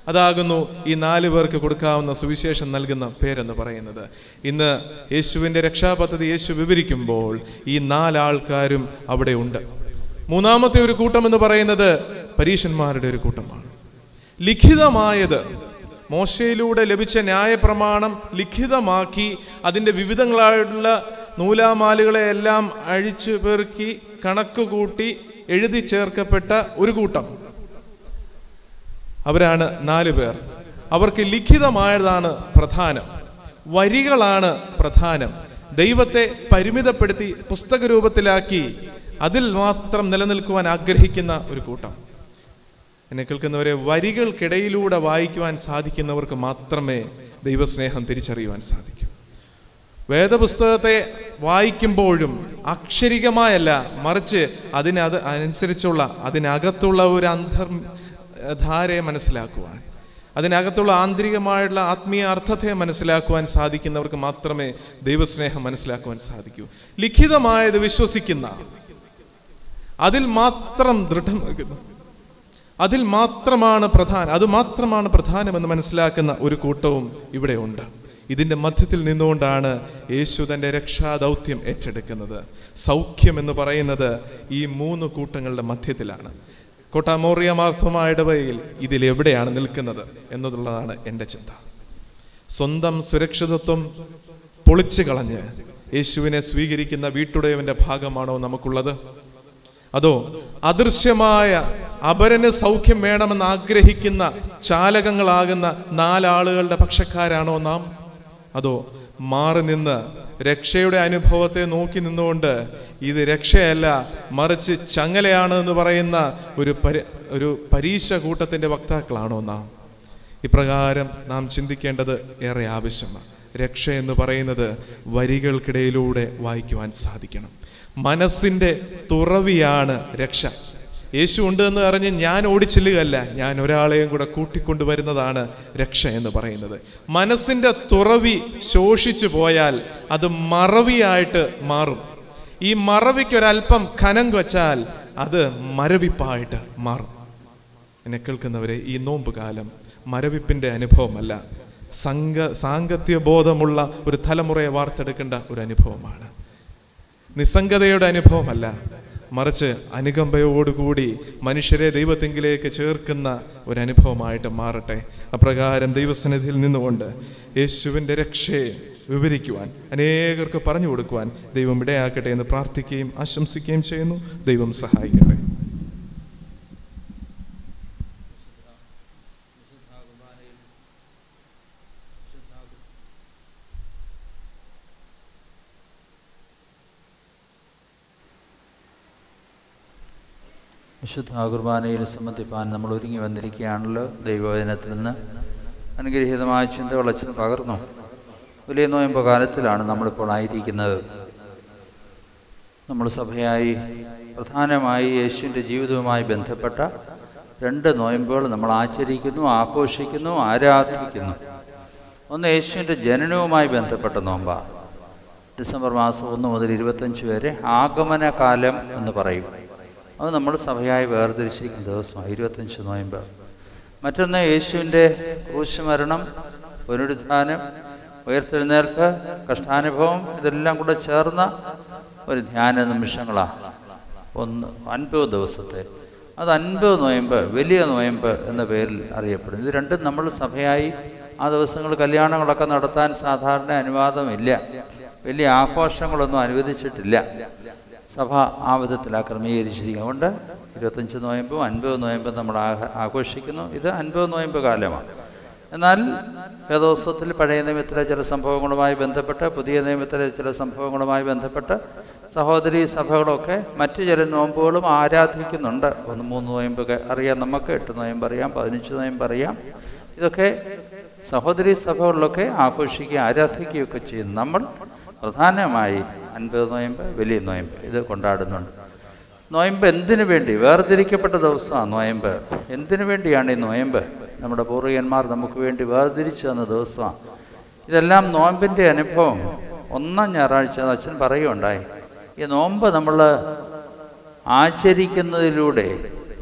അതാകുന്നു ഈ നാല് പേർക്ക് കൊടുക്കാവുന്ന സുവിശേഷം നൽകുന്ന പേരെന്ന് പറയുന്നത് ഇന്ന് യേശുവിൻ്റെ രക്ഷാപദ്ധതി യേശു വിവരിക്കുമ്പോൾ ഈ നാലാൾക്കാരും അവിടെ ഉണ്ട് മൂന്നാമത്തെ ഒരു കൂട്ടം എന്ന് പറയുന്നത് പരീശന്മാരുടെ ഒരു കൂട്ടമാണ് ലിഖിതമായത് മോശയിലൂടെ ലഭിച്ച ന്യായപ്രമാണം ലിഖിതമാക്കി അതിൻ്റെ വിവിധങ്ങളായിട്ടുള്ള നൂലാമാലുകളെ എല്ലാം അഴിച്ചു പെറുക്കി കണക്ക് കൂട്ടി എഴുതി ചേർക്കപ്പെട്ട ഒരു കൂട്ടം അവരാണ് നാല് പേർ അവർക്ക് ലിഖിതമായതാണ് പ്രധാനം വരികളാണ് പ്രധാനം ദൈവത്തെ പരിമിതപ്പെടുത്തി പുസ്തക രൂപത്തിലാക്കി അതിൽ മാത്രം നിലനിൽക്കുവാൻ ആഗ്രഹിക്കുന്ന ഒരു കൂട്ടം എന്നെ കേൾക്കുന്നവരെ വരികൾക്കിടയിലൂടെ വായിക്കുവാൻ സാധിക്കുന്നവർക്ക് മാത്രമേ ദൈവസ്നേഹം തിരിച്ചറിയുവാൻ സാധിക്കൂ വേദപുസ്തകത്തെ വായിക്കുമ്പോഴും അക്ഷരികമായല്ല മറിച്ച് അതിനത് അനുസരിച്ചുള്ള അതിനകത്തുള്ള ഒരു അന്തർ ധാരയെ മനസ്സിലാക്കുവാൻ അതിനകത്തുള്ള ആന്തരികമായുള്ള ആത്മീയ അർത്ഥത്തെ മനസ്സിലാക്കുവാൻ സാധിക്കുന്നവർക്ക് മാത്രമേ ദൈവസ്നേഹം മനസ്സിലാക്കുവാൻ സാധിക്കൂ ലിഖിതമായത് വിശ്വസിക്കുന്ന അതിൽ മാത്രം ദൃഢമാകുന്നു അതിൽ മാത്രമാണ് പ്രധാനം അത് മാത്രമാണ് പ്രധാനമെന്ന് മനസ്സിലാക്കുന്ന ഒരു കൂട്ടവും ഇവിടെ ഉണ്ട് ഇതിൻ്റെ മധ്യത്തിൽ നിന്നുകൊണ്ടാണ് യേശു തൻ്റെ രക്ഷാദൗത്യം ഏറ്റെടുക്കുന്നത് സൗഖ്യം എന്ന് പറയുന്നത് ഈ മൂന്ന് കൂട്ടങ്ങളുടെ മധ്യത്തിലാണ് കോട്ടാമോറിയ മാസമായ ഇടവയിൽ ഇതിൽ എവിടെയാണ് നിൽക്കുന്നത് എന്നുള്ളതാണ് എൻ്റെ ചിന്ത സ്വന്തം സുരക്ഷിതത്വം പൊളിച്ചു കളഞ്ഞ് യേശുവിനെ സ്വീകരിക്കുന്ന വീട്ടുടയവൻ്റെ ഭാഗമാണോ നമുക്കുള്ളത് അതോ അദൃശ്യമായ അപരന് സൗഖ്യം വേണമെന്ന് ആഗ്രഹിക്കുന്ന ചാലകങ്ങളാകുന്ന നാലാളുകളുടെ പക്ഷക്കാരാണോ നാം അതോ മാറി നിന്ന് രക്ഷയുടെ അനുഭവത്തെ നോക്കി നിന്നുകൊണ്ട് ഇത് രക്ഷയല്ല മറിച്ച് ചങ്ങലയാണ് എന്ന് പറയുന്ന ഒരു പരി ഒരു പരീക്ഷ കൂട്ടത്തിൻ്റെ വക്താക്കളാണോ നാം ഇപ്രകാരം നാം ചിന്തിക്കേണ്ടത് ഏറെ ആവശ്യമാണ് രക്ഷ എന്ന് പറയുന്നത് വരികൾക്കിടയിലൂടെ വായിക്കുവാൻ സാധിക്കണം മനസ്സിൻ്റെ തുറവിയാണ് രക്ഷ യേശു ഉണ്ട് എന്ന് അറിഞ്ഞ് ഞാൻ ഓടിച്ചെല്ലുകയല്ല ഞാൻ ഒരാളെയും കൂടെ കൂട്ടിക്കൊണ്ടുവരുന്നതാണ് രക്ഷ എന്ന് പറയുന്നത് മനസ്സിൻ്റെ തുറവി ശോഷിച്ചു പോയാൽ അത് മറവിയായിട്ട് മാറും ഈ മറവിക്കൊരല്പം കനം വച്ചാൽ അത് മരവിപ്പായിട്ട് മാറും എന്നെ കേൾക്കുന്നവരെ ഈ നോമ്പ് കാലം മരവിപ്പിൻ്റെ അനുഭവമല്ല സംഘ സാങ്കത്യ ബോധമുള്ള ഒരു തലമുറയെ വാർത്തെടുക്കേണ്ട ഒരു അനുഭവമാണ് നിസ്സംഗതയുടെ അനുഭവമല്ല മറിച്ച് അനുകമ്പയോടുകൂടി മനുഷ്യരെ ദൈവത്തെങ്കിലേക്ക് ചേർക്കുന്ന ഒരു അനുഭവമായിട്ട് മാറട്ടെ അപ്രകാരം ദൈവസന്നിധിയിൽ നിന്നുകൊണ്ട് യേശുവിൻ്റെ രക്ഷയെ വിവരിക്കുവാൻ അനേകർക്ക് പറഞ്ഞു കൊടുക്കുവാൻ ദൈവം ഇടയാക്കട്ടെ എന്ന് പ്രാർത്ഥിക്കുകയും ആശംസിക്കുകയും ചെയ്യുന്നു ദൈവം സഹായിക്കട്ടെ വിശുദ്ധ കുർബാനയിൽ സംബന്ധിപ്പാൻ നമ്മൾ ഒരുങ്ങി വന്നിരിക്കുകയാണല്ലോ ദൈവവചനത്തിൽ നിന്ന് അനുഗ്രഹീതമായ ചിന്തകൾ അച്ഛൻ പകർന്നു വലിയ നോയമ്പ് കാലത്തിലാണ് നമ്മളിപ്പോൾ ആയിരിക്കുന്നത് നമ്മൾ സഭയായി പ്രധാനമായി യേശുവിൻ്റെ ജീവിതവുമായി ബന്ധപ്പെട്ട രണ്ട് നോയമ്പുകൾ നമ്മൾ ആചരിക്കുന്നു ആഘോഷിക്കുന്നു ആരാധിക്കുന്നു ഒന്ന് യേശുവിൻ്റെ ജനനവുമായി ബന്ധപ്പെട്ട നോമ്പാണ് ഡിസംബർ മാസം ഒന്ന് മുതൽ ഇരുപത്തഞ്ച് വരെ ആഗമന കാലം എന്ന് പറയും അത് നമ്മൾ സഭയായി വേർതിരിച്ചിരിക്കുന്ന ദിവസമാണ് ഇരുപത്തഞ്ച് നോയമ്പ് മറ്റൊന്ന് യേശുവിൻ്റെ ക്രൂശുമരണം പുനരുദ്ധാനം ഉയർത്തെഴുന്നേൽക്ക് കഷ്ടാനുഭവം ഇതെല്ലാം കൂടെ ചേർന്ന ഒരു ധ്യാന നിമിഷങ്ങളാണ് ഒന്ന് അൻപത് ദിവസത്തെ അത് അൻപത് നോയമ്പ് വലിയ നോയമ്പ് എന്ന പേരിൽ അറിയപ്പെടുന്നു ഇത് രണ്ടും നമ്മൾ സഭയായി ആ ദിവസങ്ങൾ കല്യാണങ്ങളൊക്കെ നടത്താൻ സാധാരണ അനുവാദമില്ല വലിയ ആഘോഷങ്ങളൊന്നും അനുവദിച്ചിട്ടില്ല സഭ ആ വിധത്തിലാണ് ക്രമീകരിച്ചിരിക്കുന്നത് അതുകൊണ്ട് ഇരുപത്തഞ്ച് നോയമ്പും അൻപത് നോയമ്പും നമ്മൾ ആഘ- ആഘോഷിക്കുന്നു ഇത് അൻപത് നോയമ്പ് കാലമാണ് എന്നാൽ വേദോത്സവത്തിൽ പഴയ നിയമത്തിലെ ചില സംഭവങ്ങളുമായി ബന്ധപ്പെട്ട് പുതിയ നിയമത്തിലെ ചില സംഭവങ്ങളുമായി ബന്ധപ്പെട്ട് സഹോദരി സഭകളൊക്കെ മറ്റു ചില നോമ്പുകളും ആരാധിക്കുന്നുണ്ട് ഒന്ന് മൂന്ന് നോയമ്പ് ഒക്കെ അറിയാം നമുക്ക് എട്ട് നോയമ്പ് അറിയാം പതിനഞ്ച് നോയമ്പ് അറിയാം ഇതൊക്കെ സഹോദരി സഭകളിലൊക്കെ ആഘോഷിക്കുകയും ആരാധിക്കുകയൊക്കെ ചെയ്യുന്നു നമ്മൾ പ്രധാനമായി അൻപത് നോയമ്പ് വലിയ നോയമ്പ് ഇത് കൊണ്ടാടുന്നുണ്ട് നോയമ്പ് എന്തിനു വേണ്ടി വേർതിരിക്കപ്പെട്ട ദിവസമാണ് നോയമ്പ് എന്തിനു വേണ്ടിയാണ് ഈ നോയമ്പ് നമ്മുടെ പൂർവികന്മാർ നമുക്ക് വേണ്ടി വേർതിരിച്ചു തന്ന ദിവസമാണ് ഇതെല്ലാം നോയമ്പിൻ്റെ അനുഭവം ഒന്നാം ഞായറാഴ്ച എന്ന് അച്ഛൻ പറയുകയുണ്ടായി ഈ നോമ്പ് നമ്മൾ ആചരിക്കുന്നതിലൂടെ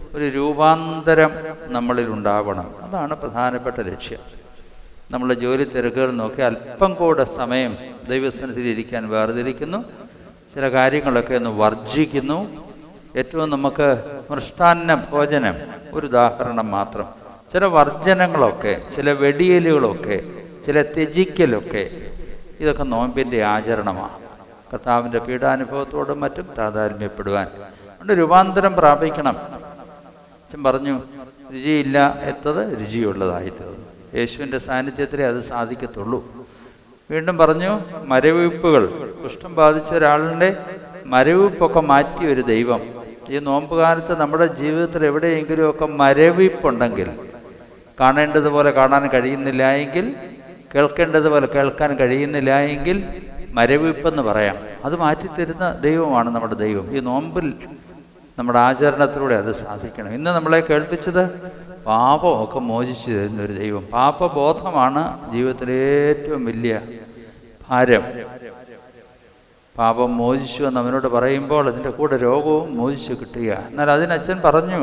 ഒരു രൂപാന്തരം നമ്മളിൽ ഉണ്ടാവണം അതാണ് പ്രധാനപ്പെട്ട ലക്ഷ്യം നമ്മളെ ജോലി തിരക്കുകൾ നോക്കി അല്പം കൂടെ സമയം ദൈവസ്ഥാനത്തിൽ ഇരിക്കാൻ വേർതിരിക്കുന്നു ചില കാര്യങ്ങളൊക്കെ ഒന്ന് വർജിക്കുന്നു ഏറ്റവും നമുക്ക് മൃഷ്ടാന്ന ഭോജനം ഒരു ഉദാഹരണം മാത്രം ചില വർജനങ്ങളൊക്കെ ചില വെടിയലുകളൊക്കെ ചില ത്യജിക്കലൊക്കെ ഇതൊക്കെ നോമ്പിൻ്റെ ആചരണമാണ് കർത്താവിൻ്റെ പീഡാനുഭവത്തോടും മറ്റും താതാത്മ്യപ്പെടുവാൻ അതുകൊണ്ട് രൂപാന്തരം പ്രാപിക്കണം അച്ഛൻ പറഞ്ഞു രുചിയില്ല എത്തത് രുചിയുള്ളതായി തീർന്നു യേശുവിൻ്റെ സാന്നിധ്യത്തിലേ അത് സാധിക്കത്തുള്ളൂ വീണ്ടും പറഞ്ഞു മരവിപ്പുകൾ കുഷ്ഠം ബാധിച്ച ഒരാളിൻ്റെ മരവിപ്പൊക്കെ മാറ്റിയ ഒരു ദൈവം ഈ നോമ്പ് കാലത്ത് നമ്മുടെ ജീവിതത്തിൽ എവിടെയെങ്കിലുമൊക്കെ മരവിപ്പുണ്ടെങ്കിൽ കാണേണ്ടതുപോലെ കാണാൻ കഴിയുന്നില്ല എങ്കിൽ കേൾക്കേണ്ടതുപോലെ കേൾക്കാൻ കഴിയുന്നില്ല എങ്കിൽ മരവിപ്പെന്ന് പറയാം അത് മാറ്റിത്തരുന്ന ദൈവമാണ് നമ്മുടെ ദൈവം ഈ നോമ്പിൽ നമ്മുടെ ആചരണത്തിലൂടെ അത് സാധിക്കണം ഇന്ന് നമ്മളെ കേൾപ്പിച്ചത് പാപമൊക്കെ മോചിച്ചു തരുന്ന ഒരു ദൈവം പാപബോധമാണ് ജീവിതത്തിലെ ഏറ്റവും വലിയ ഭാരം പാപം മോചിച്ചു എന്ന് അവനോട് പറയുമ്പോൾ അതിൻ്റെ കൂടെ രോഗവും മോചിച്ചു കിട്ടുക എന്നാൽ അതിനച്ഛൻ പറഞ്ഞു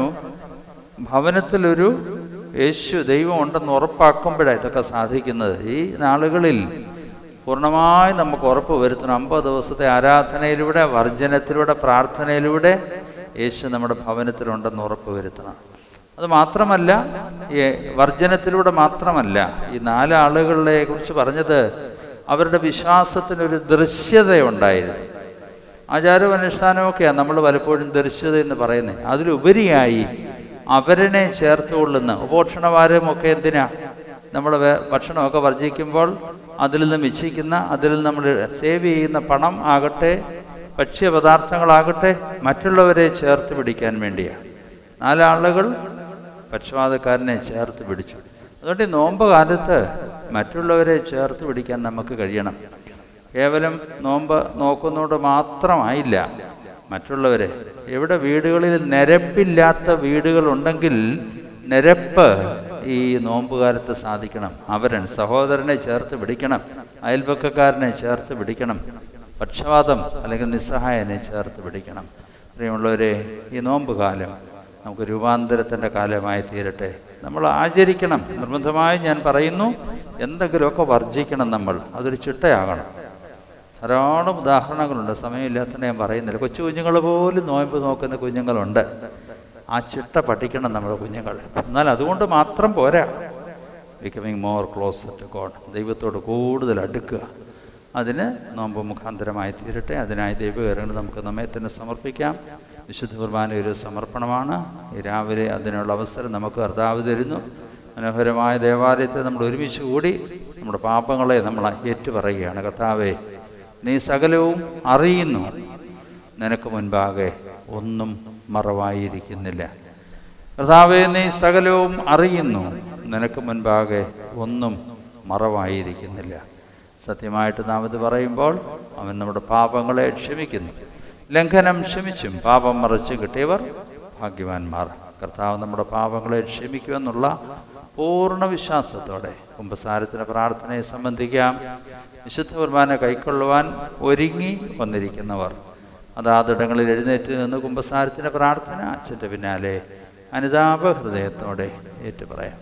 ഭവനത്തിലൊരു യേശു ദൈവം ഉണ്ടെന്ന് ഉറപ്പാക്കുമ്പോഴാണ് ഇതൊക്കെ സാധിക്കുന്നത് ഈ നാളുകളിൽ പൂർണ്ണമായി നമുക്ക് ഉറപ്പ് വരുത്തണം അമ്പത് ദിവസത്തെ ആരാധനയിലൂടെ വർജനത്തിലൂടെ പ്രാർത്ഥനയിലൂടെ യേശു നമ്മുടെ ഭവനത്തിലുണ്ടെന്ന് ഉറപ്പ് വരുത്തണം അത് മാത്രമല്ല ഈ വർജനത്തിലൂടെ മാത്രമല്ല ഈ നാലാളുകളെ കുറിച്ച് പറഞ്ഞത് അവരുടെ വിശ്വാസത്തിനൊരു ദൃശ്യതയുണ്ടായിരുന്നു ആചാരവും അനുഷ്ഠാനമൊക്കെയാണ് നമ്മൾ പലപ്പോഴും ദൃശ്യത എന്ന് പറയുന്നത് അതിലുപരിയായി അവരനെ ചേർത്തുകൊള്ളുന്ന ഉപോഷണവാരമൊക്കെ എന്തിനാ നമ്മൾ ഭക്ഷണമൊക്കെ വർജിക്കുമ്പോൾ അതിൽ നിന്ന് മിച്ചിക്കുന്ന അതിൽ നിന്ന് നമ്മൾ സേവ് ചെയ്യുന്ന പണം ആകട്ടെ ഭക്ഷ്യപദാർത്ഥങ്ങളാകട്ടെ മറ്റുള്ളവരെ ചേർത്ത് പിടിക്കാൻ വേണ്ടിയാണ് നാലാളുകൾ പക്ഷപാതക്കാരനെ ചേർത്ത് പിടിച്ചു അതുകൊണ്ട് ഈ നോമ്പ് കാലത്ത് മറ്റുള്ളവരെ ചേർത്ത് പിടിക്കാൻ നമുക്ക് കഴിയണം കേവലം നോമ്പ് നോക്കുന്നതുകൊണ്ട് മാത്രമായില്ല മറ്റുള്ളവരെ എവിടെ വീടുകളിൽ നിരപ്പില്ലാത്ത വീടുകളുണ്ടെങ്കിൽ നിരപ്പ് ഈ നോമ്പുകാലത്ത് സാധിക്കണം അവരൻ സഹോദരനെ ചേർത്ത് പിടിക്കണം അയൽപക്കക്കാരനെ ചേർത്ത് പിടിക്കണം പക്ഷപാതം അല്ലെങ്കിൽ നിസ്സഹായനെ ചേർത്ത് പിടിക്കണം പ്രിയമുള്ളവരെ ഈ നോമ്പ് കാലം നമുക്ക് രൂപാന്തരത്തിൻ്റെ കാലമായി തീരട്ടെ നമ്മൾ ആചരിക്കണം നിർബന്ധമായി ഞാൻ പറയുന്നു എന്തെങ്കിലുമൊക്കെ വർജിക്കണം നമ്മൾ അതൊരു ചിട്ടയാകണം ധാരാളം ഉദാഹരണങ്ങളുണ്ട് സമയമില്ലാത്തതിനെ ഞാൻ പറയുന്നില്ല കൊച്ചു കുഞ്ഞുങ്ങൾ പോലും നോയമ്പ് നോക്കുന്ന കുഞ്ഞുങ്ങളുണ്ട് ആ ചിട്ട പഠിക്കണം നമ്മുടെ കുഞ്ഞുങ്ങൾ എന്നാൽ അതുകൊണ്ട് മാത്രം പോരാ becoming more close to God ദൈവത്തോട് കൂടുതൽ അടുക്കുക അതിന് നോമ്പ് മുഖാന്തരമായി തീരട്ടെ അതിനായി ദൈവകരങ്ങൾ നമുക്ക് നമ്മെ തന്നെ സമർപ്പിക്കാം വിശുദ്ധ കുർബാന ഒരു സമർപ്പണമാണ് ഈ രാവിലെ അതിനുള്ള അവസരം നമുക്ക് കർത്താവ് തരുന്നു മനോഹരമായ ദേവാലയത്തെ നമ്മൾ ഒരുമിച്ച് കൂടി നമ്മുടെ പാപങ്ങളെ നമ്മൾ ഏറ്റുപറയുകയാണ് കർത്താവേ നീ സകലവും അറിയുന്നു നിനക്ക് മുൻപാകെ ഒന്നും മറവായിരിക്കുന്നില്ല കർത്താവെ നീ സകലവും അറിയുന്നു നിനക്ക് മുൻപാകെ ഒന്നും മറവായിരിക്കുന്നില്ല സത്യമായിട്ട് നാം ഇത് പറയുമ്പോൾ അവൻ നമ്മുടെ പാപങ്ങളെ ക്ഷമിക്കുന്നു ലംഘനം ക്ഷമിച്ചും പാപം മറച്ചു കിട്ടിയവർ ഭാഗ്യവാന്മാർ കർത്താവ് നമ്മുടെ പാപങ്ങളെ ക്ഷമിക്കുമെന്നുള്ള പൂർണ്ണ വിശ്വാസത്തോടെ കുംഭസാരത്തിന് പ്രാർത്ഥനയെ സംബന്ധിക്കാം വിശുദ്ധ കുർബാന കൈക്കൊള്ളുവാൻ ഒരുങ്ങി വന്നിരിക്കുന്നവർ അതാതിടങ്ങളിൽ എഴുന്നേറ്റ് നിന്ന് കുംഭസാരത്തിൻ്റെ പ്രാർത്ഥന അച്ഛൻ്റെ പിന്നാലെ അനുതാപ ഹൃദയത്തോടെ ഏറ്റുപറയാം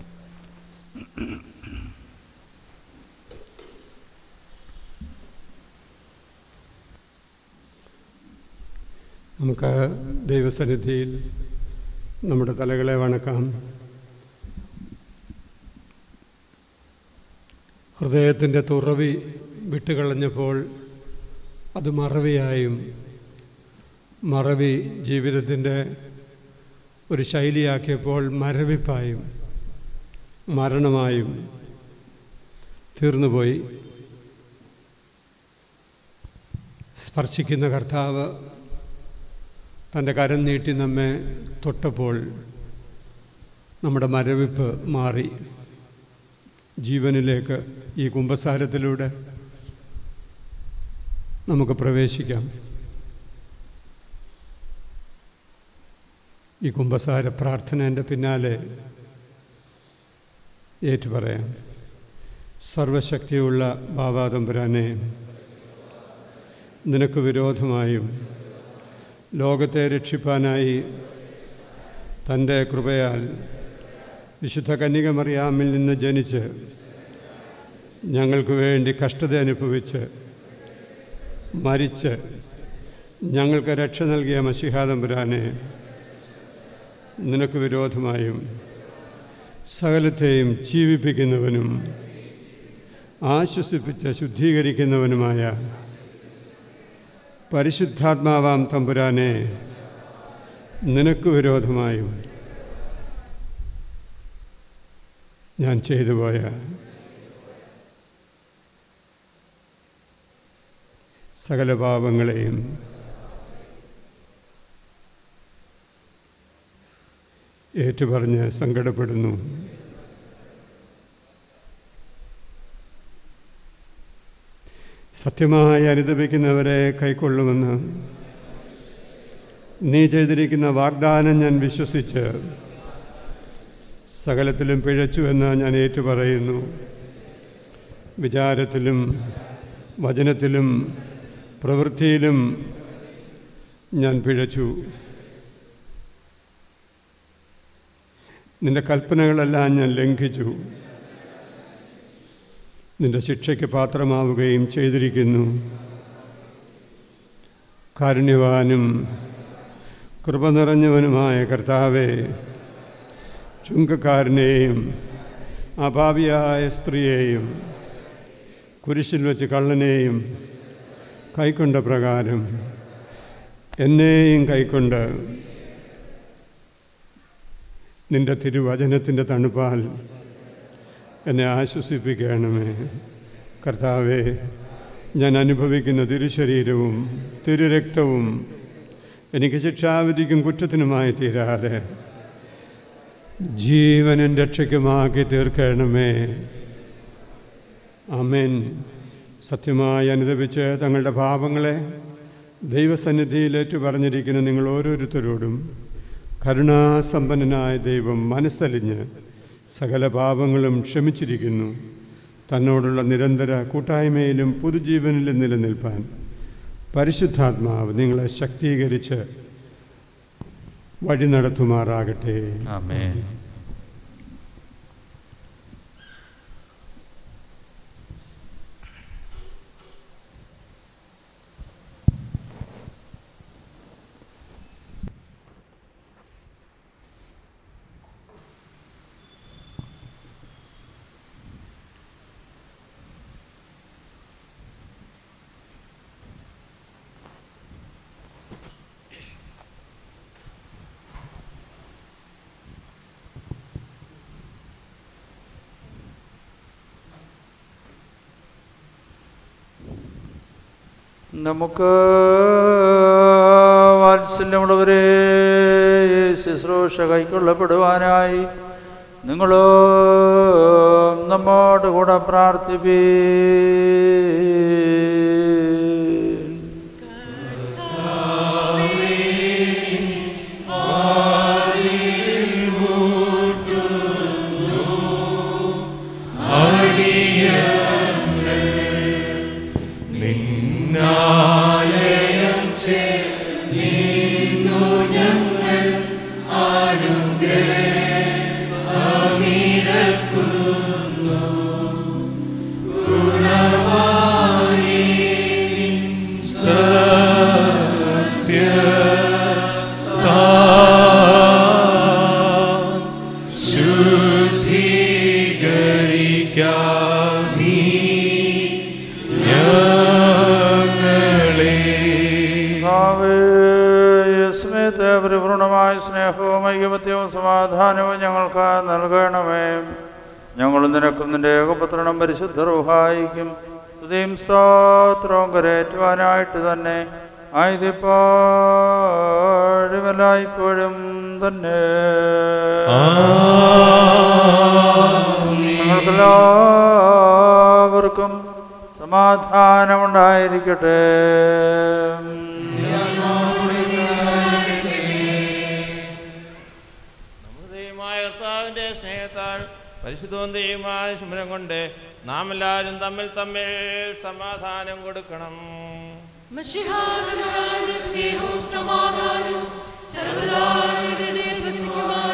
നമുക്ക് ദൈവസന്നിധിയിൽ നമ്മുടെ തലകളെ വണക്കാം ഹൃദയത്തിൻ്റെ തുറവി വിട്ടുകളഞ്ഞപ്പോൾ അത് മറവിയായും മറവി ജീവിതത്തിൻ്റെ ഒരു ശൈലിയാക്കിയപ്പോൾ മരവിപ്പായും മരണമായും തീർന്നുപോയി സ്പർശിക്കുന്ന കർത്താവ് തൻ്റെ കരം നീട്ടി നമ്മെ തൊട്ടപ്പോൾ നമ്മുടെ മരവിപ്പ് മാറി ജീവനിലേക്ക് ഈ കുംഭസാരത്തിലൂടെ നമുക്ക് പ്രവേശിക്കാം ഈ കുംഭസാര പ്രാർത്ഥനേൻ്റെ പിന്നാലെ ഏറ്റുപറയാം സർവശക്തിയുള്ള ബാബാതമ്പുരാനെ നിനക്ക് വിരോധമായും ലോകത്തെ രക്ഷിപ്പാനായി തൻ്റെ കൃപയാൽ വിശുദ്ധ കന്യകമറിയാമിൽ നിന്ന് ജനിച്ച് ഞങ്ങൾക്ക് വേണ്ടി കഷ്ടത അനുഭവിച്ച് മരിച്ച് ഞങ്ങൾക്ക് രക്ഷ നൽകിയ മഷിഹാദംബുരാനെ നിനക്ക് വിരോധമായും സകലത്തെയും ജീവിപ്പിക്കുന്നവനും ആശ്വസിപ്പിച്ച് ശുദ്ധീകരിക്കുന്നവനുമായ പരിശുദ്ധാത്മാവാം തമ്പുരാനെ നിനക്ക് വിരോധമായും ഞാൻ ചെയ്തു പോയ സകല പാപങ്ങളെയും ഏറ്റുപറഞ്ഞ് സങ്കടപ്പെടുന്നു സത്യമായി അനുദപിക്കുന്നവരെ കൈക്കൊള്ളുമെന്ന് നീ ചെയ്തിരിക്കുന്ന വാഗ്ദാനം ഞാൻ വിശ്വസിച്ച് സകലത്തിലും പിഴച്ചുവെന്ന് ഞാൻ ഏറ്റുപറയുന്നു വിചാരത്തിലും വചനത്തിലും പ്രവൃത്തിയിലും ഞാൻ പിഴച്ചു നിന്റെ കൽപ്പനകളെല്ലാം ഞാൻ ലംഘിച്ചു നിന്റെ ശിക്ഷയ്ക്ക് പാത്രമാവുകയും ചെയ്തിരിക്കുന്നു കാരുണ്യവാനും കൃപ നിറഞ്ഞവനുമായ കർത്താവെ ചുങ്കക്കാരനെയും അഭാവിയായ സ്ത്രീയെയും കുരിശിൽ വെച്ച് കള്ളനെയും കൈക്കൊണ്ട പ്രകാരം എന്നെയും കൈക്കൊണ്ട് നിന്റെ തിരുവചനത്തിൻ്റെ തണുപ്പാൽ എന്നെ ആശ്വസിപ്പിക്കണമേ കർത്താവെ ഞാൻ അനുഭവിക്കുന്ന തിരുശരീരവും തിരുരക്തവും എനിക്ക് ശിക്ഷാവിധിക്കും കുറ്റത്തിനുമായി തീരാതെ ജീവനും രക്ഷയ്ക്കുമാക്കി തീർക്കണമേ അമേൻ സത്യമായി അനുദപിച്ച് തങ്ങളുടെ പാപങ്ങളെ ദൈവസന്നിധിയിലേറ്റു പറഞ്ഞിരിക്കുന്ന നിങ്ങൾ ഓരോരുത്തരോടും കരുണാസമ്പന്നനായ ദൈവം മനസ്സലിഞ്ഞ് സകല പാപങ്ങളും ക്ഷമിച്ചിരിക്കുന്നു തന്നോടുള്ള നിരന്തര കൂട്ടായ്മയിലും പുതുജീവനിലും നിലനിൽപ്പാൻ പരിശുദ്ധാത്മാവ് നിങ്ങളെ ശക്തീകരിച്ച് വഴി നടത്തുമാറാകട്ടെ ആമേൻ നമുക്ക് വാത്സല്യമുള്ളവരെ ഈ ശുശ്രൂഷ കൈക്കൊള്ളപ്പെടുവാനായി നിങ്ങളോ നമ്മോട് കൂടെ പ്രാർത്ഥിപ്പീ നിന്നാലയം ചേർന്നു ഞങ്ങൾ അനുഗ്രഹമിരക്കുന്നു ഗുണവാനേ നിൻ സത്യ ശുദ്ധീകരിക്കാമീ സമയത്ത് പരിപൂർണമായ സ്നേഹവും ഐകമത്യവും സമാധാനവും ഞങ്ങൾക്ക് നൽകണമേ ഞങ്ങൾ നിനക്കും നിന്റെ ഏകപത്രണം പരിശുദ്ധ റുഹായിക്കും സ്തുതിയും സ്തോത്രവും കരേറ്റുവാനായിട്ട് തന്നെ ആയതിപ്പോഴുമെല്ലായ്പ്പോഴും തന്നെ നിങ്ങൾക്കെല്ലാവർക്കും സമാധാനമുണ്ടായിരിക്കട്ടെ ദൈവമായ കർത്താവിൻ്റെ സ്നേഹത്താൽ പരിശുദ്ധവും ദൈവമായ ശുഭ്രം കൊണ്ട് നാം എല്ലാവരും തമ്മിൽ തമ്മിൽ സമാധാനം കൊടുക്കണം മഷിഹാദമരാന്റെ സ്നേഹവും സമാധാനവും സർവ്വദാ ഇവിടെ വസിക്കുമാറാകട്ടെ.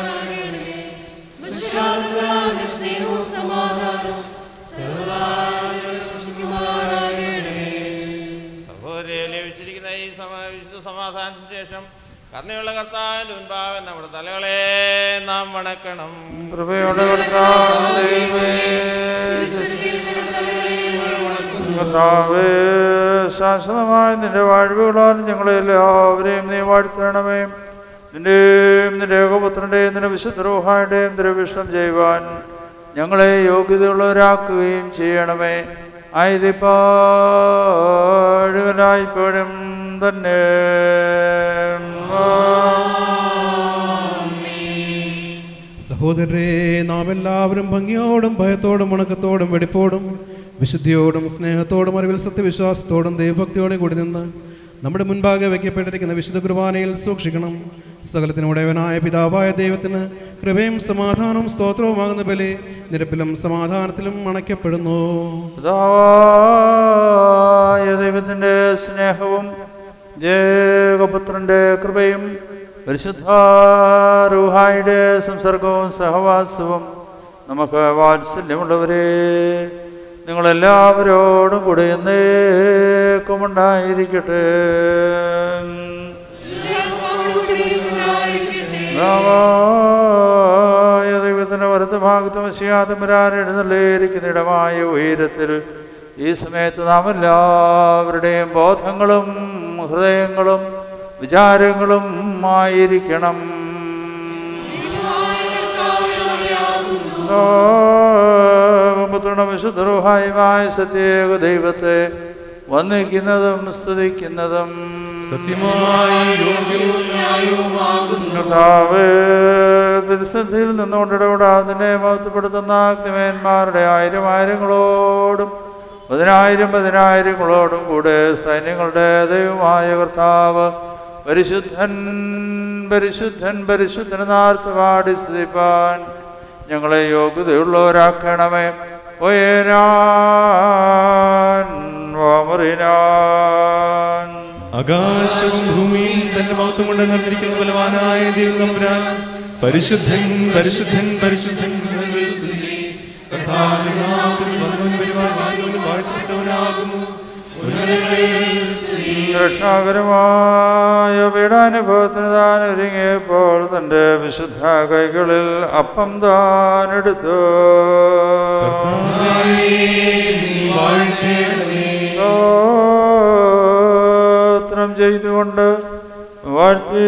സമാധാനത്തിന് ശേഷം കരുണയുള്ള കർത്താവിൻ്റെ മുൻപാകെ നമ്മുടെ തലകളെ നാം വണക്കണം കൃപയുടെ കർത്താവേ കർത്താവേ ശാശ്വതമായ നിന്റെ വാഴ്വുകളാൽ ഞങ്ങളെ എല്ലാവരെയും നീ വാഴ്ത്തണമേ നിന്റെയും നിന്റെ ഏകപുത്രൻ്റെയും നിന്റെ വിശുദ്ധരോഹായുടെയും ദുരവിഷ്ടം ചെയ്യുവാൻ ഞങ്ങളെ യോഗ്യതയുള്ളവരാക്കുകയും ചെയ്യണമേ ആയതിപ്പോഴും തന്നെ സഹോദരരെ നാം എല്ലാവരും ഭംഗിയോടും ഭയത്തോടും വണക്കത്തോടും വെടിപ്പോടും വിശുദ്ധിയോടും സ്നേഹത്തോടും അറിവിൽ സത്യവിശ്വാസത്തോടും ദൈവഭക്തിയോടും കൂടി നിന്ന് നമ്മുടെ മുൻപാകെ വയ്ക്കപ്പെട്ടിരിക്കുന്ന വിശുദ്ധ കുർബാനയിൽ സൂക്ഷിക്കണം സകലത്തിനുടയവനായ പിതാവായ ദൈവത്തിന് കൃപയും സമാധാനവും സ്തോത്രവുമാകുന്ന ബലി നിരപ്പിലും സമാധാനത്തിലും അണയ്ക്കപ്പെടുന്നു പിതാവായ ദൈവത്തിൻ്റെ സ്നേഹവും ഏകപുത്രൻ്റെ കൃപയും പരിശുദ്ധ റൂഹായുടെ സംസർഗവും സഹവാസവും നമുക്ക് വാത്സല്യമുള്ളവരെ നിങ്ങളെല്ലാവരോടും കൂടെ എന്നേക്കും ഉണ്ടായിരിക്കട്ടെ പിതാവായ ദൈവത്തിൻ്റെ വലത്ത് ഭാഗത്ത് മസിയാതമരാൻ എഴുന്നള്ളിയിരിക്കുന്ന ഇടമായ ഉയരത്തിൽ ഈ സമയത്ത് നാം എല്ലാവരുടെയും ബോധങ്ങളും ഹൃദയങ്ങളും വിചാരങ്ങളും ആയിരിക്കണം പുത്രണം വിശുദ്ധറുഹായുമായ സത്യേക ദൈവത്തെ വന്ദിക്കുന്നതും സ്തുതിക്കുന്നതും കർത്താവേ, തിരുസന്ധിയിൽ നിന്നുകൊണ്ട് ഇടപെടാതിനെ മഹത്വപ്പെടുത്തുന്ന അഗ്നിമേന്മാരുടെ ആയിരം ആയിരങ്ങളോടും പതിനായിരം പതിനായിരങ്ങളോടും കൂടെ സൈന്യങ്ങളുടെ ദൈവമായ കർത്താവ് പരിശുദ്ധൻ പരിശുദ്ധൻ പരിശുദ്ധൻ നാർത്തപാടി സ്തുതിപ്പാൻ ഞങ്ങളെ യോഗ്യതയുള്ളവരാക്കണമേ ഒയനാൻ വാമറിനാൻ ആകാശവും ഭൂമിയും തന്റെ മഹത്വം കൊണ്ട് നിറഞ്ഞിരിക്കുന്ന ബലവാനായ ദൈവം തമ്പുരാൻ പരിശുദ്ധൻ പരിശുദ്ധൻ പരിശുദ്ധൻ എന്നതിൽ സ്തുതി. കർത്താവിന്റെ നാമത്തിൽ വന്നവനും പരിപാലിക്കുന്നവനും വാഴ്ത്തപ്പെട്ടവനാകുന്നു ഉന്നതങ്ങളിൽ സ്തുതി. രക്ഷാകരമായ പീഡാനുഭവത്തിന് താൻ ഒരുങ്ങിയപ്പോൾ തൻ്റെ വിശുദ്ധ കൈകളിൽ അപ്പം താൻ എടുത്തു സ്തോത്രം ചെയ്തുകൊണ്ട് വാഴ്ത്തി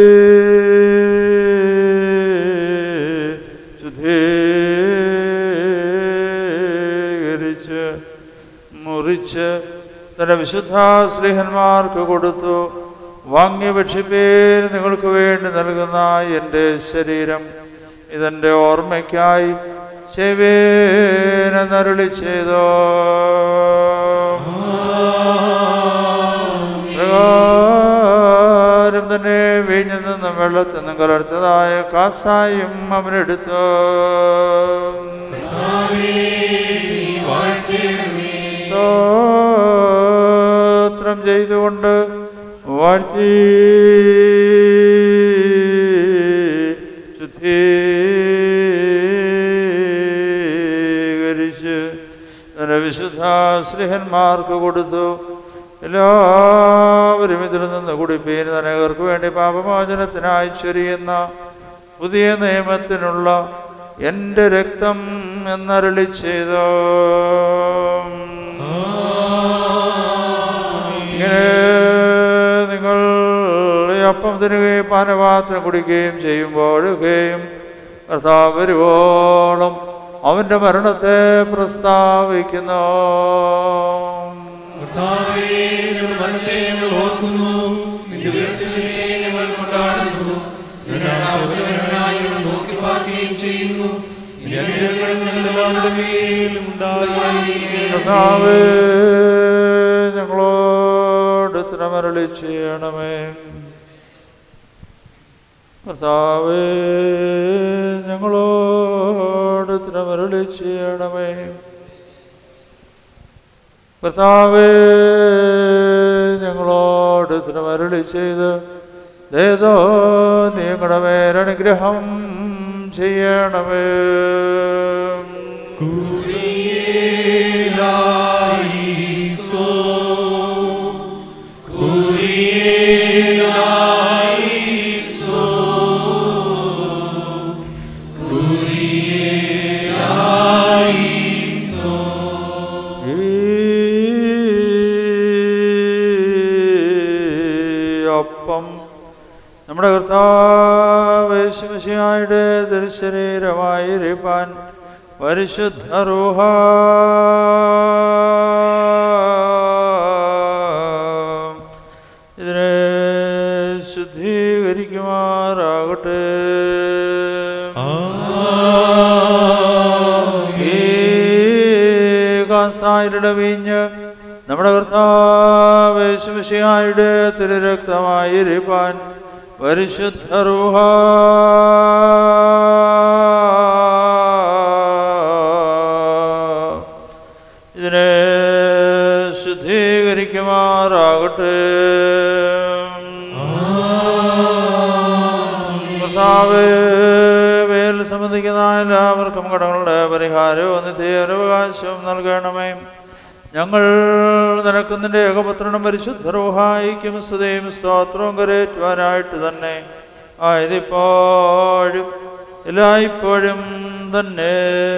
ശുദ്ധീകരിച്ച് മുറിച്ച് തന്റെ വിശുദ്ധ സ്നേഹന്മാർക്ക് കൊടുത്തു വാങ്ങി ഭക്ഷിപ്പേർ നിങ്ങൾക്ക് വേണ്ടി നൽകുന്ന എൻ്റെ ശരീരം ഇതെൻ്റെ ഓർമ്മയ്ക്കായി ചെവേനരുളി ചെയ്തോ പ്രകാരം തന്നെ വീഞ്ഞിൽ നിന്നും വെള്ളത്തിൽ നിന്നും കലർത്തതായ കാസായും അവനെടുത്തു സ്തോത്രം ചെയ്തുകൊണ്ട് വാഴ്ത്തി ശുദ്ധീകരിച്ച് തന്റെ വിശുദ്ധ സ്നേഹന്മാർക്ക് കൊടുത്തു എല്ലാവരും ഇതിൽ നിന്ന് കുടിപ്പീൻ തനകർക്ക് വേണ്ടി പാപമോചനത്തിനായി ചൊരിയുന്ന പുതിയ നിയമത്തിനുള്ള എൻ്റെ രക്തം എന്നരളി ചെയ്തോ ഇങ്ങനെ നിങ്ങൾ ഈ അപ്പം തിന്നുകയും പാനപാത്രം കുടിക്കുകയും ചെയ്യുമ്പോഴൊക്കെയും കർത്താവ് വരുവോളം അവൻ്റെ മരണത്തെ പ്രസ്താവിക്കുന്നു കർത്താവേ, നിന്റെ മരണത്തെ ഞങ്ങൾ ഓർക്കുന്നു നിന്റെ ഉയർത്തലിനെ ഞങ്ങൾ കൊണ്ടാടുന്നു നിന്റെ അവലവനായി ഞങ്ങൾ നോക്കി പാർക്കുകയും ചെയ്യുന്നു നിന്റെ അനുഗ്രഹങ്ങൾ ഞങ്ങളെല്ലാവരുടെ മേലും ഉണ്ടായിരിക്കട്ടെ. കർത്താവേ ഞങ്ങളോട് തിരമരളി ചെയ്യണമേ കർത്താവേ ഞങ്ങളോട് തിരമരളി ചെയ്യണമേ കർത്താവേ ഞങ്ങളോട് തിരമരളി ചെയ്ത് ദേതോ നീങ്ങളുടെ മേലനുഗ്രഹം ചെയ്യണമേ കുരിയേലായിസോ, കുരിയേലായിസോ. ഈ അപ്പം നമ്മുടെ കർത്താവ് യേശുമിശിഹായുടെ തിരുശരീരമായിരിക്കാൻ പരിശുദ്ധ റൂഹ ഇതിനെ ശുദ്ധീകരിക്കുമാറാകട്ടെ ഈ കാസായിരുടെ വീഞ്ഞ് നമ്മുടെ കർത്താവ് യേശുമിശിഹായുടെ തിരുരക്തമായിരിക്കാൻ പരിശുദ്ധ റൂഹ ഇതിനെ ശുദ്ധീകരിക്കുമാറാകട്ടെ കർത്താവേ വേൽ സംബന്ധിക്കുന്ന എല്ലാവർക്കും കടങ്ങളുടെ പരിഹാരവും നിത്യാവകാശവും നൽകണമേ ഞങ്ങൾ നിനക്ക് നിന്റെ ഏകപുത്രനും പരിശുദ്ധരോഹായിക്കും സ്തുതയും സ്തോത്രവും കരേറ്റുവാനായിട്ട് തന്നെ ആയതിപ്പോഴും എല്ലായ്പ്പോഴും തന്നെ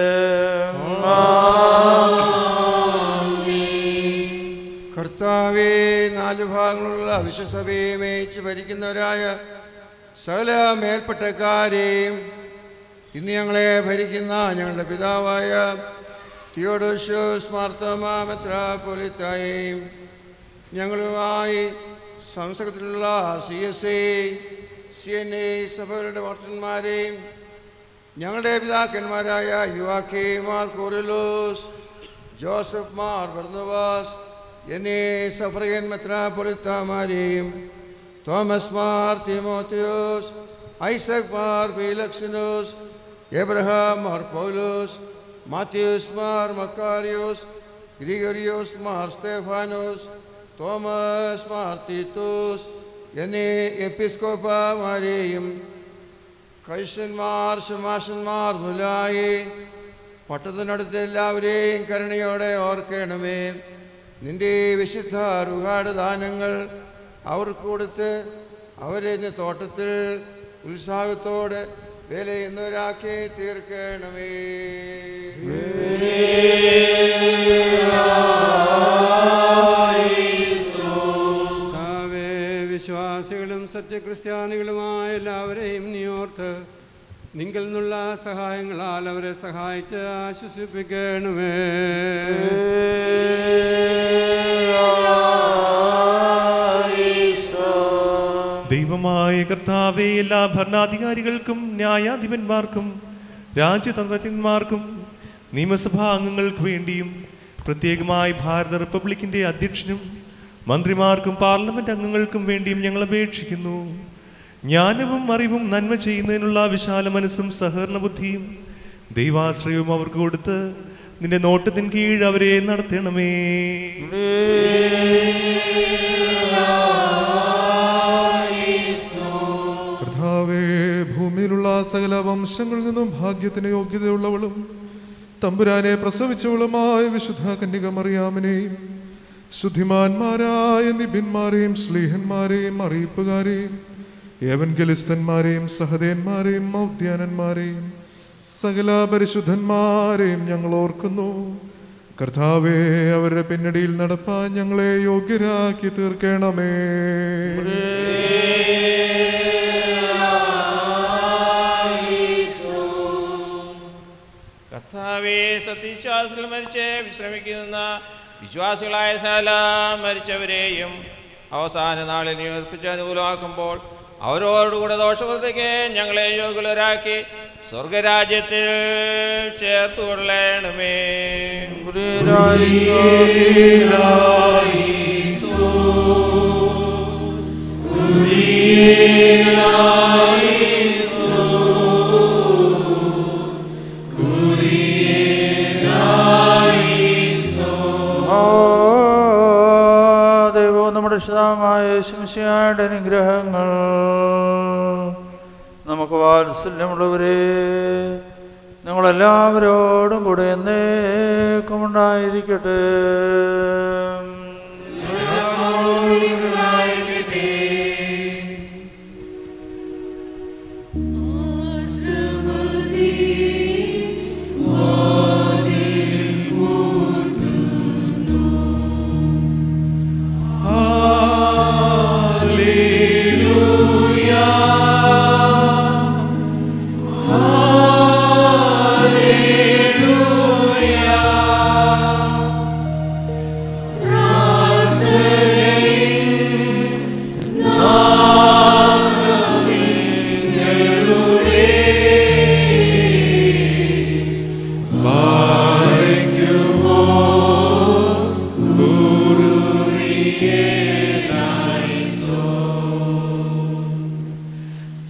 കർത്താവേ നാല് ഭാഗങ്ങളുള്ള വിശ്വസഭയെ മേയിച്ച് ഭരിക്കുന്നവരായ സകല മേൽപ്പെട്ടക്കാരെയും ഇന്ന് ഞങ്ങളെ ഭരിക്കുന്ന ഞങ്ങളുടെ പിതാവായ തിയോഡോഷ്യോസ് മാർത്തോമ മെത്രാപ്പൊലിത്തായെയും ഞങ്ങളുമായി സംസർഗത്തിലുള്ള C S A C N A സഭകളുടെ ഭക്തന്മാരെയും ഞങ്ങളുടെ പിതാക്കന്മാരായ യുവാക്കെ മാർ കോറിലോസ് ജോസഫ് മാർ ബർന്നവാസ് എന്നീ സഫ്രയൻ മെത്രാപ്പൊലിത്താമാരെയും തോമസ് മാർ തിമോത്തിയോസ് ഐസക് മാർ ഫീലക്സിനോസ് എബ്രഹാം മാർ പൗലോസ് മാത്യൂസ് മാർ മക്കാരിയോസ് ഗ്രിഗോറിയോസ് മാർ സ്തേഫാനോസ് തോമസ് മാർ തീത്തോസ് എന്നീ എപ്പിസ്കോപ്പമാരെയും കൈശന്മാർ ശമാശന്മാർ മുലായി പട്ടത്തിനടുത്ത് എല്ലാവരെയും കരുണയോടെ ഓർക്കണമേ നിന്റെ വിശുദ്ധ റുഹാട് ദാനങ്ങൾ അവർക്ക് കൊടുത്ത് അവരെ ഇന്ന് തോട്ടത്തിൽ ഉത്സാഹത്തോടെ വേല ചെയ്യുന്നവരാക്കി തീർക്കണമേ കർത്താവേ, വിശ്വാസികളും സത്യക്രിസ്ത്യാനികളുമായ എല്ലാവരെയും നീ ഓർത്ത് നിങ്കിൽ നിന്നുള്ള സഹായങ്ങളാൽ അവരെ സഹായിച്ച് ആശ്വസിപ്പിക്കണമേ ദൈവമായ കർത്താവെ എല്ലാ ഭരണാധികാരികൾക്കും ന്യായാധിപന്മാർക്കും രാജ്യതന്ത്രജ്ഞന്മാർക്കും നിയമസഭാ അംഗങ്ങൾക്ക് വേണ്ടിയും പ്രത്യേകമായി ഭാരത റിപ്പബ്ലിക്കിന്റെ അധ്യക്ഷനും മന്ത്രിമാർക്കും പാർലമെന്റ് അംഗങ്ങൾക്കും വേണ്ടിയും ഞങ്ങൾ അപേക്ഷിക്കുന്നു ജ്ഞാനവും അറിവും നന്മ ചെയ്യുന്നതിനുള്ള വിശാല മനസ്സും സഹകരണ ബുദ്ധിയും ദൈവാശ്രയവും അവർക്ക് കൊടുത്ത് നിന്റെ നോട്ടത്തിന് കീഴ് അവരെ നടത്തണമേ കർത്താവേ ഭൂമിയിലുള്ള സകല വംശങ്ങളിൽ നിന്നും ഭാഗ്യത്തിന് യോഗ്യതയുള്ളവളും തമ്പുരാനെ പ്രസവിച്ചവളുമായ വിശുദ്ധ കന്യക മറിയാമിനെയും ശുദ്ധിമാന്മാരായ നിബിന്മാരെയും സ്ലീഹന്മാരെയും അറിയിപ്പുകാരെയും ഏവൻഗലിസ്തന്മാരെയും സഹദേന്മാരെയും മൗദ്യാനന്മാരെയും സകല പരിശുദ്ധന്മാരെയും ഞങ്ങൾ ഓർക്കുന്നു കർത്താവെ അവരുടെ പിന്നടിയിൽ നടപ്പാൻ ഞങ്ങളെ യോഗ്യരാക്കി തീർക്കണമേ കർത്താവേ സത്യവിശ്വാസത്തിൽ മരിച്ച് വിശ്രമിക്കുന്ന വിശ്വാസികളായ സകല മരിച്ചവരെയും അവസാന നാളിൽ നീ ഉറപ്പിച്ച് അനുകൂലമാക്കുമ്പോൾ അവരോടുകൂടെ ദോഷവൃത്തിക്ക് ഞങ്ങളെ യോഗ്യരാക്കി സ്വർഗരാജ്യത്തിൽ ചേർത്തു കൊള്ളണമേ ദൈവവും നമ്മുടെ രക്ഷിതാവായ ശംശിയായുടെ അനുഗ്രഹങ്ങൾ നമുക്ക് വാത്സല്യമുള്ളവരെ നിങ്ങളെല്ലാവരോടും കൂടെ എന്നേക്കും ഉണ്ടായിരിക്കട്ടെ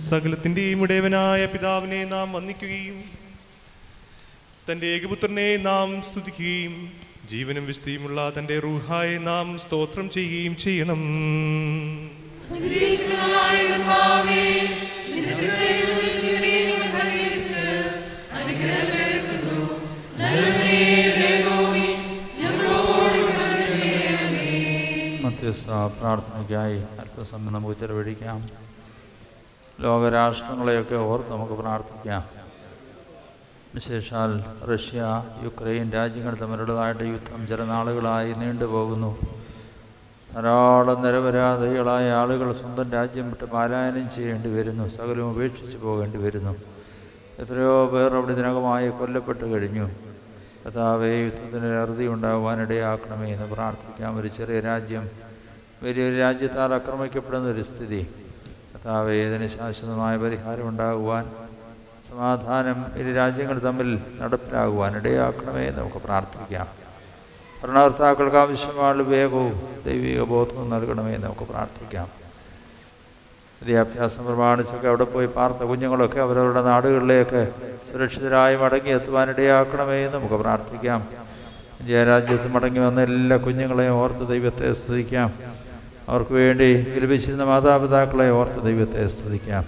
സകലത്തിൻ്റെയും ഉടയവനായ പിതാവിനെ നാം വന്ദിക്കുകയും തൻ്റെ ഏകപുത്രനെ നാം സ്തുതിക്കുകയും ജീവനും വിസ്തീയുമുള്ള തൻ്റെ റൂഹായെ നാം സ്തോത്രം ചെയ്യുകയും ചെയ്യണം അനുഗ്രഹിക്കുന്നതായ കർത്താവേ, നിന്റെ കൃപയിലുള്ള ശിവനെ ഞങ്ങൾ പരിഗണിച്ച് അനുഗ്രഹങ്ങൾ ഇറക്കുന്നു. നല്ലവനേ, ദയതോന്നി ഞങ്ങളോട് കരുണ ചെയ്യണമേ. മധ്യസ്ഥ പ്രാർത്ഥനയ്ക്കായി അല്പസമയം നമുക്ക് ചെലവഴിക്കാം ലോകരാഷ്ട്രങ്ങളെയൊക്കെ ഓർത്ത് നമുക്ക് പ്രാർത്ഥിക്കാം വിശേഷാൽ റഷ്യ യുക്രൈൻ രാജ്യങ്ങൾ തമ്മിലുള്ളതായിട്ട് യുദ്ധം ചില നാളുകളായി നീണ്ടുപോകുന്നു ധാരാളം നിരപരാധികളായ ആളുകൾ സ്വന്തം രാജ്യം വിട്ട് പലായനം ചെയ്യേണ്ടി വരുന്നു സകലവും ഉപേക്ഷിച്ച് പോകേണ്ടി വരുന്നു എത്രയോ പേർ അവിടെ ഇതിനകമായി കൊല്ലപ്പെട്ട് കഴിഞ്ഞു കഥാവേ യുദ്ധത്തിന് അറുതി ഉണ്ടാകുവാനിടയാക്കണമേ എന്ന് പ്രാർത്ഥിക്കാം ഒരു ചെറിയ രാജ്യം വലിയൊരു രാജ്യത്താൽ ആക്രമിക്കപ്പെടുന്ന ഒരു സ്ഥിതി കഥാവേ ഇതിന് ശാശ്വതമായ പരിഹാരം ഉണ്ടാകുവാൻ സമാധാനം ഇരു രാജ്യങ്ങൾ തമ്മിൽ നടപ്പിലാകുവാൻ ഇടയാക്കണമേ എന്ന് നമുക്ക് പ്രാർത്ഥിക്കാം ഭരണകർത്താക്കൾക്ക് ആവശ്യമായ വേഗവും ദൈവിക ബോധവും നൽകണമേ എന്ന് നമുക്ക് പ്രാർത്ഥിക്കാം വിദ്യാഭ്യാസം പ്രമാണിച്ചൊക്കെ അവിടെ പോയി പാർത്ത കുഞ്ഞുങ്ങളൊക്കെ അവരവരുടെ നാടുകളിലേക്ക് സുരക്ഷിതരായി മടങ്ങിയെത്തുവാനിടയാക്കണമേ എന്ന് നമുക്ക് പ്രാർത്ഥിക്കാം ഇന്ത്യ രാജ്യത്ത് മടങ്ങി വന്ന എല്ലാ കുഞ്ഞുങ്ങളെയും ഓർത്ത് ദൈവത്തെ സ്തുതിക്കാം അവർക്ക് വേണ്ടി വിലപിച്ചിരുന്ന മാതാപിതാക്കളെ ഓർത്ത് ദൈവത്തെ സ്തുതിക്കാം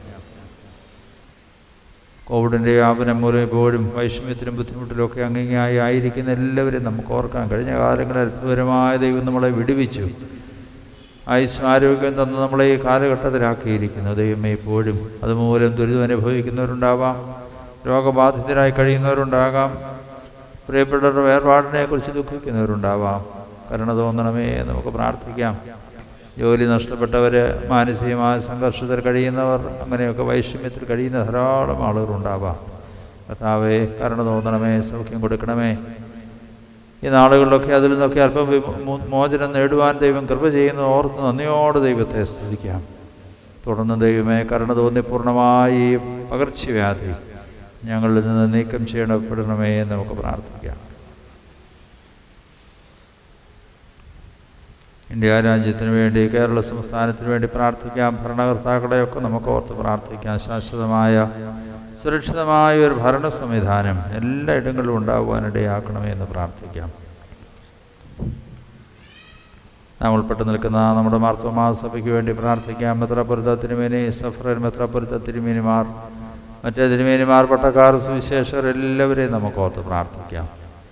കോവിഡിൻ്റെ വ്യാപനം മൂലം ഇപ്പോഴും വൈഷമ്യത്തിലും ബുദ്ധിമുട്ടിലൊക്കെ അങ്ങിങ്ങായി ആയിരിക്കുന്ന എല്ലാവരെയും നമുക്ക് ഓർക്കാം കഴിഞ്ഞ കാലങ്ങളിൽ അത്ഭുതകരമായ ദൈവം നമ്മളെ വിടുവിച്ചു ആയുസ് ആരോഗ്യം തന്ന് നമ്മളെ ഈ കാലഘട്ടത്തിലാക്കിയിരിക്കുന്നു ദൈവമേ ഇപ്പോഴും അതുമൂലം ദുരിതം അനുഭവിക്കുന്നവരുണ്ടാവാം രോഗബാധിതരായി കഴിയുന്നവരുണ്ടാകാം പ്രിയപ്പെട്ടവരുടെ വേർപാടിനെക്കുറിച്ച് ദുഃഖിക്കുന്നവരുണ്ടാവാം കരുണ തോന്നണമേ എന്ന് നമുക്ക് പ്രാർത്ഥിക്കാം ജോലി നഷ്ടപ്പെട്ടവർ മാനസികമായ സംഘർഷത്തിൽ കഴിയുന്നവർ അങ്ങനെയൊക്കെ വൈഷമ്യത്തിൽ കഴിയുന്ന ധാരാളം ആളുകളുണ്ടാവാം കർത്താവേ കരുണ തോന്നണമേ സൗഖ്യം കൊടുക്കണമേ ഈ നാളുകളിലൊക്കെ അതിൽ നിന്നൊക്കെ അല്പം വിമോ- മോ- മോചനം നേടുവാൻ ദൈവം കൃപ ചെയ്യുന്ന ഓർത്ത് നന്ദിയോടെ ദൈവത്തെ സ്തുതിക്കാം തുടർന്ന് ദൈവമേ കരുണ തോന്നി പൂർണ്ണമായി ഈ പകർച്ചവ്യാധി ഞങ്ങളിൽ നിന്ന് നീക്കം ചെയ്യപ്പെടണമേ എന്ന് നമുക്ക് പ്രാർത്ഥിക്കാം ഇന്ത്യ രാജ്യത്തിന് വേണ്ടി കേരള സംസ്ഥാനത്തിന് വേണ്ടി പ്രാർത്ഥിക്കാം ഭരണകർത്താക്കളെയൊക്കെ നമുക്ക് ഓർത്ത് പ്രാർത്ഥിക്കാം ശാശ്വതമായ സുരക്ഷിതമായ ഒരു ഭരണ സംവിധാനം എല്ലായിടങ്ങളിലും ഉണ്ടാകുവാനിടയാക്കണമേ എന്ന് പ്രാർത്ഥിക്കാം നാം ഉൾപ്പെട്ട് നിൽക്കുന്ന നമ്മുടെ മാർത്തോമാ സഭയ്ക്ക് വേണ്ടി പ്രാർത്ഥിക്കാം മെത്രാപുരത്ത തിരുമേനി സഫറൻ മെത്രാപുരത്ത തിരുമേനിമാർ മറ്റേ തിരുമേനിമാർ പട്ടക്കാർ സുവിശേഷർ എല്ലാവരെയും നമുക്ക് ഓർത്ത് പ്രാർത്ഥിക്കാം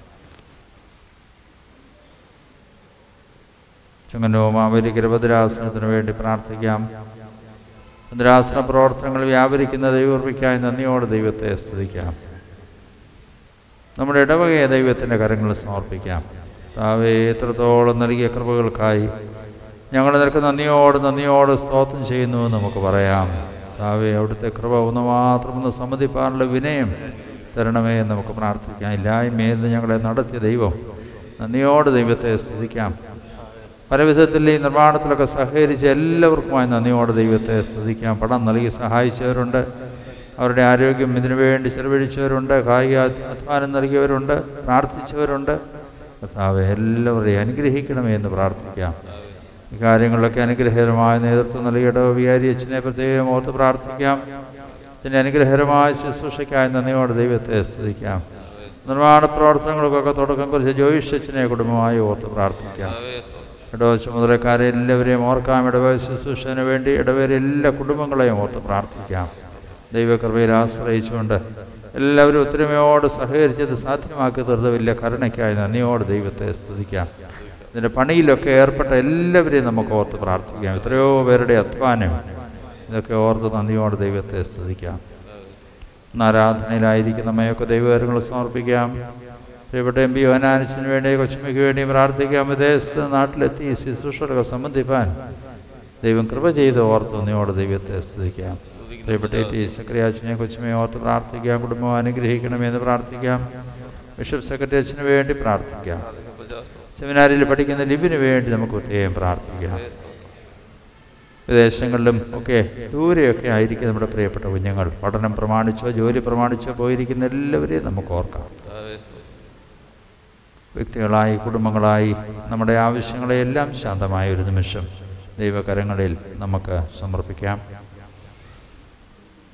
ചങ്ങന്നോമാവലിക്കര ഭദ്രാസനത്തിന് വേണ്ടി പ്രാർത്ഥിക്കാം ഭദ്രാസന പ്രവർത്തനങ്ങൾ വ്യാപരിക്കുന്ന ദൈവോർപ്പിക്കായി നന്ദിയോടെ ദൈവത്തെ സ്തുതിക്കാം നമ്മുടെ ഇടവകയെ ദൈവത്തിൻ്റെ കരങ്ങളിൽ സമർപ്പിക്കാം താവേ എത്രത്തോളം നൽകിയ കൃപകൾക്കായി ഞങ്ങൾ നിനക്ക് നന്ദിയോട് നന്ദിയോട് സ്തോത്രം ചെയ്യുന്നു എന്ന് നമുക്ക് പറയാം താവേ അവിടുത്തെ കൃപ ഒന്ന് മാത്രം ഒന്ന് സമ്മതിപ്പാനുള്ള വിനയം തരണമേ എന്ന് നമുക്ക് പ്രാർത്ഥിക്കാം ഇല്ലായ്മയിൽ നിന്ന് ഞങ്ങളെ നടത്തിയ ദൈവം നന്ദിയോട് ദൈവത്തെ സ്തുതിക്കാം പല വിധത്തിൽ ഈ നിർമ്മാണത്തിലൊക്കെ സഹകരിച്ച എല്ലാവർക്കുമായി നന്ദിയോടെ ദൈവത്തെ സ്തുതിക്കാം പണം നൽകി സഹായിച്ചവരുണ്ട് അവരുടെ ആരോഗ്യം ഇതിനു വേണ്ടി ചെലവഴിച്ചവരുണ്ട് കായിക അധ്വാനം നൽകിയവരുണ്ട് പ്രാർത്ഥിച്ചവരുണ്ട് കർത്താവെ എല്ലാവരെയും അനുഗ്രഹിക്കണമേ എന്ന് പ്രാർത്ഥിക്കാം ഈ കാര്യങ്ങളിലൊക്കെ അനുഗ്രഹകരമായ നേതൃത്വം നൽകിയിട്ട് വികാരി അച്ഛനെ പ്രത്യേകം ഓർത്ത് പ്രാർത്ഥിക്കാം അച്ഛൻ്റെ അനുഗ്രഹകരമായ ശുശ്രൂഷയ്ക്കായി നന്ദിയോടെ ദൈവത്തെ സ്തുതിക്കാം നിർമ്മാണ പ്രവർത്തനങ്ങൾക്കൊക്കെ തുടക്കം കുറിച്ച് ജോയിഷ് അച്ഛനെ കുടുംബമായി ഓർത്ത് പ്രാർത്ഥിക്കാം ഇടവ ചുമതലക്കാരെ എല്ലാവരെയും ഓർക്കാം ഇടവ ശുശ്രൂഷന് വേണ്ടി ഇടവേരെ എല്ലാ കുടുംബങ്ങളെയും ഓർത്ത് പ്രാർത്ഥിക്കാം ദൈവകൃപയിൽ ആശ്രയിച്ചുകൊണ്ട് എല്ലാവരും ഒത്തൊരുമയോട് സഹകരിച്ചത് സാധ്യമാക്കി തീർത്ത വലിയ കരുണയ്ക്കായി നന്ദിയോട് ദൈവത്തെ സ്തുതിക്കാം ഇതിൻ്റെ പണിയിലൊക്കെ ഏർപ്പെട്ട എല്ലാവരെയും നമുക്ക് ഓർത്ത് പ്രാർത്ഥിക്കാം എത്രയോ പേരുടെ അധ്വാനം ഇതൊക്കെ ഓർത്ത് നന്ദിയോട് ദൈവത്തെ സ്തുതിക്കാം ഇന്ന് ആരാധനയിലായിരിക്കുന്ന നമ്മയൊക്കെ ദൈവകാര്യങ്ങൾ സമർപ്പിക്കാം പ്രിയപ്പെട്ട എം പി യോനാനിച്ചിന് വേണ്ടി കൊച്ചുമ്മയ്ക്ക് വേണ്ടി പ്രാർത്ഥിക്കാം വിദേശത്ത് നാട്ടിലെത്തി ശുശ്രൂഷകളൊക്കെ സംബന്ധിപ്പാൻ ദൈവം കൃപ ചെയ്ത് ഓർത്ത് നന്ദിയോട് ദൈവത്തെ സ്തുതിക്കാം പ്രിയപ്പെട്ട ടി സെക്രട്ടറി കൊച്ചുമയെ ഓർത്ത് പ്രാർത്ഥിക്കാം കുടുംബം അനുഗ്രഹിക്കണമെന്ന് പ്രാർത്ഥിക്കാം ബിഷപ്പ് സെക്രട്ടറി അച്ഛന് വേണ്ടി പ്രാർത്ഥിക്കാം സെമിനാരിൽ പഠിക്കുന്ന ലിബിന് വേണ്ടി നമുക്ക് പ്രത്യേകം പ്രാർത്ഥിക്കാം വിദേശങ്ങളിലും ഒക്കെ ദൂരെയൊക്കെ ആയിരിക്കും നമ്മുടെ പ്രിയപ്പെട്ട കുഞ്ഞുങ്ങൾ പഠനം പ്രമാണിച്ചോ ജോലി പ്രമാണിച്ചോ പോയിരിക്കുന്ന എല്ലാവരെയും നമുക്ക് ഓർക്കാം വ്യക്തികളായി കുടുംബങ്ങളായി നമ്മുടെ ആവശ്യങ്ങളെയെല്ലാം ശാന്തമായ ഒരു നിമിഷം ദൈവകരങ്ങളിൽ നമുക്ക് സമർപ്പിക്കാം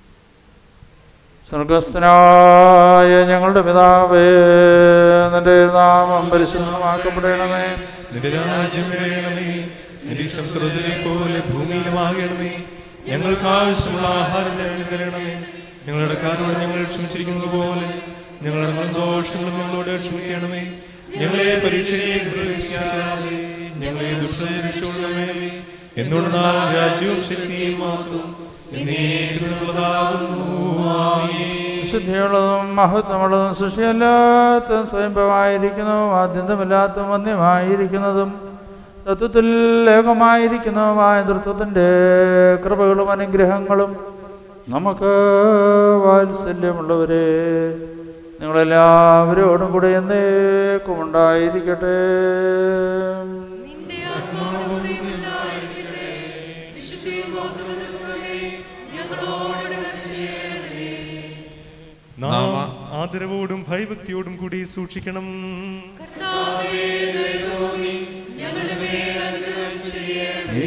സ്വർഗസ്ഥനായ ഞങ്ങളുടെ പിതാവേ നിന്റെ നാമം പരിശുദ്ധമാക്കപ്പെടണമേ നിന്റെ രാജ്യം വരയണമേ നിന്റെ ഇഷ്ടം സ്രോതിലെ പോലെ ഭൂമിയിലുമാകണമേ ഞങ്ങൾക്ക് ആവശ്യമുള്ള ആഹാരം ഞങ്ങൾക്ക് തരണമേ ഞങ്ങളുടെ കാരോട് ഞങ്ങൾ ക്ഷമിച്ചിരിക്കുന്നത് പോലെ ഞങ്ങളുടെ ദോഷങ്ങളും ഞങ്ങളോട് ക്ഷമിക്കണമേ ഞങ്ങളെ പരീക്ഷയിലേക്ക് പ്രവേശിക്കാതെ ഞങ്ങളെ ദുഷ്ടരക്ഷോടമേ എന്നോട് നാം രാജ്യവും ശക്തിയും മാത്രം എന്നേക്കുള്ളതാകുന്നു ആമേൻ ശുദ്ധിയുള്ളതും മഹത്വമുള്ളതും സൃഷ്ടിയല്ലാത്തതും സ്വയംഭമായിരിക്കുന്നതും ആദ്യന്തമില്ലാത്തതും വന്യമായിരിക്കുന്നതും തത്വത്തിൽ ഏകമായിരിക്കുന്നതുമായ തൃത്വത്തിൻ്റെ കൃപകളും അനുഗ്രഹങ്ങളും നമുക്ക് വാത്സല്യമുള്ളവരെ നിങ്ങളെല്ലാവരോടും കൂടെ എന്നേക്കും ഉണ്ടായിരിക്കട്ടെ നാം ആദരവോടും ഭയഭക്തിയോടും കൂടി സൂക്ഷിക്കണം ഈ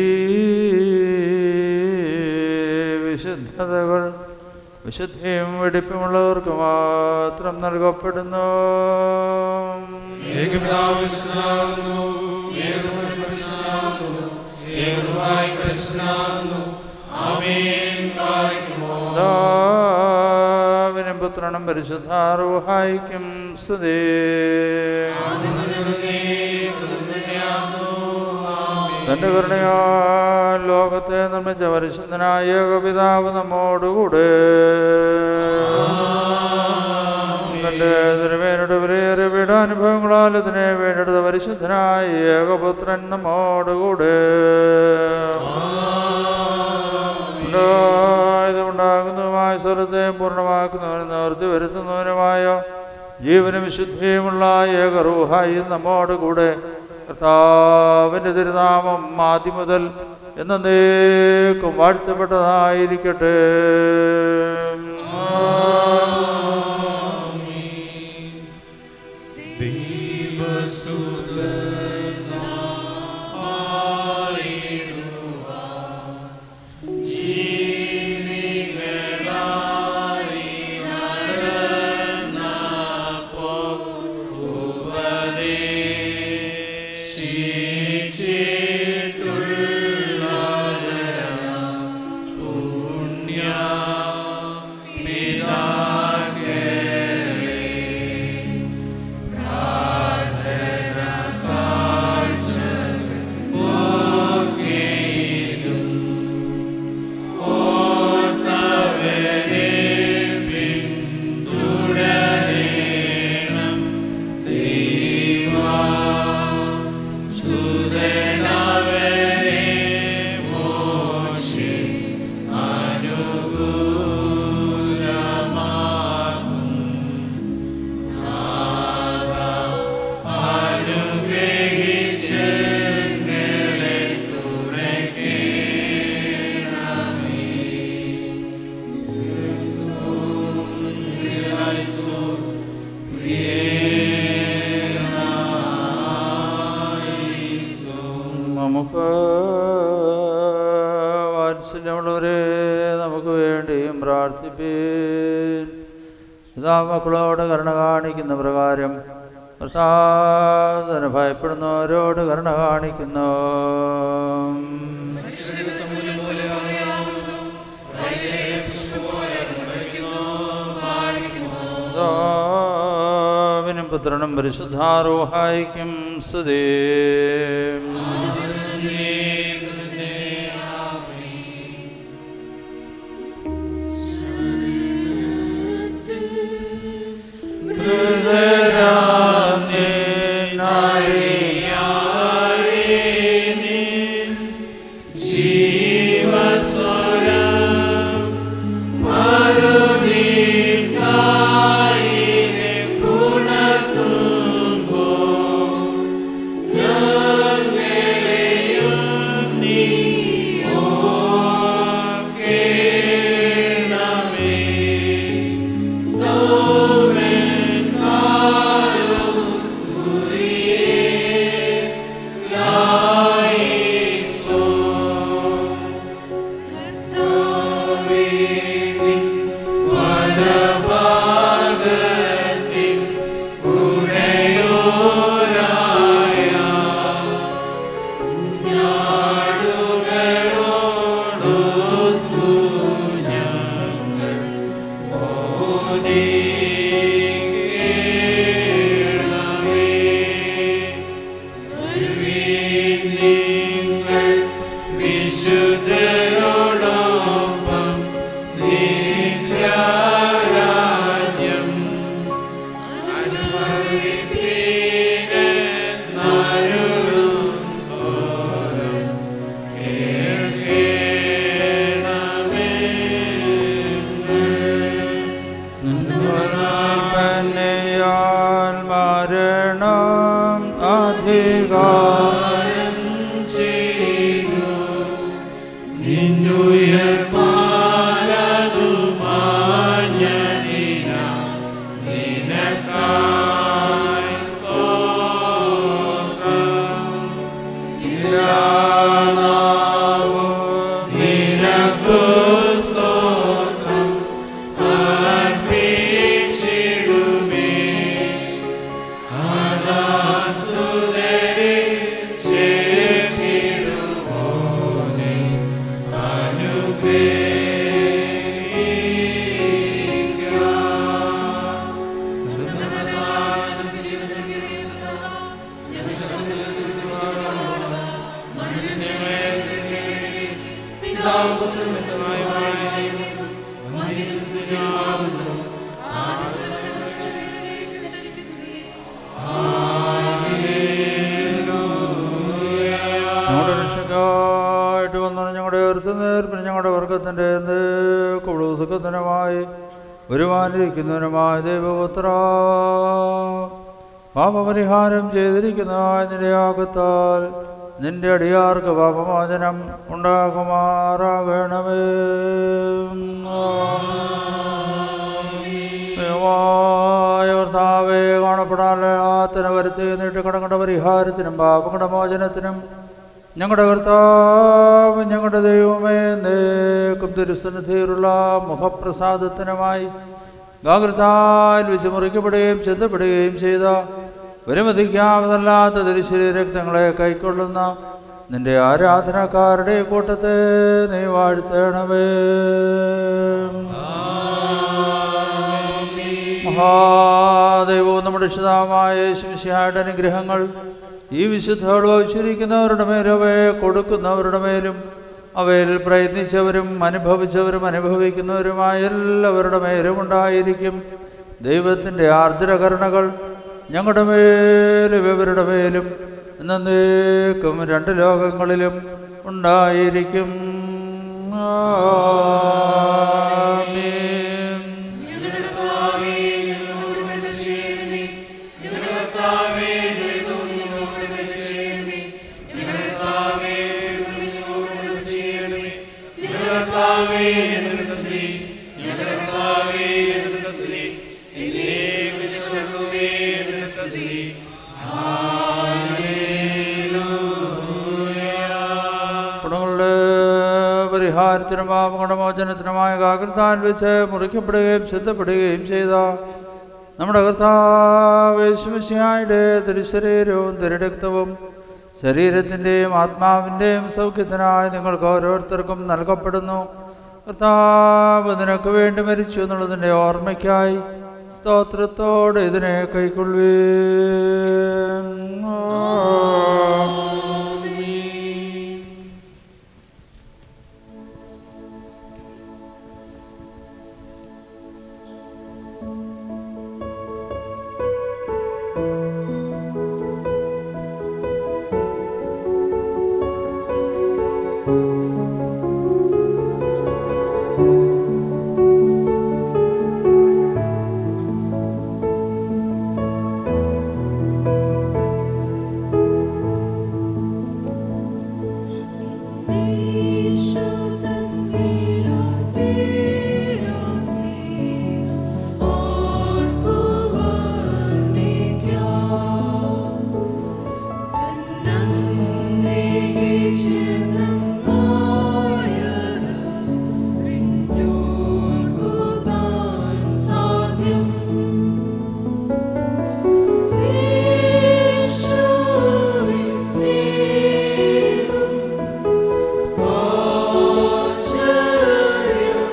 വിശുദ്ധതകൾ വിശുദ്ധിയും വെടിപ്പുമുള്ളവർക്ക് മാത്രം നൽകപ്പെടുന്നു പിതാവിനും പുത്രനും പരിശുദ്ധാറുഹായിക്കും സ്തുതി തന്റെ കരുണയാൽ ലോകത്തെ നിർമ്മിച്ച പരിശുദ്ധനായ ഏകപിതാവ് നമ്മോടുകൂടെ തന്റെ തിരുവേനയുടെ വിലയേറെ പീഡാനുഭവങ്ങളാൽ ഇതിനെ വേണ്ടെടുത്ത പരിശുദ്ധനായ ഏകപുത്രൻ നമ്മോടുകൂടെ ഉണ്ടാകുന്നതുമായ സ്വരത്തെ പൂർണ്ണമാക്കുന്നവനും നിവർത്തി വരുത്തുന്നവനുമായ ജീവനും വിശുദ്ധിയുമുള്ള ഏകറൂഹായി നമ്മോട് കൂടെ കർത്താവിൻ്റെ തിരുനാമം ആദ്യം മുതൽ എന്നേക്കും വാഴ്ത്തപ്പെട്ടതായിരിക്കട്ടെ നമുക്ക് വാത്സല്യമുള്ളവരെ നമുക്ക് വേണ്ടിയും പ്രാർത്ഥിപ്പീൻ ഇതാ മക്കളോട് കരുണ കാണിക്കുന്ന പ്രകാരം പ്രസാദന ഭയപ്പെടുന്നവരോട് കരുണ കാണിക്കുന്നു പിതാവിനും പുത്രനും പരിശുദ്ധാരോഹായിക്കും സ്തുതി ഗുണത്തുമ്പോ വിശുദ്ധരോടൊപ്പം നിത്യരാജ്യം അനുഭവിപ്പീനെന്നരുളും സ്വരം തന്നെയാൽ മരണം അധികാരം ചെയ്തു നിന്നുയർപ്പാലതുമാഞ്ഞനിന നിനക്കായി സ്തോത്രം ഇല്ലാതാവും നിനക്കു സ്തോത്രം അർപ്പിച്ചിടുമേ ആദാസുതരെ ചേർത്തിടുവോനെ ഞങ്ങളുടെ രക്ഷക്കായിട്ട് വന്ന ഞങ്ങളുടെ ഉയർത്തുന്നേർപ്പിന് ഞങ്ങളുടെ വർഗത്തിൻ്റെ കുളുസുഖത്തിനുമായി വരുവാനിരിക്കുന്നതിനുമായ ദൈവപുത്ര പാപപരിഹാരം ചെയ്തിരിക്കുന്നതായ നിന്റെ യാഗത്താൽ നിന്റെ അടിയാർക്ക് പാപമോചനം ഉണ്ടാകുമാറാകണമേ ദൈവമായ കർത്താവേ കാണപ്പെടാത്ത വരുത്തി നീട്ട് കടങ്ങളുടെ പരിഹാരത്തിനും പാപങ്ങളുടെ മോചനത്തിനും ഞങ്ങളുടെ കർത്താവ് ഞങ്ങളുടെ ദൈവമേ നേക്കും തിരുസന്നിധിയിലുള്ള മുഖപ്രസാദത്തിനുമായി ഗാഗ്രതാൽ വിശമുറിക്കപ്പെടുകയും ചെന്നപ്പെടുകയും ചെയ്ത വിലമതിക്കാവുന്നല്ലാത്ത തിരുശരീര രക്തങ്ങളെ കൈക്കൊള്ളുന്ന നിന്റെ ആരാധനക്കാരുടെ കൂട്ടത്തെ നീ വാഴ്ത്തണമേ മഹാദൈവവും നമ്മുടെ രക്ഷിതാവായ യേശുമിശിഹായുടെ അനുഗ്രഹങ്ങൾ ഈ വിശുദ്ധകൾ വഹിച്ചിരിക്കുന്നവരുടെ മേലും അവയെ കൊടുക്കുന്നവരുടെ മേലും അവയിൽ പ്രയത്നിച്ചവരും അനുഭവിച്ചവരും അനുഭവിക്കുന്നവരുമായ എല്ലാവരുടെ മേലും ഉണ്ടായിരിക്കും ദൈവത്തിൻ്റെ ആർദ്രകരണകൾ ഞങ്ങളുടെ മേലും ഇവരുടെ മേലും എന്നേക്കും രണ്ട് ലോകങ്ങളിലും ഉണ്ടായിരിക്കും ആമീൻ ഗുണങ്ങളുടെ പരിഹാരത്തിനും പാപങ്ങളുടെ മോചനത്തിനുമായ കാകൃതാൻ വെച്ച് മുറിക്കപ്പെടുകയും സിദ്ധപ്പെടുകയും ചെയ്ത നമ്മുടെ കർത്താവേശുമിശിയായുടെ തിരുശരീരവും തിരുരക്തവും ശരീരത്തിൻ്റെയും ആത്മാവിൻ്റെയും സൗഖ്യത്തിനായി നിങ്ങൾക്ക് ഓരോരുത്തർക്കും നൽകപ്പെടുന്നു കർത്താവ് നിനക്ക് വേണ്ടി മരിച്ചു എന്നുള്ളതിൻ്റെ ഓർമ്മയ്ക്കായി സ്തോത്രത്തോടെ ഇതിനെ കൈക്കൊള്ളുവീൻ ും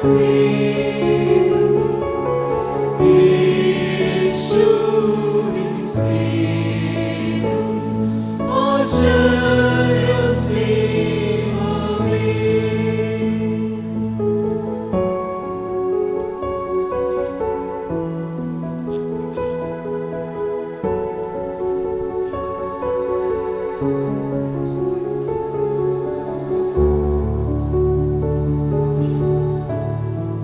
യേശുവിൻ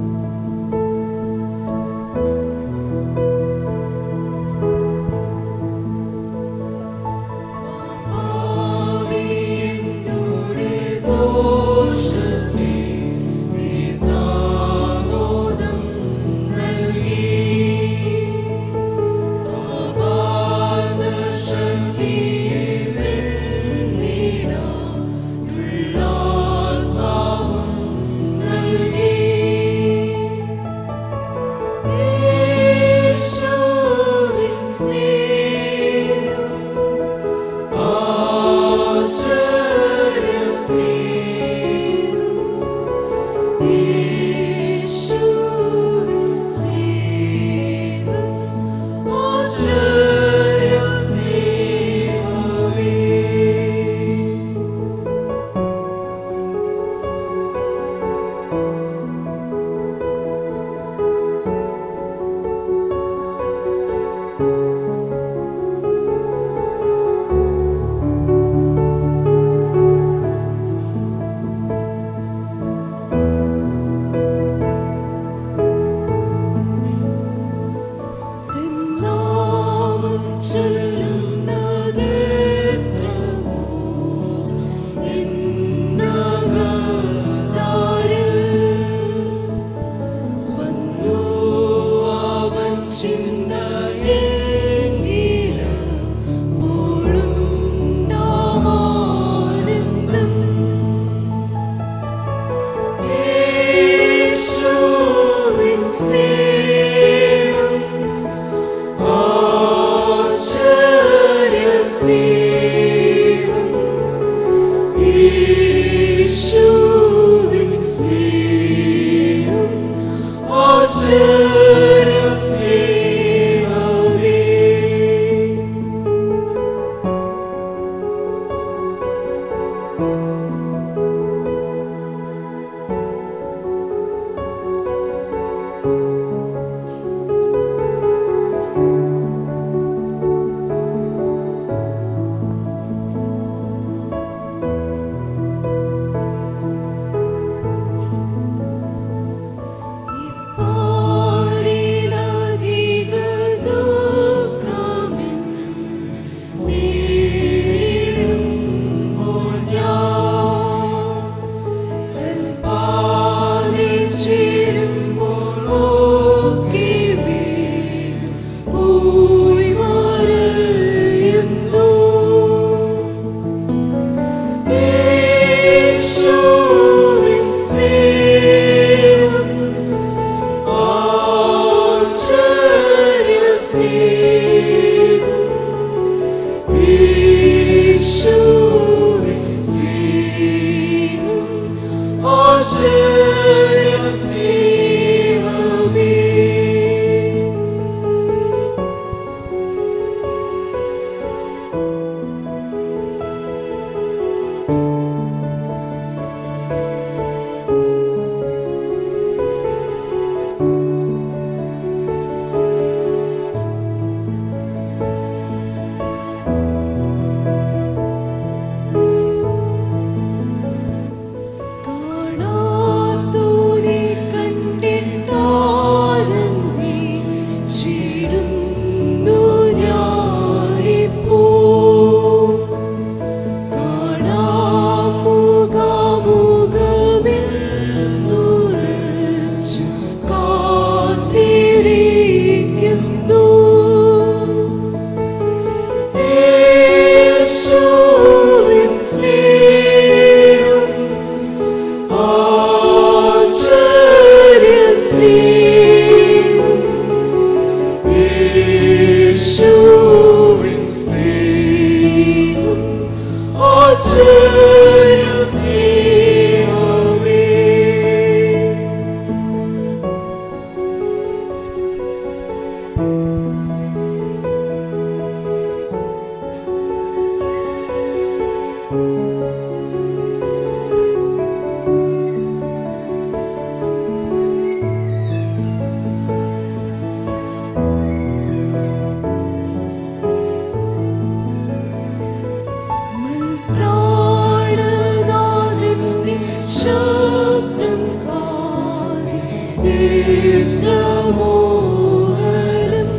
മോഹനം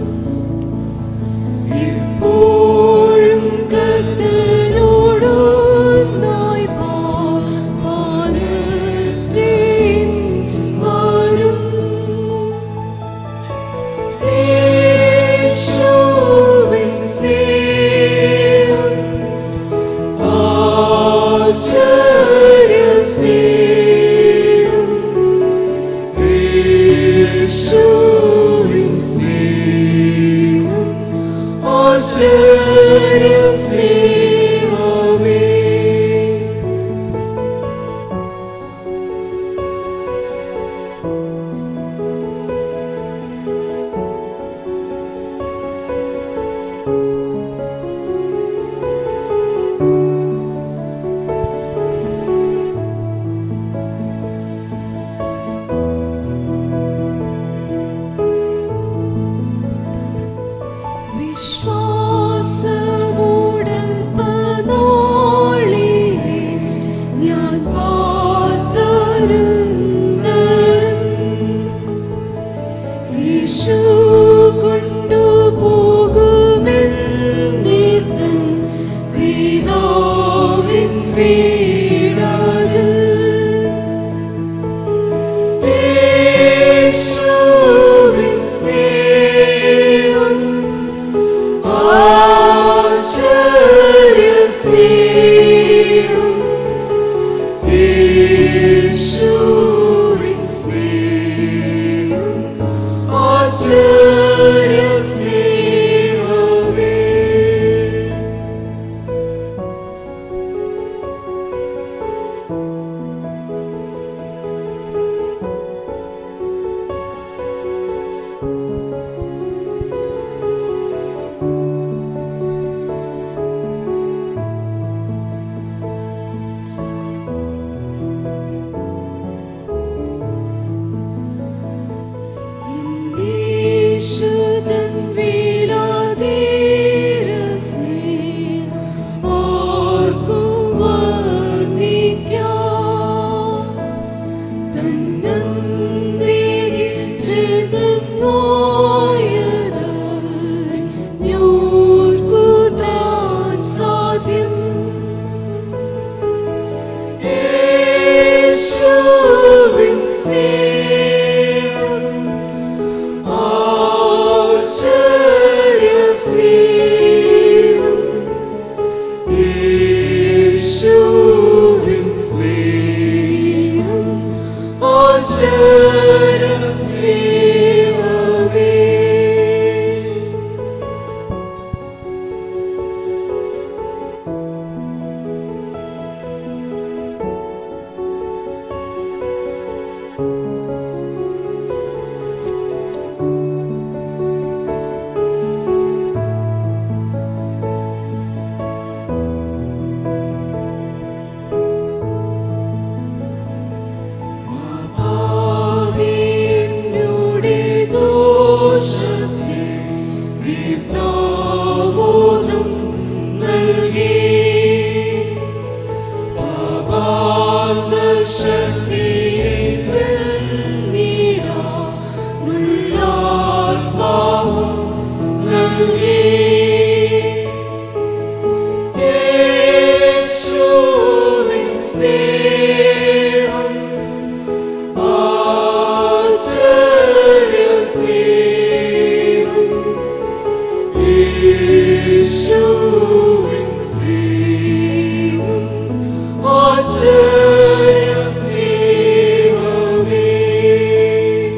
ഇപ്പോഴും കത്തനോടൊന്നായി പാനത്രേൻ വാനും യേശുവിൻ സ്നേഹം ആചാര്യസ്നേഹം യേശുവിൻ സ്നേഹം ആചാര്യസ്നേഹമേ വിശ്വാസമൂടൽ പനോളി ഞാൻ പാർത്തരുന്നരം യേശു കൊണ്ടുപോകുമെന്നേ തൻ പിതാവിൻ വീടതിൽ യേശുവിൻ സ്നേഹം ആചാര്യസ്നേഹം യേശുവിൻ സ്നേഹം ആചാര്യസ്നേഹമേ യേശുദൻ വീരാധീരസേ ആർക്കും വർണ്ണിക്കാം തന്നന്തിയിൽ ചെതന്നോയതറിഞ്ഞോർക്കുതാൻ സാധ്യം യേശുവിൻ സ്നേഹം ആചാര്യസ്നേഹം യേശുവിൻ സ്നേഹം ആചാര്യസ്നേഹമേ ആമേനുടെ ദോഷത്തെ തീർത്താമോദം നൽകി പാപാന്തശക്തിയെ വെല്ലിടാ ഉള്ളാത്മാവും നൽകി യേശുവിൻ സ്നേഹം ആചാര്യസ്നേഹം യേശുവിൻ സ്നേഹം ആചാര്യസ്നേഹമേ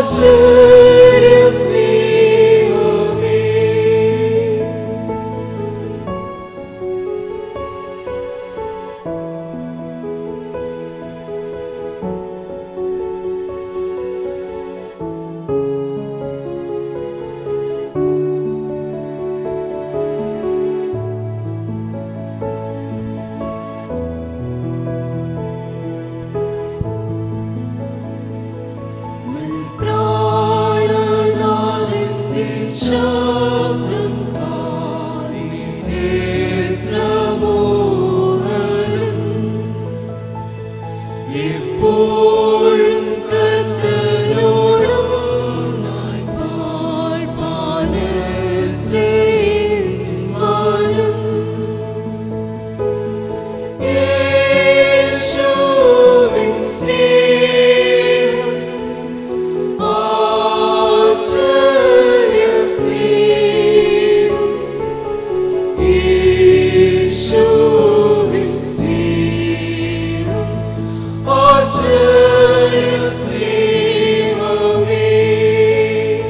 സ്നേഹമേ പ്രാണനാഥന്റെ ശബ്ദം കാതിൽ എത്ര മോഹനം എപ്പോഴും കത്തനോടും പാഴ്പാനത്രേ മാനം യേശുവിൻ സ്നേഹം ആശ്ചര്യസ്നേഹം യേശുവിൻ സ്നേഹം ആശ്ചര്യസ്നേഹമേ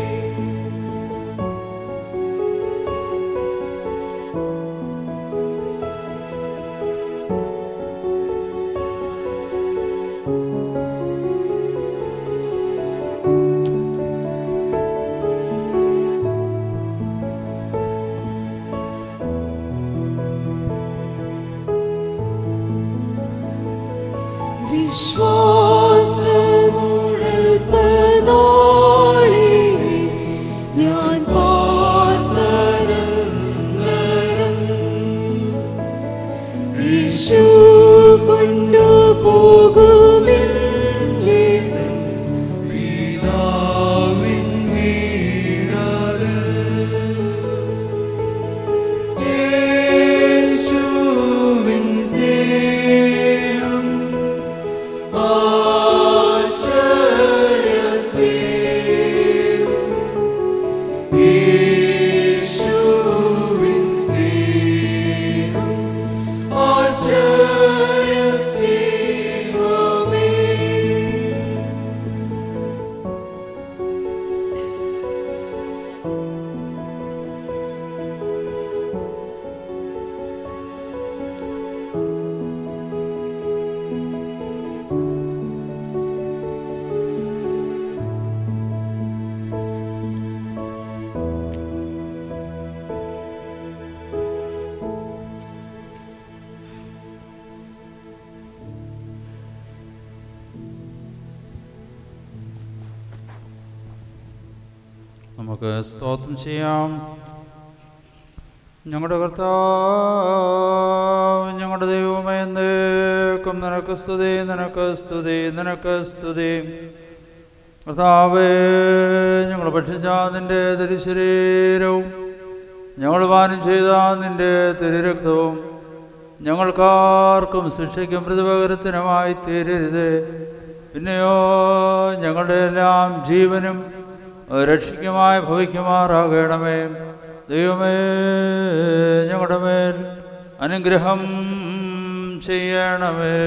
വിശ്വാസമുഴൽപ്പനാളെ ഞാൻ പാർത്തരം യേശു കൊണ്ടുപോകുമെന്നെ പിതാവിൻ വീടാതെ യേശുവിൻ സ്നേഹം ആശ്ചര്യസ്നേഹം യേശുവിൻ സ്നേഹം ആശ്ചര്യസ്നേഹമേ നമുക്ക് സ്തോത്രം ചെയ്യാം ഞങ്ങളുടെ കർത്താവ് ഞങ്ങളുടെ ദൈവമേ എന്നേക്കും നിനക്ക് സ്തുതി നിനക്ക് സ്തുതി നിനക്ക് സ്തുതി കർത്താവേ ഞങ്ങൾ ഭക്ഷിച്ച നിന്റെ തിരുശരീരവും ഞങ്ങൾ പാനം ചെയ്ത നിന്റെ തിരുരക്തവും ഞങ്ങൾക്കാർക്കും ശിക്ഷയ്ക്കും പ്രതിപകരത്തിനുമായി തീരരുത് പിന്നെയോ ഞങ്ങളുടെ എല്ലാം ജീവനും രക്ഷിക്കുമായി ഭവിക്കുമാറാകണമേ ദൈവമേ ഞങ്ങളുടെ മേൽ അനുഗ്രഹം ചെയ്യണമേ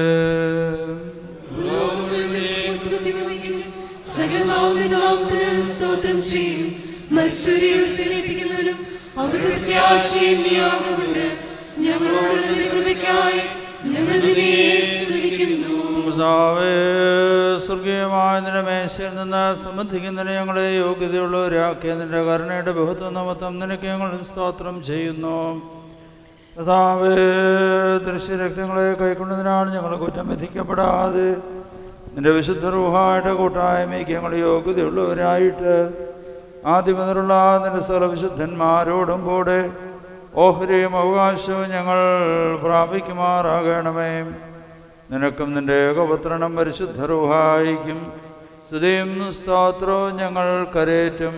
സകലനാമത്തിന് സ്തോത്രം ചെയ്യും മരിച്ചവരെ ഉയർത്തെഴുന്നേൽപ്പിക്കുന്നവനും അവിടുത്തെ പ്രത്യാശയും നിയോഗമുണ്ട് ഞങ്ങളോട് നിന്റെ കൃപയ്ക്കായി ഞങ്ങൾ നിന്നെ സ്തുതിക്കുന്നു കർത്താവേ സ്വർഗീയമായ നിന്റെ മേശയിൽ നിന്ന് സംബന്ധിക്കുന്നതിന് ഞങ്ങളെ യോഗ്യതയുള്ളവരാക്കിയ നിന്റെ കരുണയുടെ ബഹുത്വ നമത്വം നിനക്ക് ഞങ്ങൾ സ്തോത്രം ചെയ്യുന്നു കർത്താവേ ദൃശ്യരക്തങ്ങളെ കൈക്കൊണ്ടതിനാണ് ഞങ്ങൾ കുറ്റം വിധിക്കപ്പെടാതെ നിന്റെ വിശുദ്ധ റൂഹായുടെ കൂട്ടായ്മയ്ക്ക് ഞങ്ങൾ യോഗ്യതയുള്ളവരായിട്ട് ആദ്യം മുതലുള്ള നിന്റെ സർവവിശുദ്ധന്മാരോടും കൂടെ ഓഹരിയും അവകാശവും ഞങ്ങൾ പ്രാപിക്കുമാറാകണമേ നിനക്കും നിന്റെ ഏകപുത്രനും പരിശുദ്ധ റൂഹായിക്കും സ്തുതിയും സ്തോത്രവും ഞങ്ങൾ കരേറ്റും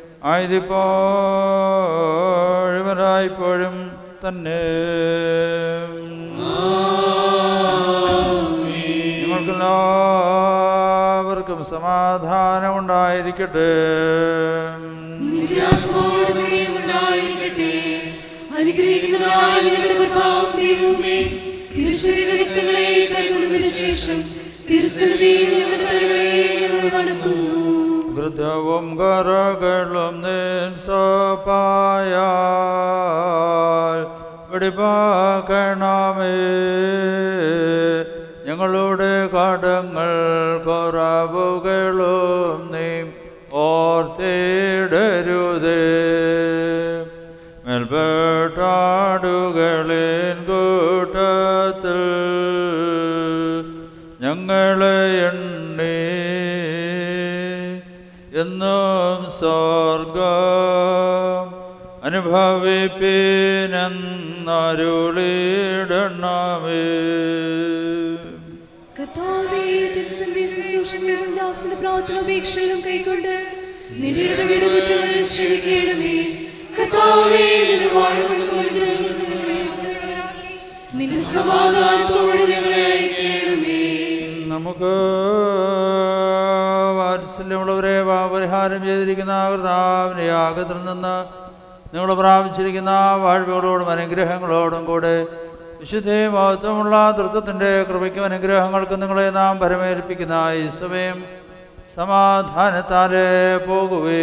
ആയതിപ്പോഴും തന്നെ നിങ്ങൾക്കെല്ലാവർക്കും സമാധാനം ഉണ്ടായിരിക്കട്ടെ നിന്റെ ആത്മാവിനും ഉണ്ടായിരിക്കട്ടെ അനുഗ്രഹിക്കുന്നതായ ഞങ്ങളുടെ കർത്താവും ദൈവവുമേ തിരുശരീര രക്തങ്ങളെ കൈക്കൊള്ളുന്നതിന് ശേഷം തിരുസന്നിധിയിൽ ഞങ്ങളുടെ തലകളെ ഞങ്ങൾ വണക്കുന്നു കൃത്യവും കറകളും നിൻ സപായാൽ വെടിപ്പാക്കണമേ ഞങ്ങളുടെ കടങ്ങൾ കുറവുകളും നീ ഓർത്തിടരുതേ മേൽപ്പെട്ടാടുകളിൻ കൂട്ടത്തിൽ ഞങ്ങളെ എണ്ണി എന്നും സ്വർഗം അനുഭവിപ്പിനെന്നരുളിടണമേ കർത്താവേ തിരുസഭയെ ശുശ്രൂഷിക്കുന്നതും ദാസന്റെ പ്രാർത്ഥന അപേക്ഷയിലും കൈക്കൊണ്ട് നിന്റെ ഇടവകയുടെ കുറ്റങ്ങൾ ക്ഷമിക്കണമേ കർത്താവേ നിന്റെ വാഴകൾക്കും അനുഗ്രഹങ്ങൾക്കും ഞങ്ങളെ ഉന്നതരാക്കി. നിന്റെ സമാധാനത്തോടെ ഞങ്ങളെ അയക്കണമേ നമുക്ക് വാത്സല്യമുള്ളവരെ പാപരിഹാരം ചെയ്തിരിക്കുന്ന കർത്താവിൻ്റെ യാഗത്തിൽ നിന്ന് നിങ്ങൾ പ്രാപിച്ചിരിക്കുന്ന വാഴ്വുകളോടും അനുഗ്രഹങ്ങളോടും കൂടെ വിശുദ്ധയും മഹത്വമുള്ള തൃത്വത്തിൻ്റെ കൃപയ്ക്കും അനുഗ്രഹങ്ങൾക്കും നിങ്ങളെ നാം പരമേൽപ്പിക്കുന്ന ഈ സമയം സമാധാനത്താലെ പോകുവേ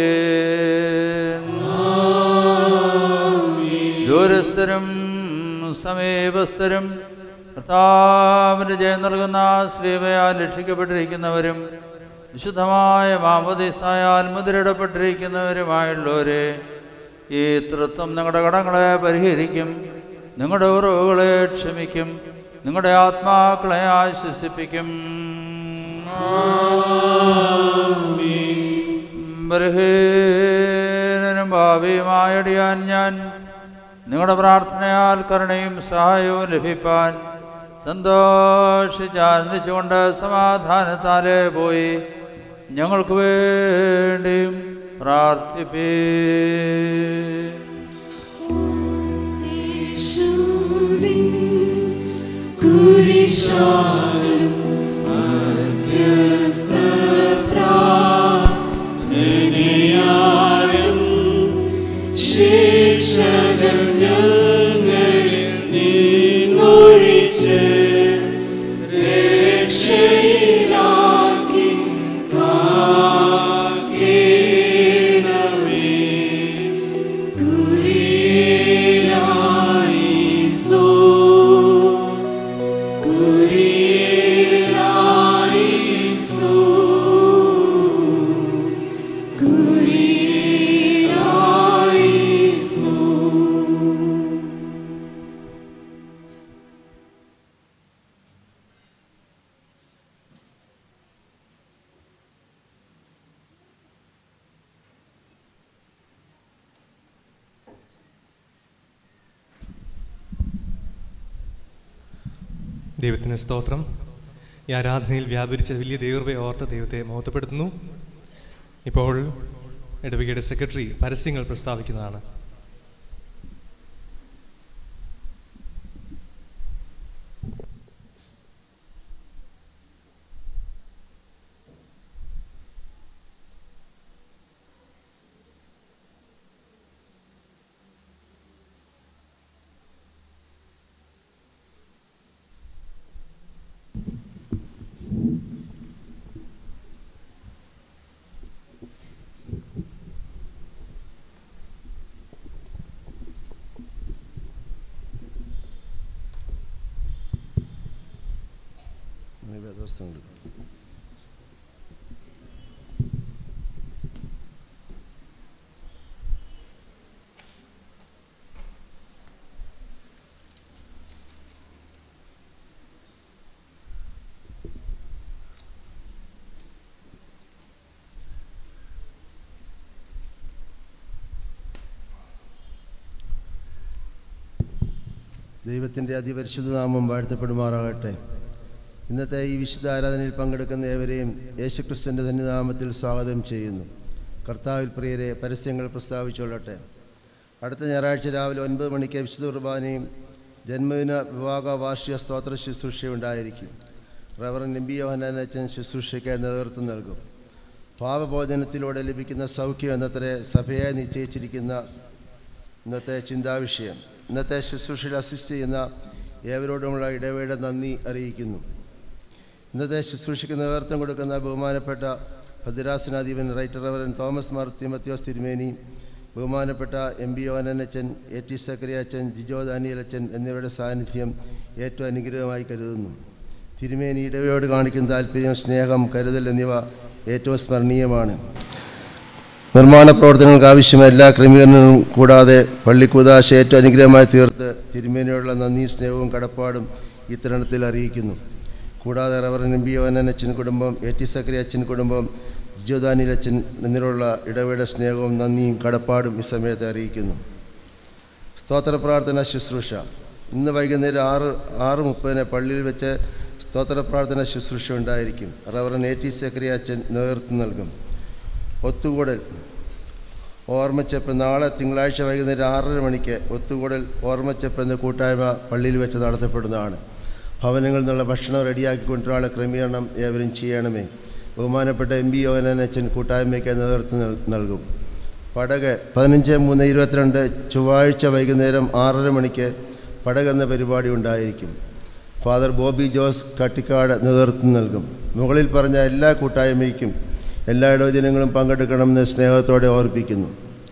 ദൂരസ്ഥരും സമീപസ്ഥരും കർത്താവിൻ്റെ ജയം നൽകുന്ന ശ്രീമയാൽ രക്ഷിക്കപ്പെട്ടിരിക്കുന്നവരും വിശുദ്ധമായ മാമോദീസായാൽ മുദ്രയിടപ്പെട്ടിരിക്കുന്നവരുമായുള്ളവരെ ഈ തൃത്വം നിങ്ങളുടെ കടങ്ങളെ പരിഹരിക്കും നിങ്ങളുടെ ഉറവുകളെ ക്ഷമിക്കും നിങ്ങളുടെ ആത്മാക്കളെ ആശ്വസിപ്പിക്കും ബലഹീനനും ഭാവിയുമായടിയാൻ ഞാൻ നിങ്ങളുടെ പ്രാർത്ഥനയാൽ കരുണയും സഹായവും ലഭിപ്പാൻ സന്തോഷിച്ചാനന്ദിച്ചുകൊണ്ട് സമാധാനത്താലെ പോയി ഞങ്ങൾക്ക് വേണ്ടിയും പ്രാർത്ഥിപ്പേ യേശുവിൻ കുരിശാലും മധ്യസ്ഥ പ്രാർത്ഥനയാലും ശിക്ഷകൾ ഞങ്ങളിൽ നിന്നൊഴിച്ച് രക്ഷയിലാക്കി കാക്കേണമേ കുരിയേലായിസോ കുരിയേലായിസോ കുരിയേലായിസോ ദൈവത്തിന് സ്തോത്രം ഈ ആരാധനയിൽ വ്യാപരിച്ച വലിയ ദൈവത്തെ ഓർത്ത് ദൈവത്തെ മഹത്വപ്പെടുത്തുന്നു ഇപ്പോൾ ഇടവകയുടെ സെക്രട്ടറി പരസ്യങ്ങൾ പ്രസ്താവിക്കുന്നതാണ് വേദവസ്തങ്ങൾ ദൈവത്തിൻ്റെ അതിപരിശുദ്ധ നാമം വാഴ്ത്തപ്പെടുമാറാകട്ടെ ഇന്നത്തെ ഈ വിശുദ്ധ ആരാധനയിൽ പങ്കെടുക്കുന്ന ഏവരെയും യേശുക്രിസ്തുവിൻ്റെ ധന്യനാമത്തിൽ സ്വാഗതം ചെയ്യുന്നു കർത്താവിൽ പ്രിയരെ പരസ്യങ്ങൾ പ്രസ്താവിച്ചുകൊള്ളട്ടെ അടുത്ത ഞായറാഴ്ച രാവിലെ ഒൻപത് മണിക്ക് വിശുദ്ധ കുർബാനയും ജന്മദിന വിവാഹ വാർഷിക സ്തോത്ര ശുശ്രൂഷയും ഉണ്ടായിരിക്കും റവറൻ എം ബി യോഹനാനച്ചൻ ശുശ്രൂഷയ്ക്ക് നേതൃത്വം നൽകും പാപഭോജനത്തിലൂടെ ലഭിക്കുന്ന സൗഖ്യം എന്നത്ര സഭയായി നിശ്ചയിച്ചിരിക്കുന്ന ഇന്നത്തെ ചിന്താവിഷയം ഇന്നത്തെ ശുശ്രൂഷയിൽ അസിസ്റ്റ് ചെയ്യുന്ന ഏവരോടുമുള്ള ഇടവേള നന്ദി അറിയിക്കുന്നു ഇന്നത്തെ ശുശ്രൂഷയ്ക്ക് നേതൃത്വം കൊടുക്കുന്ന ബഹുമാനപ്പെട്ട ഭദ്രാസനാധിപൻ റൈറ്റർ റവറൻ തോമസ് മാർ തിമത്യോസ് തിരുമേനി ബഹുമാനപ്പെട്ട എം ബി ഓനനച്ചൻ എ ടി സക്കരി അച്ഛൻ ജിജോ ദാനിയലച്ചൻ എന്നിവരുടെ സാന്നിധ്യം ഏറ്റവും അനുഗ്രഹമായി കരുതുന്നു തിരുമേനി ഇടവയോട് കാണിക്കുന്ന താല്പര്യം സ്നേഹം കരുതൽ എന്നിവ ഏറ്റവും സ്മരണീയമാണ് നിർമ്മാണ പ്രവർത്തനങ്ങൾക്ക് ആവശ്യമായ എല്ലാ ക്രമീകരണങ്ങളും കൂടാതെ പള്ളിക്കൂതാശ ഏറ്റവും അനുഗ്രഹമായി തീർത്ത് തിരുമേനിയോടുള്ള നന്ദി സ്നേഹവും കടപ്പാടും ഈ തരുണത്തിൽ അറിയിക്കുന്നു കൂടാതെ റവറൻ എം ബി ഓനൻ അച്ഛൻ കുടുംബം എ ടി സക്കരി അച്ഛൻ കുടുംബം ജിജോദാനിൽ അച്ഛൻ എന്നിവരുള്ള ഇടവേള സ്നേഹവും നന്ദിയും കടപ്പാടും ഈ സമയത്ത് അറിയിക്കുന്നു സ്തോത്ര പ്രാർത്ഥന ശുശ്രൂഷ ഇന്ന് വൈകുന്നേരം ആറ് ആറ് മുപ്പതിന് പള്ളിയിൽ വെച്ച് സ്തോത്ര പ്രാർത്ഥന ശുശ്രൂഷ ഉണ്ടായിരിക്കും റവറൻ എ ടി സക്കരി അച്ഛൻ നേതൃത്വം നൽകും ഒത്തുകൂടൽ ഓർമ്മച്ചെപ്പ് നാളെ തിങ്കളാഴ്ച വൈകുന്നേരം ആറര മണിക്ക് ഒത്തുകൂടൽ ഓർമ്മച്ചെപ്പ് എന്ന കൂട്ടായ്മ പള്ളിയിൽ വെച്ച് നടത്തപ്പെടുന്നതാണ് ഭവനങ്ങളിൽ നിന്നുള്ള ഭക്ഷണം റെഡിയാക്കി കൊണ്ടുവരാനുള്ള ക്രമീകരണം ഏവരും ചെയ്യണമേ ബഹുമാനപ്പെട്ട എം ബി യോനച്ചൻ കൂട്ടായ്മയ്ക്ക് നേതൃത്വം നൽ- നൽകും പടക് പതിനഞ്ച് മൂന്ന് ഇരുപത്തിരണ്ട് ചൊവ്വാഴ്ച വൈകുന്നേരം ആറര മണിക്ക് പടക് എന്ന പരിപാടി ഉണ്ടായിരിക്കും ഫാദർ ബോബി ജോസ് കട്ടിക്കാട് നേതൃത്വം നൽകും മുകളിൽ പറഞ്ഞ എല്ലാ കൂട്ടായ്മയ്ക്കും എല്ലാ ഇടവജനങ്ങളും പങ്കെടുക്കണമെന്ന് സ്നേഹത്തോടെ ഓർപ്പിക്കുന്നു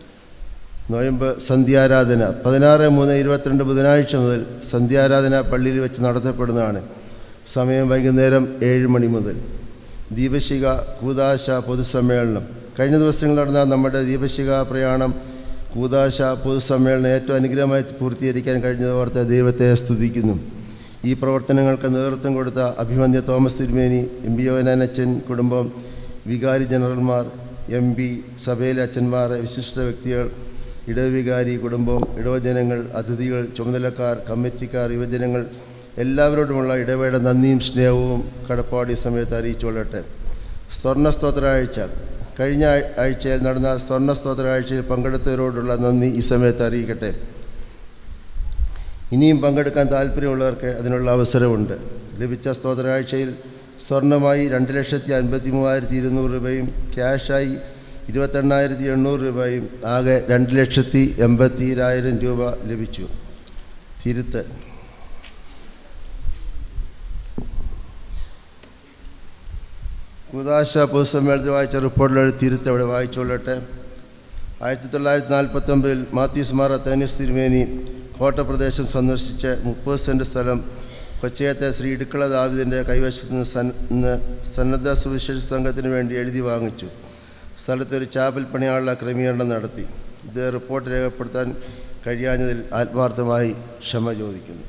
നോയമ്പ് സന്ധ്യാരാധന പതിനാറ് മൂന്ന് ഇരുപത്തിരണ്ട് ബുധനാഴ്ച മുതൽ സന്ധ്യാരാധന പള്ളിയിൽ വെച്ച് നടത്തപ്പെടുന്നതാണ് സമയം വൈകുന്നേരം ഏഴ് മണി മുതൽ ദീപശിക കൂതാശ പൊതുസമ്മേളനം കഴിഞ്ഞ ദിവസങ്ങളിൽ നടന്ന നമ്മുടെ ദീപശിക പ്രയാണം കൂതാശ പൊതുസമ്മേളനം ഏറ്റവും അനുഗ്രഹമായി പൂർത്തീകരിക്കാൻ കഴിഞ്ഞതോർത്ത് ദൈവത്തെ സ്തുതിക്കുന്നു ഈ പ്രവർത്തനങ്ങൾക്ക് നേതൃത്വം കൊടുത്ത അഭിമന്യ തോമസ് തിരുമേനി എം ബി ഓനാനച്ചൻ കുടുംബം വികാരി ജനറൽമാർ എം പി സഭയിലെ അച്ഛന്മാർ വിശിഷ്ട വ്യക്തികൾ ഇടവികാരി കുടുംബം ഇടവജനങ്ങൾ അതിഥികൾ ചുമതലക്കാർ കമ്മിറ്റിക്കാർ യുവജനങ്ങൾ എല്ലാവരോടുമുള്ള ഇടവേള നന്ദിയും സ്നേഹവും കടപ്പാട് ഈ സമയത്ത് അറിയിച്ചുകൊള്ളട്ടെ സ്വർണ്ണ സ്തോത്രാഴ്ച കഴിഞ്ഞ ആഴ്- ആഴ്ചയിൽ നടന്ന സ്വർണ്ണ സ്തോത്രാഴ്ചയിൽ പങ്കെടുത്തവരോടുള്ള നന്ദി ഈ സമയത്ത് അറിയിക്കട്ടെ ഇനിയും പങ്കെടുക്കാൻ താല്പര്യമുള്ളവർക്ക് അതിനുള്ള അവസരമുണ്ട് ലഭിച്ച സ്തോത്രാഴ്ചയിൽ സ്വർണ്ണമായി രണ്ട് ലക്ഷത്തി അൻപത്തി മൂവായിരത്തി ഇരുന്നൂറ് രൂപയും ക്യാഷായി ഇരുപത്തെണ്ണായിരത്തി എണ്ണൂറ് രൂപയും ആകെ രണ്ട് ലക്ഷത്തി എൺപത്തിരായിരം രൂപ ലഭിച്ചു തിരുത്ത് കുദാശ പൊതുസമ്മേളനത്തിൽ വായിച്ച റിപ്പോർട്ടിലൊരു തിരുത്ത് അവിടെ വായിച്ചുകൊള്ളട്ടെ ആയിരത്തി തൊള്ളായിരത്തി നാൽപ്പത്തൊമ്പതിൽ മാത്യൂസ് മാർ അത്താനിയസ് തിരുമേനി കോട്ടപ്രദേശം സന്ദർശിച്ച് മുപ്പത് സെൻറ്റ് സ്ഥലം കൊച്ചയത്തെ ശ്രീ ഇടുക്കള ദാവിദിൻ്റെ കൈവശത്ത് നിന്ന് സന്ന നിന്ന് സന്നദ്ധ സുവിശേഷ സംഘത്തിന് വേണ്ടി എഴുതി വാങ്ങിച്ചു സ്ഥലത്ത് ഒരു ചാപ്പൽ പണിയാനുള്ള ക്രമീകരണം നടത്തി ഇത് റിപ്പോർട്ട് രേഖപ്പെടുത്താൻ കഴിയാഞ്ഞതിൽ ആത്മാർത്ഥമായി ക്ഷമ ചോദിക്കുന്നു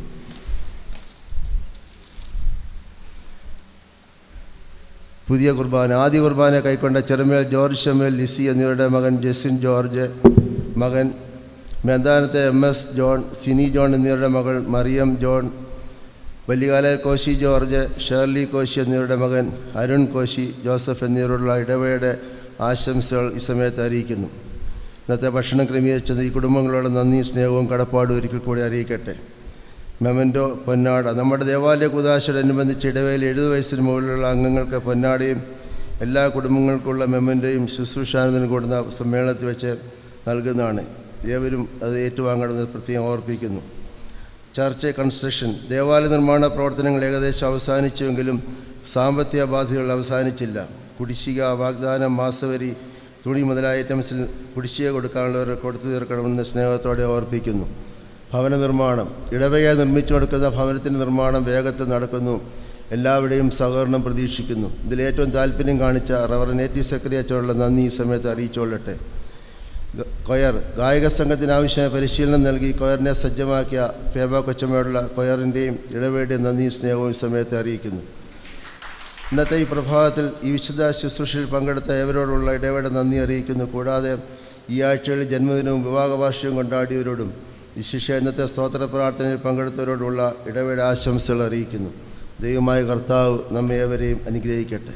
പുതിയ കുർബാന ആദ്യ കുർബാന കൈക്കൊണ്ട ചെറുമേൽ ജോർജ് ഷമേൽ ലിസി എന്നിവരുടെ മകൻ ജെസിൻ ജോർജ് മകൻ മേന്താനത്തെ എം എസ് ജോൺ സിനി ജോൺ എന്നിവരുടെ മകൾ മറിയം ജോൺ വലിയകാലയിൽ കോശി ജോർജ് ഷേർലി കോശി എന്നിവരുടെ മകൻ അരുൺ കോശി ജോസഫ് എന്നിവരോടുള്ള ഇടവയുടെ ആശംസകൾ ഈ സമയത്ത് അറിയിക്കുന്നു ഇന്നത്തെ ഭക്ഷണം ക്രമീകരിച്ചത് ഈ കുടുംബങ്ങളോട് നന്ദി സ്നേഹവും കടപ്പാടും ഒരിക്കൽ കൂടി അറിയിക്കട്ടെ മെമൻറ്റോ പൊന്നാട നമ്മുടെ ദേവാലയ കുതാശയോടനുബന്ധിച്ച് ഇടവേല എഴുപത് വയസ്സിന് മുകളിലുള്ള അംഗങ്ങൾക്ക് പൊന്നാടയും എല്ലാ കുടുംബങ്ങൾക്കുള്ള മെമൻറ്റോയും ശുശ്രൂഷാനന്ദനും കൂടുന്ന സമ്മേളനത്തിൽ വെച്ച് നൽകുന്നതാണ് ഏവരും അത് ഏറ്റുവാങ്ങണമെന്ന് പ്രത്യേകം ഓർപ്പിക്കുന്നു ചർച്ച് കൺസ്ട്രക്ഷൻ ദേവാലയ നിർമ്മാണ പ്രവർത്തനങ്ങൾ ഏകദേശം അവസാനിച്ചുവെങ്കിലും സാമ്പത്തിക ബാധ്യതകൾ അവസാനിച്ചില്ല കുടിശ്ശിക വാഗ്ദാനം മാസവരി തുണി മുതലായ ഐറ്റംസിൽ കുടിശ്ശിക കൊടുക്കാനുള്ളവർ കൊടുത്തു തീർക്കണമെന്ന് സ്നേഹത്തോടെ ഓർപ്പിക്കുന്നു ഭവന നിർമ്മാണം ഇടവകയായി നിർമ്മിച്ചു കൊടുക്കുന്ന ഭവനത്തിൻ്റെ നിർമ്മാണം വേഗത്തിൽ നടക്കുന്നു എല്ലാവരുടെയും സഹകരണം പ്രതീക്ഷിക്കുന്നു ഇതിൽ ഏറ്റവും താല്പര്യം കാണിച്ച റവറൻ എ ടി സെക്രട്ടറി അച്ചോടുള്ള നന്ദി ഈ സമയത്ത് അറിയിച്ചുകൊള്ളട്ടെ ഗ- കൊയർ ഗായക സംഘത്തിന് ആവശ്യമായ പരിശീലനം നൽകി കൊയറിനെ സജ്ജമാക്കിയ ഫേബ കൊച്ചമ്മയോടുള്ള കൊയറിൻ്റെയും ഇടവേടിയും നന്ദി സ്നേഹവും ഈ സമയത്ത് അറിയിക്കുന്നു ഇന്നത്തെ ഈ പ്രഭാതത്തിൽ ഈ വിശുദ്ധ ശുശ്രൂഷയിൽ പങ്കെടുത്ത ഏവരോടുള്ള ഇടവേട നന്ദി അറിയിക്കുന്നു കൂടാതെ ഈ ആഴ്ചകളിൽ ജന്മദിനവും വിവാഹ വാർഷികവും കൊണ്ടാടിയവരോടും വിശിഷ്യ ഇന്നത്തെ സ്തോത്ര പ്രാർത്ഥനയിൽ പങ്കെടുത്തവരോടുള്ള ഇടവേട ആശംസകൾ അറിയിക്കുന്നു ദൈവമായ കർത്താവ് നമ്മെ ഏവരെയും അനുഗ്രഹിക്കട്ടെ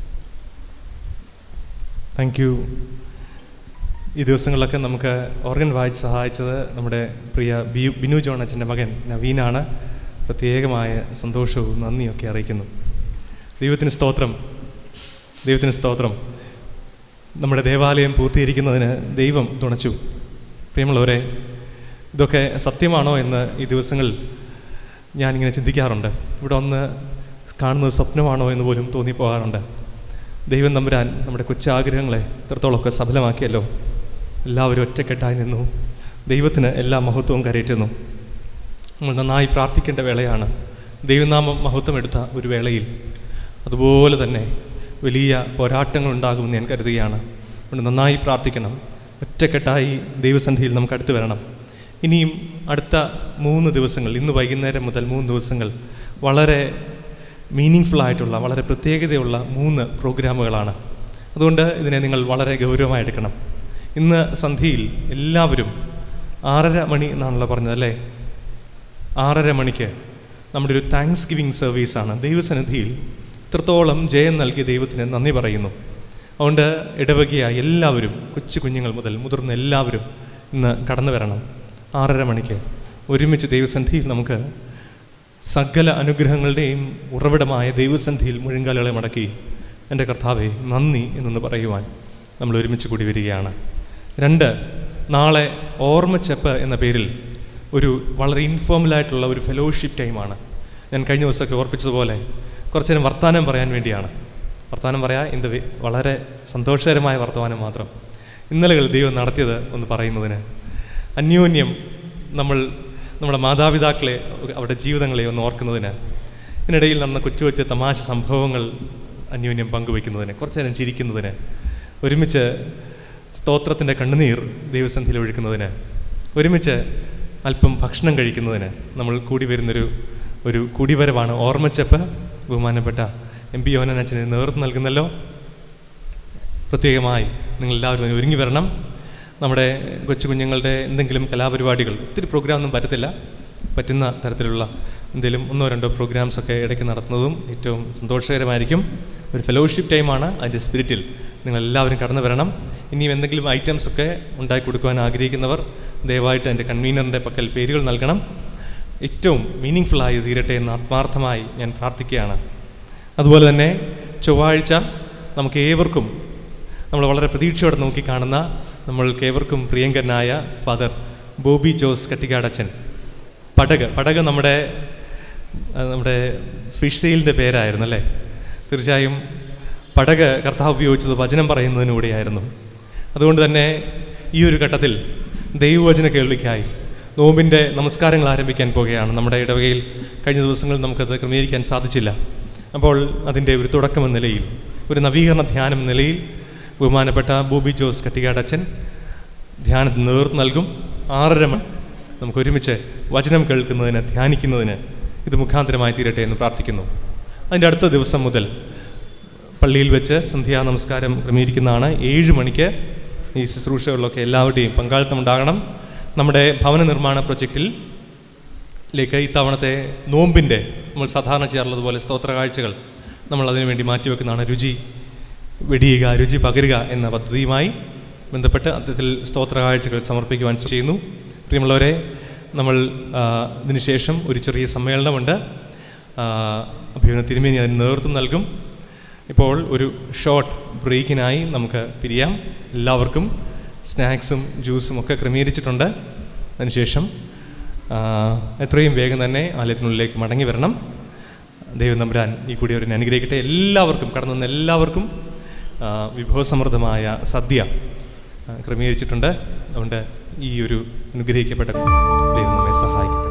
താങ്ക് യു ഈ ദിവസങ്ങളിലൊക്കെ നമുക്ക് ഓർഗൻ വായിച്ച് സഹായിച്ചത് നമ്മുടെ പ്രിയ ബി ബിനു ജോൺ അച്ഛൻ്റെ മകൻ നവീനാണ് പ്രത്യേകമായ സന്തോഷവും നന്ദിയൊക്കെ അറിയിക്കുന്നു ദൈവത്തിന് സ്തോത്രം ദൈവത്തിന് സ്തോത്രം നമ്മുടെ ദേവാലയം പൂർത്തീകരിക്കുന്നതിന് ദൈവം തുണച്ചു പ്രിയമുള്ളവരെ ഇതൊക്കെ സത്യമാണോ എന്ന് ഈ ദിവസങ്ങളിൽ ഞാനിങ്ങനെ ചിന്തിക്കാറുണ്ട് ഇവിടെ ഒന്ന് കാണുന്നത് സ്വപ്നമാണോ എന്ന് പോലും തോന്നിപ്പോകാറുണ്ട് ദൈവം തമ്പുരാൻ നമ്മുടെ കൊച്ചാഗ്രഹങ്ങളെ ഇത്രത്തോളമൊക്കെ സഫലമാക്കിയല്ലോ എല്ലാവരും ഒറ്റക്കെട്ടായി നിന്നു ദൈവത്തിന് എല്ലാ മഹത്വവും കരയറ്റുന്നു നമ്മൾ നന്നായി പ്രാർത്ഥിക്കേണ്ട വേളയാണ് ദൈവനാമം മഹത്വം എടുത്ത ഒരു വേളയിൽ അതുപോലെ തന്നെ വലിയ പോരാട്ടങ്ങൾ ഉണ്ടാകുമെന്ന് ഞാൻ കരുതുകയാണ് അതുകൊണ്ട് നന്നായി പ്രാർത്ഥിക്കണം ഒറ്റക്കെട്ടായി ദൈവസന്ധിയിൽ നമുക്ക് അടുത്ത് വരണം ഇനിയും അടുത്ത മൂന്ന് ദിവസങ്ങൾ ഇന്ന് വൈകുന്നേരം മുതൽ മൂന്ന് ദിവസങ്ങൾ വളരെ മീനിങ് ആയിട്ടുള്ള വളരെ പ്രത്യേകതയുള്ള മൂന്ന് പ്രോഗ്രാമുകളാണ് അതുകൊണ്ട് ഇതിനെ നിങ്ങൾ വളരെ ഗൗരവമായി എടുക്കണം ഇന്ന് സന്ധ്യയിൽ എല്ലാവരും ആറര മണി എന്നാണല്ലോ പറഞ്ഞത് അല്ലേ ആറര മണിക്ക് നമ്മുടെ ഒരു താങ്ക്സ് ഗിവിങ് സർവീസാണ് ദൈവസന്നിധിയിൽ ഇത്രത്തോളം ജയം നൽകിയ ദൈവത്തിന് നന്ദി പറയുന്നു അതുകൊണ്ട് ഇടവകയായ എല്ലാവരും കൊച്ചു കുഞ്ഞുങ്ങൾ മുതൽ മുതിർന്ന എല്ലാവരും ഇന്ന് കടന്നു വരണം ആറര മണിക്ക് ഒരുമിച്ച് ദൈവസന്ധിയിൽ നമുക്ക് സകല അനുഗ്രഹങ്ങളുടെയും ഉറവിടമായ ദൈവസന്ധിയിൽ മുഴങ്കാലുകളെ മടക്കി എൻ്റെ കർത്താവെ നന്ദി എന്നൊന്ന് പറയുവാൻ നമ്മൾ ഒരുമിച്ച് കൂടി വരികയാണ് രണ്ട് നാളെ ഓർമ്മച്ചെപ്പ് എന്ന പേരിൽ ഒരു വളരെ ഇൻഫോർമലായിട്ടുള്ള ഒരു ഫെലോഷിപ്പ് ടൈമാണ് ഞാൻ കഴിഞ്ഞ ദിവസമൊക്കെ ഓർപ്പിച്ചതുപോലെ കുറച്ച് നേരം വർത്തമാനം പറയാൻ വേണ്ടിയാണ് വർത്തമാനം പറയാ എന്ത് വി- വളരെ സന്തോഷകരമായ വർത്തമാനം മാത്രം ഇന്നലകൾ ദൈവം നടത്തിയത് ഒന്ന് പറയുന്നതിന് അന്യോന്യം നമ്മൾ നമ്മുടെ മാതാപിതാക്കളെ അവരുടെ ജീവിതങ്ങളെ ഒന്ന് ഓർക്കുന്നതിന് ഇതിനിടയിൽ നടന്ന കൊച്ചു കൊച്ചു തമാശ സംഭവങ്ങൾ അന്യോന്യം പങ്കുവയ്ക്കുന്നതിന് കുറച്ച് നേരം ചിരിക്കുന്നതിന് ഒരുമിച്ച് സ്തോത്രത്തിൻ്റെ കണ്ണുനീർ ദൈവസന്ധിയിൽ ഒഴുക്കുന്നതിന് ഒരുമിച്ച് അല്പം ഭക്ഷണം കഴിക്കുന്നതിന് നമ്മൾ കൂടി വരുന്നൊരു ഒരു കൂടിവരവാണ് ഓർമ്മച്ചപ്പ് ബഹുമാനപ്പെട്ട എം പി യോനച്ചന് നേതൃത്വം നൽകുന്നല്ലോ പ്രത്യേകമായി നിങ്ങളെല്ലാവരും ഒരുങ്ങി വരണം നമ്മുടെ കൊച്ചു കുഞ്ഞുങ്ങളുടെ എന്തെങ്കിലും കലാപരിപാടികൾ ഒത്തിരി പ്രോഗ്രാം ഒന്നും പറ്റത്തില്ല പറ്റുന്ന തരത്തിലുള്ള എന്തെങ്കിലും ഒന്നോ രണ്ടോ പ്രോഗ്രാംസ് ഒക്കെ ഇടയ്ക്ക് നടത്തുന്നതും ഏറ്റവും സന്തോഷകരമായിരിക്കും ഒരു ഫെലോഷിപ്പ് ടൈമാണ് അതിൻ്റെ സ്പിരിറ്റിൽ നിങ്ങളെല്ലാവരും കടന്നു വരണം ഇനിയും എന്തെങ്കിലും ഐറ്റംസ് ഒക്കെ ഉണ്ടാക്കി കൊടുക്കുവാൻ ആഗ്രഹിക്കുന്നവർ ദയവായിട്ട് എൻ്റെ കൺവീനറിൻ്റെ പക്കൽ പേരുകൾ നൽകണം ഏറ്റവും മീനിങ് ഫുള്ളായി തീരട്ടെ എന്ന് ആത്മാർത്ഥമായി ഞാൻ പ്രാർത്ഥിക്കുകയാണ് അതുപോലെ തന്നെ ചൊവ്വാഴ്ച നമുക്ക് ഏവർക്കും നമ്മൾ വളരെ പ്രതീക്ഷയോടെ നോക്കി കാണുന്ന നമ്മൾക്ക് ഏവർക്കും പ്രിയങ്കരനായ ഫാദർ ബോബി ജോസ് കട്ടിക്കാടച്ചൻ പടക് പടക് നമ്മുടെ ആ, നമ്മുടെ ഫിഷ് സെയിലിൻ്റെ പേരായിരുന്നു അല്ലേ തീർച്ചയായും പടക് കർത്താവ് ഉപയോഗിച്ചത് വചനം പറയുന്നതിനൂടെയായിരുന്നു അതുകൊണ്ട് തന്നെ ഈ ഒരു ഘട്ടത്തിൽ ദൈവവചന കേൾവിക്കായി നോമ്പിൻ്റെ നമസ്കാരങ്ങൾ ആരംഭിക്കാൻ പോകുകയാണ് നമ്മുടെ ഇടവകയിൽ കഴിഞ്ഞ ദിവസങ്ങളിൽ നമുക്കത് ക്രമീകരിക്കാൻ സാധിച്ചില്ല അപ്പോൾ അതിൻ്റെ ഒരു തുടക്കം എന്ന നിലയിൽ ഒരു നവീകരണ ധ്യാനം എന്ന നിലയിൽ ബഹുമാനപ്പെട്ട ബോബി ജോസ് കട്ടികാടച്ചൻ ധ്യാനത്തിന് നേതൃത്വം നൽകും ആറര മണി നമുക്ക് ഒരുമിച്ച് വചനം കേൾക്കുന്നതിന് ധ്യാനിക്കുന്നതിന് ഇത് മുഖാന്തരമായി തീരട്ടെ എന്ന് പ്രാർത്ഥിക്കുന്നു അതിൻ്റെ അടുത്ത ദിവസം മുതൽ പള്ളിയിൽ വെച്ച് സന്ധ്യാ നമസ്കാരം ക്രമീകരിക്കുന്നതാണ് ഏഴ് മണിക്ക് ഈ ശുശ്രൂഷകളിലൊക്കെ എല്ലാവരുടെയും പങ്കാളിത്തം ഉണ്ടാകണം നമ്മുടെ ഭവന നിർമ്മാണ പ്രൊജക്റ്റിൽ ലേക്ക് ഇത്തവണത്തെ നോമ്പിൻ്റെ നമ്മൾ സാധാരണ ചെയ്യാറുള്ളതുപോലെ സ്തോത്ര കാഴ്ചകൾ നമ്മൾ അതിനു വേണ്ടി മാറ്റിവെക്കുന്നതാണ് രുചി വെടിയുക രുചി പകരുക എന്ന പദ്ധതിയുമായി ബന്ധപ്പെട്ട് അത്തരത്തിൽ സ്തോത്ര കാഴ്ചകൾ സമർപ്പിക്കുവാൻ ചെയ്യുന്നു പ്രിയമുള്ളവരെ നമ്മൾ ആ, ഇതിനുശേഷം ഒരു ചെറിയ സമ്മേളനമുണ്ട് ആ, അഭിമന്യ തിരുമേനി അതിന് നേതൃത്വം നൽകും ഇപ്പോൾ ഒരു ഷോർട്ട് ബ്രേക്കിനായി നമുക്ക് പിരിയാം എല്ലാവർക്കും സ്നാക്സും ജ്യൂസും ഒക്കെ ക്രമീകരിച്ചിട്ടുണ്ട് അതിനുശേഷം ആ, എത്രയും വേഗം തന്നെ ആലയത്തിനുള്ളിലേക്ക് മടങ്ങി വരണം ദൈവം നമ്പുരാൻ ഈ കൂടിയവരെ അനുഗ്രഹിക്കട്ടെ എല്ലാവർക്കും കടന്നു വന്ന എല്ലാവർക്കും ആ, വിഭവസമൃദ്ധമായ സദ്യ ആ, ക്രമീകരിച്ചിട്ടുണ്ട് അതുകൊണ്ട് ഈ ഒരു അനുഗ്രഹിക്കപ്പെട്ട ദൈവം നമ്മെ സഹായിക്കട്ടെ